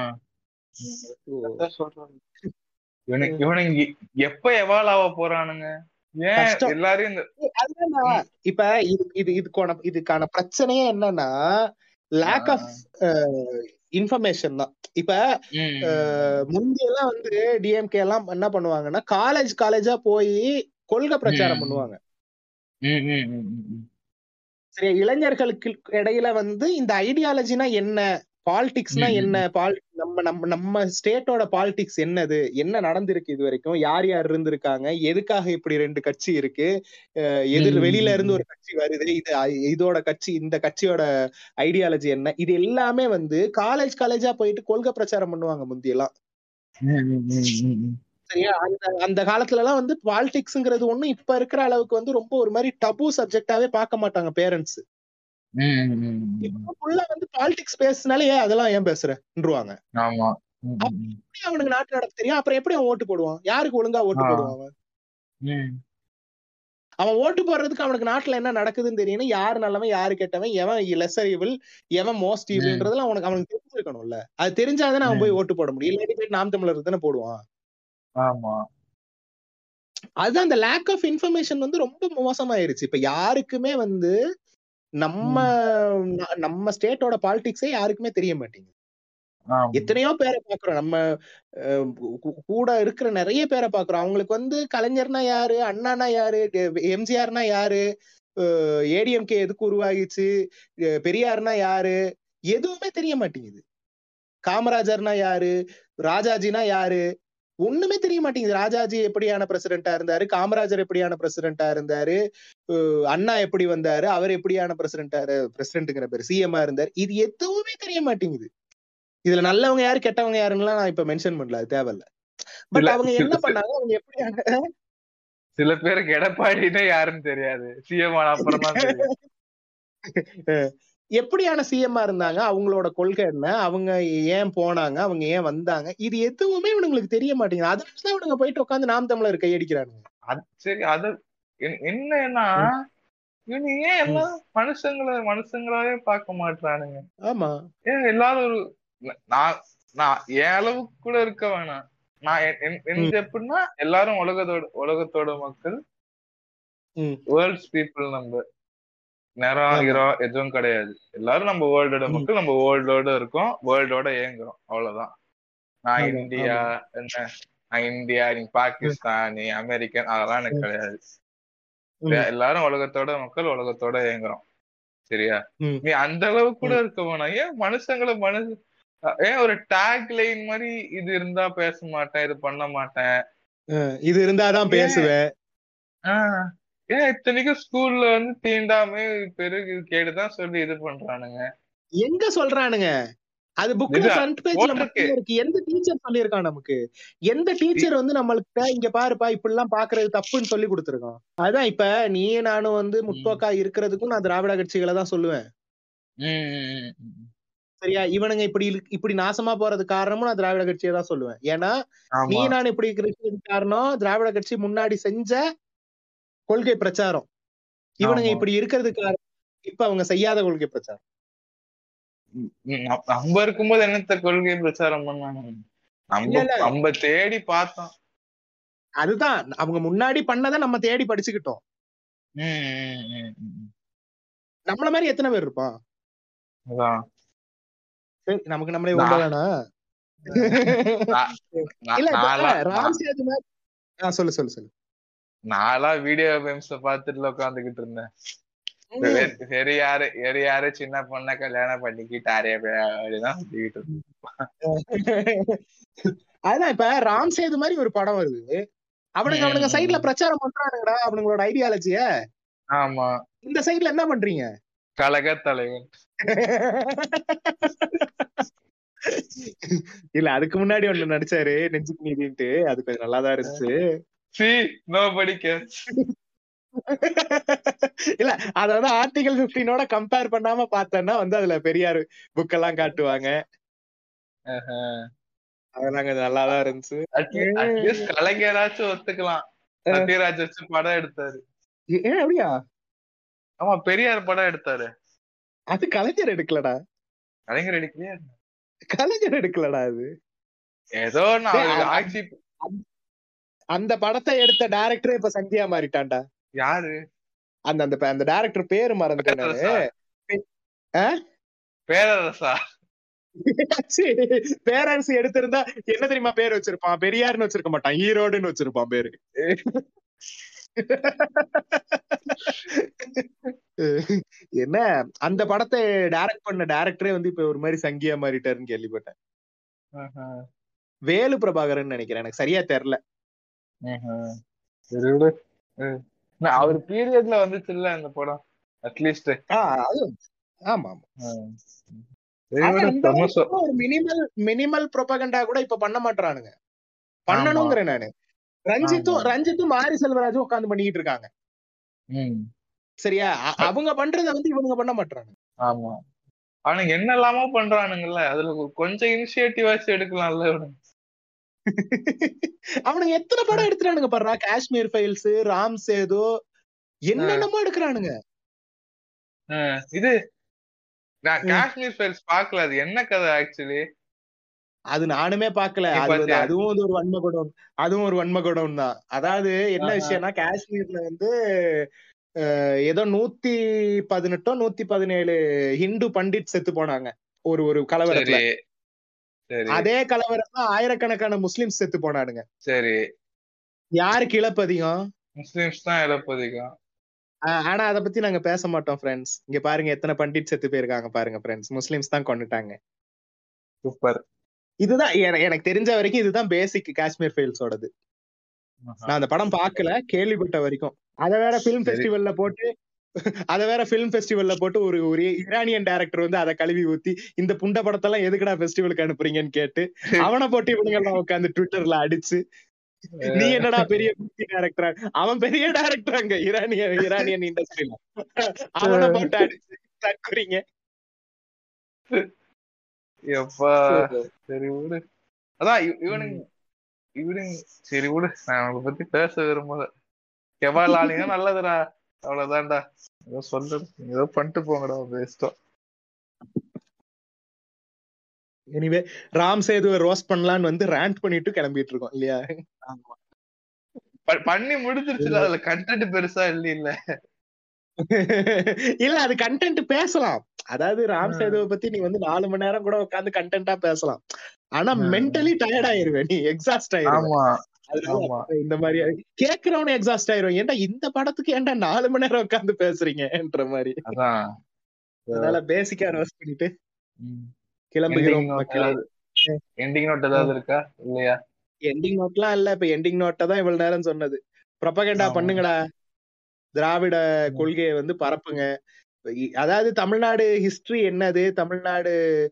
இவனுக்கு இவனுங்க எப்ப எவால் ஆக போறானுங்க ஏன் கஷ்டம். எல்லாரையும் இந்த அதுதான்டா. இப்ப இது இது இதுக்கான இதுக்கான பிரச்சனையே என்னன்னா லேக் ஆஃப் இன்ஃபர்மேஷன் தான் இப்ப ம், அஹ், முந்தியெல்லாம் வந்து டிஎம்கே எல்லாம் என்ன பண்ணுவாங்கன்னா காலேஜ் காலேஜா போய் கொள்கை பிரச்சாரம் ம். பண்ணுவாங்க ம், ம், ம், ம், ம். சரியா இளைஞர்களுக்கு இடையில வந்து இந்த ஐடியாலஜினா என்ன பாலிடிக்ஸ்னா ம், ம், என்ன பால் நம்ம நம்ம நம்ம ஸ்டேட்டோட பாலிடிக்ஸ் என்னது என்ன நடந்திருக்கு இது வரைக்கும் யார் யார் இருந்திருக்காங்க எதுக்காக இப்படி ரெண்டு கட்சி இருக்கு அஹ் எதிர் ம், வெளியில ம், இருந்து ஒரு கட்சி வருது இது ஐ- இதோட கட்சி இந்த கட்சியோட ஐடியாலஜி என்ன இது எல்லாமே வந்து காலேஜ் காலேஜா போயிட்டு கொள்கை பிரச்சாரம் பண்ணுவாங்க முந்தியெல்லாம் ம், ம், ம், ம், ம். சரியா அந்த அந்த காலத்துல எல்லாம் வந்து பாலிடிக்ஸ்ங்கிறது ஒண்ணும் இப்ப இருக்கிற அளவுக்கு வந்து ரொம்ப ஒரு மாதிரி டபு சப்ஜெக்டாவே பார்க்க மாட்டாங்க பேரண்ட்ஸ் ம், ம், ம், ம். இப்ப வந்து பாலிடிக்ஸ் பேசினாலே ஏன் அதெல்லாம் ஏன் பேசுறன்றுவாங்க ஆமா ம், ம், ம். எப்படி அவனுக்கு நாட்டு நடத்த தெரியும் அப்புறம் எப்படி அவன் ஓட்டு போடுவான் யாருக்கு ஒழுங்கா ஓட்டு ஆ. போடுவான் அவன் ம். அவன் ஓட்டு போடுறதுக்கு அவனுக்கு நாட்டுல என்ன நடக்குதுன்னு தெரியணும் யாரு நல்லவன் யாரு கெட்டவன் எவன் லெசர் இவில் எவன் மோஸ்ட் இவில்ன்றதுல அவனுக்கு அவனுக்கு தெரிஞ்சிருக்கணும்ல அது தெரிஞ்சாதானே அவன் போய் ஓட்டு போட முடியும் இல்லாட்டி போய் நாம் தமிழர் தானே போடுவான் ஆமா அதுதான் அந்த லேக் ஆஃப் இன்ஃபர்மேஷன் வந்து ரொம்ப மோசமாயிருச்சு இப்ப யாருக்குமே வந்து நம்ம ந- நம்ம ஸ்டேட்டோட பாலிடிக்ஸே யாருக்குமே தெரிய மாட்டேங்குது ஆமா எத்தனையோ பேரை பாக்குறோம் நம்ம அஹ், கூ- கூட இருக்கிற நிறைய பேரை பாக்குறோம் அவங்களுக்கு வந்து கலைஞர்னா யாரு அண்ணானா யாரு எம்ஜிஆர்னா யாரு ஏடிஎம்கே எதுக்கு உருவாகிச்சு அஹ், பெரியார்னா யாரு எதுவுமே தெரிய மாட்டேங்குது காமராஜர்னா யாரு ராஜாஜினா யாரு ஒண்ணுமே தெரிய மாட்டேங்குது ராஜாஜி எப்படியான பிரசிடென்டா இருந்தாரு காமராஜர் எப்படியான பிரசிடென்டா இருந்தாரு அஹ் அண்ணா எப்படி வந்தாரு அவர் எப்படியான பிரசிடென்டா பிரசிடென்ட்ங்கிற பேர் சிஎம்ஆ இருந்தாரு இது எதுவுமே தெரிய மாட்டேங்குது இதுல நல்லவங்க யாரு கெட்டவங்க யாருன்னுலாம் நான் இப்ப மென்ஷன் பண்ணல அது தேவையில்ல பட் இல்ல, அவங்க சில- என்ன பண்ணாங்க அவங்க எப்படியான சில பேருக்கு எடப்பாடினே யாருன்னு தெரியாது சிஎம் ஆன அப்புறம் தான் தெரியும் எப்படியான சிஎம்ஆ இருந்தாங்க அவங்களோட கொள்கை என்ன அவங்க ஏன் போனாங்க அவங்க ஏன் வந்தாங்க இது எதுவுமே இவனுங்களுக்கு தெரிய மாட்டேங்குது அதனாலதான் இவனுங்க போயிட்டு உட்காந்து நாம் தமிழர் கையடிக்கிறானுங்க அது சரி அது என்- என்னன்னா இவனு ஏன் எல்லாம் மனுஷங்களை மனுஷங்களாவே பார்க்க மாட்டானுங்க ஆமா ஏன் எல்லாரும் ஒரு நான் நான் என் அளவுக்கு கூட இருக்க வேணாம் நான் என்- என்- எனக்கு எப்படின்னா எல்லாரும் உலகத்தோட உலகத்தோட மக்கள் ம். வேர்ல்ட்ஸ் பீப்புள் நம்ம நேரம் ஆமா. ஹீரோ எதுவும் கிடையாது எல்லாரும் நம்ம வேர்ல்டோட ம். மக்கள் நம்ம வேர்ல்டோட இருக்கோம் வேர்ல்டோட ஏங்குறோம் அவ்வளவுதான் நான் ஆமா, இந்தியா என்ன நான் இந்தியா நீ பாகிஸ்தான் நீ அமெரிக்கன் அதெல்லாம் எனக்கு கிடையாது ம். எல்லாரும் உலகத்தோட மக்கள் உலகத்தோட ஏங்குறோம் சரியா ம். நீ அந்த அளவுக்கு கூட இருக்க வேணாம் ஏன் மனுஷங்களை மனுஷ அஹ் ஏன் ஒரு டேக் லைன் மாதிரி இது இருந்தா பேச மாட்டேன் இது பண்ண மாட்டேன் அஹ் இது இருந்தாதான் பேசுவேன் ஆஹ் ஏன் இத்தனைக்கும் ஸ்கூல்ல வந்து தீண்டாமை பெருகு கேடுதான் சொல்லி இது பண்றானுங்க எங்க சொல்றானுங்க அது புக்ல இது ஃப்ரண்ட் பேஜ்ல போட்டிருக்கு. மட்டும் இருக்கு எந்த டீச்சர் சொல்லியிருக்கான் நமக்கு எந்த டீச்சர் வந்து நம்மளுக்கு இங்க பாருப்பா இப்படி எல்லாம் பாக்குறது தப்புன்னு சொல்லி கொடுத்துருக்கான் அதான் இப்ப நீ நானும் வந்து முற்போக்கா இருக்கிறதுக்கும் நான் திராவிட கட்சிகளை தான் சொல்லுவேன் உம் உம் உம் சரியா இவனுங்க இப்படி இரு- இப்படி நாசமா போறதுக்கு காரணமும் நான் திராவிட கட்சியை தான் சொல்லுவேன் ஏன்னா நீ ஆமா நான் இப்படி இருக்கிறதுக்கு காரணம் திராவிட கட்சி முன்னாடி செஞ்ச கொள்கை பிரச்சாரம் இவனுங்க ஆமா. இப்படி இருக்கிறதுக்கு காரணம் இப்ப அவங்க செய்யாத கொள்கை பிரச்சாரம் உம் நம்- நம்ம இருக்கும்போது என்னத்த கொள்கை பிரச்சாரம் பண்ணாங்க நம்ம இல்ல, இல்ல. நம்ம தேடி பார்த்தோம் அதுதான் அவங்க முன்னாடி பண்ணதை நம்ம தேடி படிச்சுக்கிட்டோம் உம் உம் உம் உம் நம்மள மாதிரி எத்தனை பேர் இருப்பான் அதான் சரி, நமக்கு நம்மளே நான்- உண்மை வேணா நான்- நான்- இல்ல இப்ப நான்லாம் ராம் சேது மாதிரி ஆ, சொல்லு சொல்லு சொல்லு நான்லாம் வீடியோ கேம்ஸ் பார்த்துட்டு உட்காந்துக்கிட்டு இருந்தேன் சரி- சரி யாரு சரி யாரு சின்ன பொண்ண கல்யாணம் பண்ணிக்கிட்டாரே அப்படிதான் சொல்லிக்கிட்டு இருந்தேன். அதான் இப்ப ராம் சேது மாதிரி ஒரு படம் வருது அவனுக்கு ம், அவனுங்க ம். சைடுல பிரச்சாரம் பண்றானுங்கடா அவனுங்களோட ஐடியாலஜிய ஆமா இந்த சைடுல என்ன பண்றீங்க கழக தலைவன் இல்ல அதுக்கு முன்னாடி ஒண்ணு நடிச்சாரு நெஞ்சுக்கு நீதின்ட்டு அது கொஞ்சம் நல்லாதான் இருந்துச்சு சி நோ படிக்க இல்ல அத வந்து ஆர்டிகல் பிப்டீனோட கம்பேர் பண்ணாம பார்த்தேன்னா வந்து அதுல பெரியார் புக் எல்லாம் காட்டுவாங்க அதெல்லாம் கொஞ்சம் நல்லாதான் இருந்துச்சு அட்லீஸ்ட் கலைஞராச்சும் ஒத்துக்கலாம் சத்யராஜ் வச்சு படம் எடுத்தாரு ஏ- ஏன் அப்படியா ஆமா பெரியார் படம் எடுத்தாரு அது கலைஞர் எடுக்கலடா கலைஞர் எடுக்கலையா கலைஞர் எடுக்கலடா அது ஏதோ ஒண்ணு டேய், அவரு அது- ஆட்சி அந்த படத்தை எடுத்த டைரக்டரே இப்ப சந்தியா மாறிட்டான்டா யாரு அந்த அந்த அந்த டைரக்டர் பேரு மறந்துட்டேன் நானு. பேரரசா? பேரரசா சரி, பேரரசு எடுத்திருந்தா என்ன தெரியுமா பேர் வச்சிருப்பான் பெரியார்னு வச்சிருக்க மாட்டான் ஈரோடுன்னு வச்சிருப்பான் பேரு என்ன அந்த படத்தை டைரக்ட் பண்ண டைரக்டரே வந்து இப்ப ஒரு மாதிரி சங்கியா மாறிட்டாருன்னு கேள்விப்பட்டேன் ஆஹா, வேலு பிரபாகரன் நினைக்கிறேன் எனக்கு சரியா தெரியல ஆஹா. சரி விடு. ம். நான் அவர் பீரியட்ல வந்துச்சுல்ல அந்த படம் அட்லீஸ்ட் ஆஹ் அது ஆமா ஆமா ஆனா இந்த வயசுல ஒரு மினிமல் மினிமல் ப்ரொபகண்டா கூட இப்ப பண்ண மாட்டானுங்க பண்ணணுங்கிறேன் நானு ரஞ்சித்தும் ஆமா. ரஞ்சித்தும் மாரி செல்வராஜும் உட்கார்ந்து பண்ணிக்கிட்டு இருக்காங்க சரியா அ- அவங்க பண்றத வந்து இவனுங்க பண்ண மாட்டாங்க ஆமா அவனுங்க என்னெல்லாமோ பண்றானுங்கல்ல அதுல கொஞ்சம் இனிஷியேட்டிவ் ஆச்சு எடுக்கலாம்ல இவனுங்க அவனுங்க எத்தனை படம் எடுத்துறானுங்க பாடுறா காஷ்மீர் ஃபைல்ஸ் ராம் சேது என்னென்னமோ எடுக்கிறானுங்க ஆஹ் இது நான் ம். காஷ்மீர் ஃபைல்ஸ் பார்க்கல அது என்ன கதை ஆக்சுவலி அது நானுமே பாக்கல நீ அது வந்து பாத்தியா? அதுவும் வந்து ஒரு வன்ம குடம் அதுவும் ஒரு வன்ம குடம் தான் அதாவது என்ன ஆஹா. விஷயம்னா காஷ்மீர்ல வந்து அஹ், ஏதோ நூத்தி பதினெட்டோ நூத்தி பதினேழு ஹிந்து பண்டிட் செத்து போனாங்க ஒரு ஒரு கலவரத்துல சரி சரி அதே கலவரத்துல ஆயிரக்கணக்கான முஸ்லிம்ஸ் செத்து போனானுங்க சரி யாருக்கு இழப்பு அதிகம் முஸ்லிம்ஸ் தான் இழப்பதிகம் ஆஹ், ஆனா அத பத்தி நாங்க பேச மாட்டோம் ஃப்ரெண்ட்ஸ் இங்க பாருங்க எத்தனை பண்டிட் செத்து போயிருக்காங்க பாருங்க ஃப்ரெண்ட்ஸ் முஸ்லிம்ஸ் தான் கொண்டுட்டாங்க சூப்பர் இதுதான் என- எனக்கு தெரிஞ்ச வரைக்கும் இதுதான் பேசிக் காஷ்மீர் ஃபைல்ஸோடது நான் அந்த படம் பார்க்கல கேள்விப்பட்ட வரைக்கும் அத வேற பிலிம் சரி. ஃபெஸ்டிவல்ல போட்டு அத வேற பிலிம் ஃபெஸ்டிவல்ல போட்டு ஒரு ஒரு ஈரானியன் டைரக்டர் வந்து அதை கழுவி ஊத்தி இந்த புண்ட படத்தெல்லாம் எதுக்குடா ஃபெஸ்டிவலுக்கு அனுப்புறீங்கன்னு கேட்டு அவனை போட்டு இவனுங்க எல்லாம் உட்காந்து ட்விட்டர்ல அடிச்சு நீ என்னடா பெரிய டைரக்டர் அவன் பெரிய டைரக்டர் அங்க ஈரானியன் ஈரானியன் இண்டஸ்ட்ரியில அவனை போட்டு அடிச்சு தக்குறீங்க எப்பா சரி விடு அதான் இவ- இவனுங்க இவனுங்க சரி விடு நான் அவங்கள பத்தி பேச விரும்பல கெவால் ஆளுங்க நல்லதுடா அவ்வளவுதான்டா ஏதோ சொல்றது ஏதோ பண்ணிட்டு போங்கடா பேஸ்டோம் எனிவே ராம் சேதுவை ரோஸ்ட் பண்ணலான்னு வந்து ரேண்ட் பண்ணிட்டு கிளம்பிட்டு இருக்கோம் இல்லையா பண்ணி முடிஞ்சிருச்சுல அதுல கண்டென்ட் பெருசா இல்ல இல்ல இல்ல அது கண்டென்ட் பேசலாம் அதாவது ராம் ஆ. சேதுவை பத்தி நீ வந்து நாலு மணி நேரம் கூட உட்காந்து கண்டென்ட்டா பேசலாம் ஆனா ஆ. மென்டலி டயர்ட் ஆயிருவே நீ எக்ஸாஸ்ட் ஆயிருவே ஆமா அதனால ஆமா. இந்த மாதிரி கேக்குறவனு எக்ஸாஸ்ட் ஆயிருவேன் ஏன்டா இந்த படத்துக்கு ஏன்டா நாலு மணி நேரம் உட்காந்து பேசுறீங்கன்ற மாதிரி அதான் அதனால பேசிக்கா ரோஸ்ட் பண்ணிட்டு ம். கிளம்புகிறோம் Ending note மக்களே ஏதாவது எண்டிங் நோட் ஏதாவது இருக்கா இல்லையா எண்டிங் நோட்லாம் இல்ல இப்ப எண்டிங் நோட்டை தான் இவ்வளவு நேரம் சொன்னது ப்ரொபகண்டா ஆமா. பண்ணுங்கடா திராவிட கொள்கையை வந்து பரப்புங்க இ- அதாவது தமிழ்நாடு ஹிஸ்டரி என்னது தமிழ்நாடு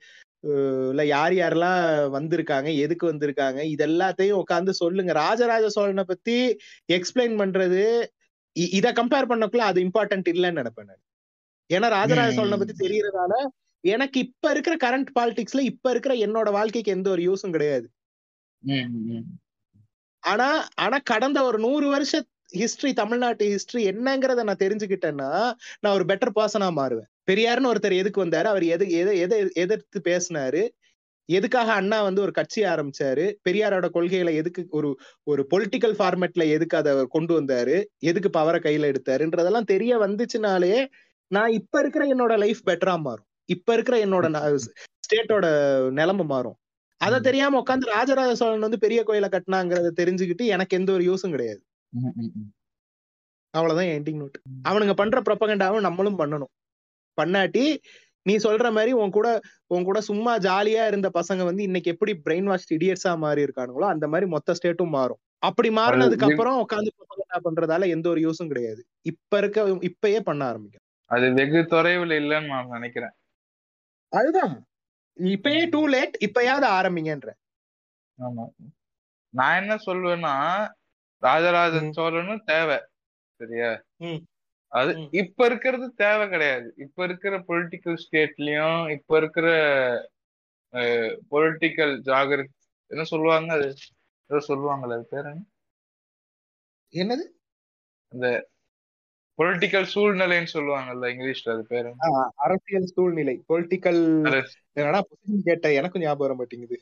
அஹ், ல யார் யாரெல்லாம் வந்திருக்காங்க எதுக்கு வந்திருக்காங்க இது எல்லாத்தையும் உட்காந்து சொல்லுங்க ராஜராஜ சோழனை பத்தி எக்ஸ்பிளைன் பண்றது இ- இத கம்பேர் பண்ணக்குள்ள அது இம்பார்ட்டன்ட் இல்லைன்னு நினைப்பேன் நான் ஏன்னா ராஜராஜ ம். சோழனை பத்தி தெரியறதால எனக்கு இப்ப இருக்கிற கரண்ட் பாலிடிக்ஸ்ல இப்ப இருக்கிற என்னோட வாழ்க்கைக்கு எந்த ஒரு யூஸும் கிடையாது ம், ம். ஆனா ஆனா கடந்த ஒரு நூறு வருஷ ஹிஸ்டரி தமிழ்நாட்டு ஹிஸ்டரி என்னங்கறத நான் தெரிஞ்சுக்கிட்டேன்னா நான் ஒரு பெட்டர் பர்சனா மாறுவேன் பெரியார்னு ஒருத்தர் எதுக்கு வந்தாரு அவர் எது எதை எதை எதிர்த்து பேசினாரு எதுக்காக அண்ணா வந்து ஒரு கட்சி ஆரம்பிச்சாரு பெரியாரோட கொள்கைகளை எதுக்கு ஒரு ஒரு பொலிட்டிக்கல் ஃபார்மேட்ல எதுக்கு அதை கொண்டு வந்தாரு எதுக்கு பவரை கையில எடுத்தாருன்றதெல்லாம் தெரிய வந்துச்சுனாலே நான் இப்ப இருக்கிற என்னோட லைஃப் பெட்டரா மாறும் இப்ப இருக்கிற என்னோட ஸ்டேட்டோட நிலைமை மாறும் அதை ம். தெரியாம உட்காந்து ராஜராஜ சோழன் வந்து பெரிய கோயிலை கட்டினாங்கிறத தெரிஞ்சுக்கிட்டு எனக்கு எந்த ஒரு யூஸும் கிடையாது ம், ம், ம். அவ்வளவுதான் எண்டிங் நோட் அவனுங்க பண்ற ப்ரொபகண்டாவும் நம்மளும் பண்ணணும் பண்ணாட்டி நீ சொல்ற மாதிரி உன் கூட உன் கூட சும்மா ஜாலியா இருந்த பசங்க வந்து இன்னைக்கு எப்படி பிரெயின் வாஷ் இடியட்ஸா மாறி இருக்கானுங்களோ அந்த மாதிரி மொத்த ஸ்டேட்டும் மாறும் அப்படி மாறினதுக்கு அது- அப்புறம் உட்காந்து ப்ரொபகண்டா பண்றதால எந்த ஒரு யூஸும் கிடையாது இப்ப இருக்க இப்பயே பண்ண ஆரம்பிக்கும் அது வெகு தொலைவில் இல்லைன்னு நான் நினைக்கிறேன் அதுதான் இப்பயே டூ லேட் இப்பயாவது ஆரம்பிங்கன்ற ஆமா நான் என்ன சொல்வேன்னா ராஜராஜ ம். சோழனும் தேவை சரியா ம். அது ம். இப்ப இருக்கிறது தேவை கிடையாது இப்ப இருக்கிற பொலிட்டிக்கல் ஸ்டேட்லயும் இப்ப இருக்கிற பொலிட்டிக்கல் ஜாகிரபி என்ன சொல்லுவாங்க அது ஏதோ சொல்லுவாங்கல்ல அது பேர் என்ன என்னது பொலிட்டிக்கல் சூழ்நிலைன்னு சொல்லுவாங்கல்ல இங்கிலீஷ்ல அது பேர் என்ன? ஆ, அரசியல் சூழ்நிலை பொலிட்டிக்கல் அரசு- என்னடா position கேட்ட எனக்கும் ஞாபகம் வர மாட்டேங்குது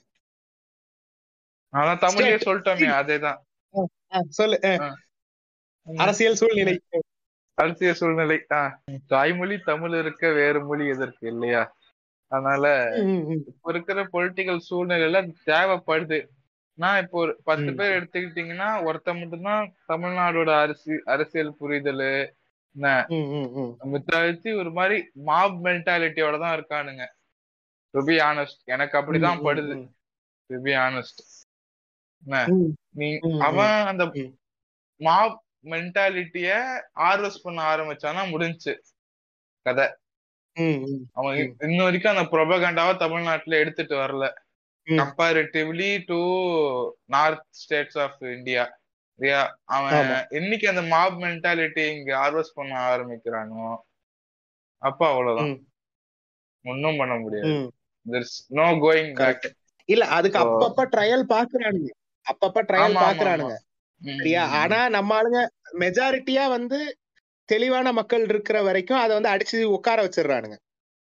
அதான் தமிழ்லயே State. சொல்லிட்டோமே அதேதான் ஆ, சொல்லு ஆ, அரசியல் சூழ்நிலை அரசியல் சூழ்நிலை ஆஹ் தாய்மொழி தமிழ் இருக்க வேறு மொழி எதற்கு இல்லையா அதனால ம், ம், ம். இப்ப இருக்கிற பொலிட்டிக்கல் சூழ்நிலையில அது தேவைப்படுது நான் இப்போ ஒரு பத்து ம். பேர் எடுத்துக்கிட்டீங்கன்னா ஒருத்த மட்டும்தான் தமிழ்நாடோட அரசி அரசியல் புரிதல் என்ன ம், ம், ம். மித்தாச்சு ஒரு மாதிரி மாப் மென்டாலிட்டியோட தான் இருக்கானுங்க டு பி ஆனஸ்ட் எனக்கு அப்படிதான் ம், படுது ம், டு பி ஆனஸ்ட் ம். நீ ம், அவன் அந்த ம். மாப் மென்டாலிட்டிய ஆர்வஸ் பண்ண ஆரம்பிச்சானா முடிஞ்சுச்சு கதை ம், ம். அவன் ம். இன்ன வரைக்கும் அந்த ப்ரொபகண்டாவை தமிழ்நாட்டுல எடுத்துட்டு வரல ம். Comparatively to north states of India சரியா அவன் ஆமா. என்னைக்கு அந்த மாப் மென்டாலிட்டி இங்க ஆர்வஸ் பண்ண ஆரம்பிக்கிறானோ அப்ப அவ்வளவுதான் ம். ஒன்னும் பண்ண முடியாது ம். No going back Correct. இல்ல அதுக்கு So- அப்பப்ப ட்ரையல் பாக்குறானுங்க அப்பப்ப ட்ரையல் ஆமா, ஆமா, பாக்குறானுங்க சரியா ஆனா நம்ம ஆளுங்க மெஜாரிட்டியா வந்து தெளிவான மக்கள் இருக்கிற வரைக்கும் அதை வந்து அடிச்சு உட்கார வச்சிடுறானுங்க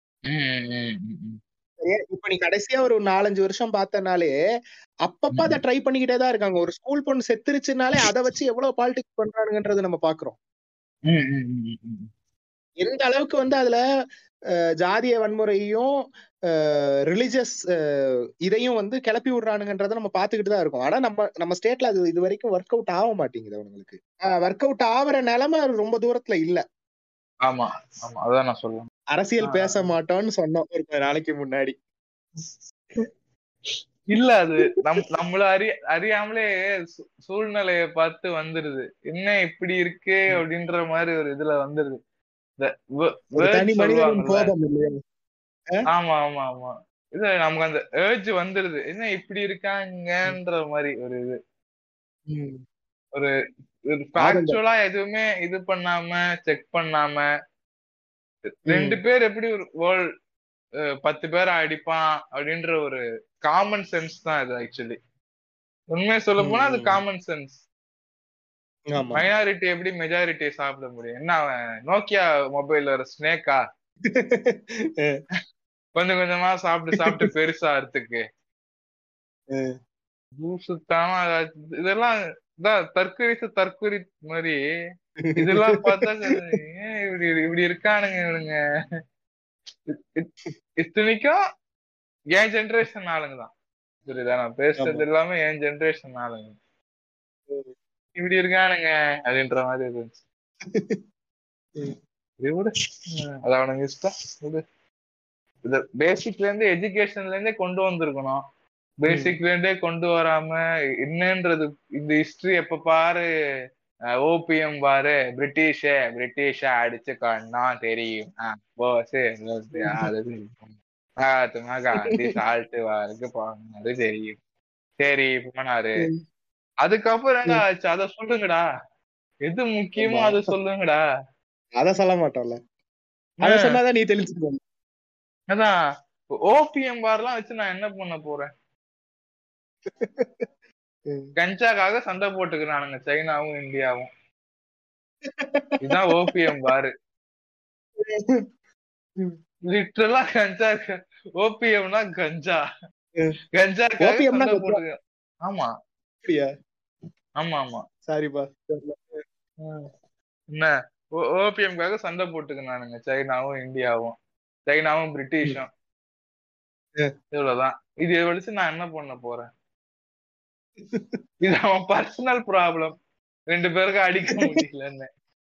சரியா இப்ப நீ கடைசியா ஒரு நாலஞ்சு வருஷம் பார்த்தனாலே அப்பப்ப அதை ட்ரை பண்ணிக்கிட்டே தான் இருக்காங்க ஒரு ஸ்கூல் பொண்ணு செத்துருச்சுனாலே அதை வச்சு எவ்வளவு பாலிடிக்ஸ் பண்றானுங்கன்றது நம்ம பாக்குறோம் எந்த அளவுக்கு வந்து அதுல அஹ், ஜாதிய வன்முறையும் ரிலிஜியஸ் இதையும் வந்து கிளப்பி விடுறானுங்கன்றத நம்ம பாத்துக்கிட்டு தான் இருக்கோம் ஆனா நம்ம நம்ம ஸ்டேட்ல அது இது வரைக்கும் ஒர்க் அவுட் ஆக மாட்டேங்குது அவங்களுக்கு ஒர்க் அவுட் ஆகுற நிலைமை ரொம்ப தூரத்துல இல்ல ஆமா ஆமா அதான் நான் சொல்லுவேன் அரசியல் ஆ. பேச மாட்டோம்னு சொன்னோம் ஒரு கொஞ்ச நாளைக்கு முன்னாடி இல்ல அது நம் நம்மள அறி அறியாமலே சூ- சூழ்நிலைய பார்த்து வந்துருது என்ன இப்படி இருக்கு அப்படின்ற மாதிரி ஒரு இதுல வந்துருது இந்த wo- ஒரு words தனி மனிதனின் சொல்லுவாங்கல்ல. கோபம் இல்லையா ஆமா ஆமா ஆமா இது நமக்கு அந்த ஏர்ஜ் வந்துருது என்ன இப்படி இருக்காங்கன்ற மாதிரி ஒரு இது ம். ஒரு ஃபேக்சுவலா எதுவுமே இது பண்ணாம செக் பண்ணாம ரெண்டு பேர் எப்படி ஒரு வேர்ல்ட் பத்து பேர் அடிப்பான் அப்படின்ற ஒரு காமன் சென்ஸ் தான் இது ஆக்சுவலி உண்மையை சொல்ல போனா அது ம். காமன் சென்ஸ் ஆமா மைனாரிட்டி எப்படி மெஜாரிட்டியை சாப்பிட முடியும் என்ன அவன் நோக்கியா மொபைல் ஒரு ஸ்னேக்கா கொஞ்சம் கொஞ்சமா சாப்பிட்டு சாப்பிட்டு பெருசாகிறதுக்கு ம். சுத்தாம அதாச்சும் இதெல்லாம் இதான் தற்கொலை தற்கொலை மாதிரி இதெல்லாம் பார்த்தா ஏன் இப்படி இப்படி இருக்கானுங்க இவனுங்க இத்- இத்- இத்தனைக்கும் என் ஜெனரேஷன் ஆளுங்க தான் புரியுதா நான் பேசுறது எல்லாமே என் ஜெனரேஷன் ஆளுங்க இப்படி இருக்கானுங்க அப்படின்ற மாதிரி இருந்துச்சு ம். இது விடு ம், அது அவனுங்க இஷ்டம் விடு இது பேசிக்ல இருந்து எஜுகேஷன்ல இருந்தே கொண்டு வந்திருக்கணும் பேசிக்ல இருந்தே கொண்டு வராம என்னன்றது இந்த ஹிஸ்டரி எப்ப பாரு ஓபிஎம் பாரு பிரிட்டிஷ பிரிட்டிஷ அடிச்சு கண்ணா தெரியும் போஸ் அது மகாத்மா காந்தி சால்ட் வாருக்கு போனாரு தெரியும் சரி போனாரு அதுக்கப்புறம் என்ன ஆச்சு அத சொல்லுங்கடா எது முக்கியமோ ஆமா. அதை சொல்லுங்கடா அத சொல்ல மாட்டோம்ல அத சொன்னாதான் நீ தெளிச்சுக்கோ அதான் ஓபிஎம் பார்லாம் வச்சு நான் என்ன பண்ண போறேன் ம். கஞ்சாக்காக சண்டை போட்டுக்கிறானுங்க சைனாவும் இந்தியாவும் இதுதான் ஓபிஎம் பாரு லிட்டரலா கஞ்சா ஓபிஎம்னா கஞ்சா ம். கஞ்சாக்காக OPM னா சண்டை கஞ்சா? போட்டுக்க ஆமா அப்படியா ஆமா ஆமா சாரிப்பா என்ன ஓபிஎம்காக சண்டை போட்டுக்கினானுங்க சைனாவும் இந்தியாவும் சைனாவும் பிரிட்டிஷும் ம். இவ்வளவுதான் இது வச்சு நான் என்ன பண்ண போறேன் இது அவன் பர்சனல் ப்ராப்ளம் ரெண்டு பேருக்கு அடிக்க முடியலன்னு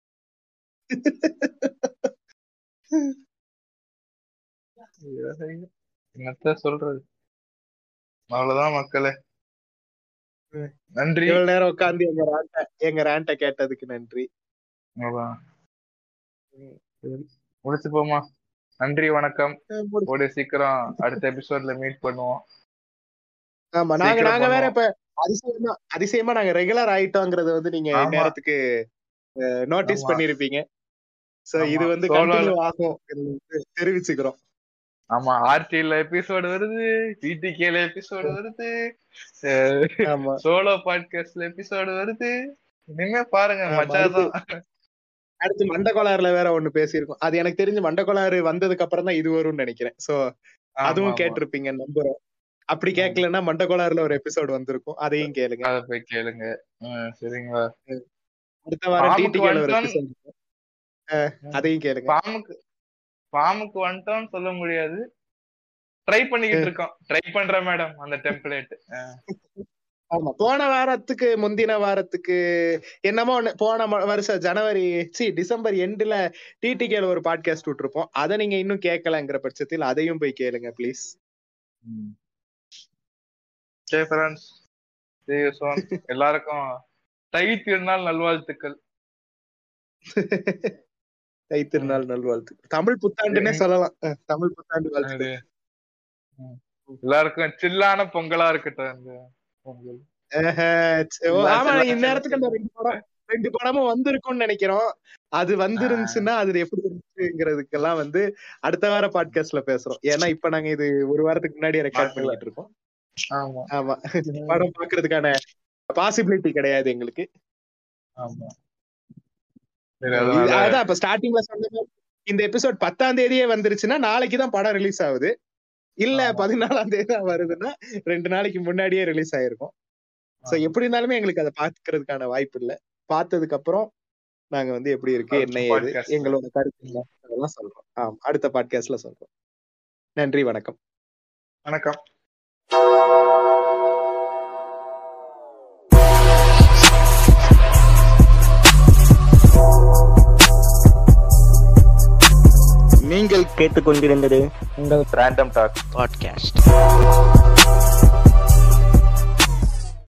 என்னத்த சொல்றது அவ்வளவுதான் மக்களே ம். நன்றி இவ்வளவு நேரம் உட்கார்ந்து எங்க ரேண்ட எங்க ரேண்ட கேட்டதுக்கு நன்றி அவ்வளவுதான். முடிச்சுப்போமா நன்றி வணக்கம் கூடிய சீக்கிரம் அடுத்த எபிசோட்ல மீட் பண்ணுவோம் ஆமா நாங்க சீக்கிரம் நாங்க வேற பண்ணுவோம். இப்ப அதிசயமா அதிசயமா நாங்க ரெகுலர் ஆயிட்டோங்கிறத வந்து நீங்க ஆமா. நேரத்துக்கு நோட்டீஸ் ஆமா. பண்ணிருப்பீங்க சோ ஆமா. இது வந்து Solo- கண்டினியூ ஆகும் தெரிவிச்சுக்கிறோம் ஆமா ஆர்டில எபிசோடு வருது டிடிகேல எபிசோடு வருது ஆமா சோலோ பாட்காஸ்ட்ல எபிசோடு வருது இனிமே பாருங்க ஆமா, மச்சாதான் அடுத்து மண்டகோளாறுல வேற ஒண்ணு பேசியிருக்கோம் அது எனக்கு தெரிஞ்சு மண்டகோளாறு வந்ததுக்கு அப்புறம் தான் இது வரும்னு நினைக்கிறேன் சோ அதுவும் கேட்டிருப்பீங்க நம்புறோம் அப்படி ஆமா. கேட்கலன்னா மண்டகோளாறுல ஒரு எபிசோடு வந்திருக்கும் அதையும் கேளுங்க அத போய் கேளுங்க ம், சரிங்களா அடுத்த வாரம் பாம்புக்கு டிடிகேல ஒரு வந்துட்டோம். எபிசோடு அதையும் கேளுங்க பாமுக்கு பாமுக்கு வந்துட்டோம்னு சொல்ல முடியாது ட்ரை பண்ணிக்கிட்டு இருக்கோம் ட்ரை பண்ற மேடம் அந்த டெம்ப்ளேட் ஆமா போன வாரத்துக்கு முந்தின வாரத்துக்கு என்னமோ ஒண்ணு போன ம- வருஷம் ஜனவரி சி டிசம்பர் எண்டுல டிடிகேல ஒரு பாட்காஸ்ட் விட்டுருப்போம் அதை நீங்க இன்னும் கேட்கலங்கிற பட்சத்தில் அதையும் போய் கேளுங்க ப்ளீஸ் சரி ஃப்ரெண்ட்ஸ் எல்லாருக்கும் தை திருநாள் நல்வாழ்த்துக்கள் தை திருநாள் நல்வாழ்த்து தமிழ் புத்தாண்டுன்னே சொல்லலாம் அஹ், தமிழ் புத்தாண்டு வாழ்த்து அது, ம். எல்லாருக்கும் சில்லான பொங்கலா இருக்கட்டும் இந்த பொங்கல் ஓ, ஆமா இந்நேரத்துக்கு அந்த ரெண்டு படம் ரெண்டு படமும் வந்திருக்கும்னு நினைக்கிறோம் அது வந்துருந்துச்சுன்னா அது எப்படி இருந்துச்சுங்கிறதுக்கெல்லாம் வந்து அடுத்த வார பாட்காஸ்ட்ல பேசுறோம் ஏன்னா இப்ப நாங்க இது ஒரு வாரத்துக்கு முன்னாடி ரெக்கார்ட் மாட்டல. பண்ணிட்டு இருக்கோம் ஆமா ஆமா படம் பாக்குறதுக்கான பாசிபிலிட்டி கிடையாது எங்களுக்கு ஆமா சரி, இது- அதனால அதான் இப்ப ஸ்டார்டிங்ல சொன்ன மாதிரி இந்த எபிசோட் பத்தாம் தேதியே வந்துருச்சுன்னா நாளைக்கு தான் படம் ரிலீஸ் ஆகுது இல்ல ஆமா. பதினாலாம் தேதி தான் வருதுன்னா ரெண்டு நாளைக்கு முன்னாடியே ரிலீஸ் ஆயிருக்கும் சோ ஆமா. எப்படி இருந்தாலுமே எங்களுக்கு அதை பாத்துக்கிறதுக்கான வாய்ப்பு இல்ல பார்த்ததுக்கு அப்புறம் நாங்க வந்து எப்படி இருக்கு அடுத்த என்ன ஏது podcast ல. எங்களோட கருத்து என்ன அதெல்லாம் சொல்றோம் ஆமா அடுத்த பாட்காஸ்ட்ல சொல்றோம் நன்றி வணக்கம் வணக்கம் நீங்கள் கேட்டுக்கொண்டிருந்தது ரேண்டம் டாக் பாட்காஸ்ட்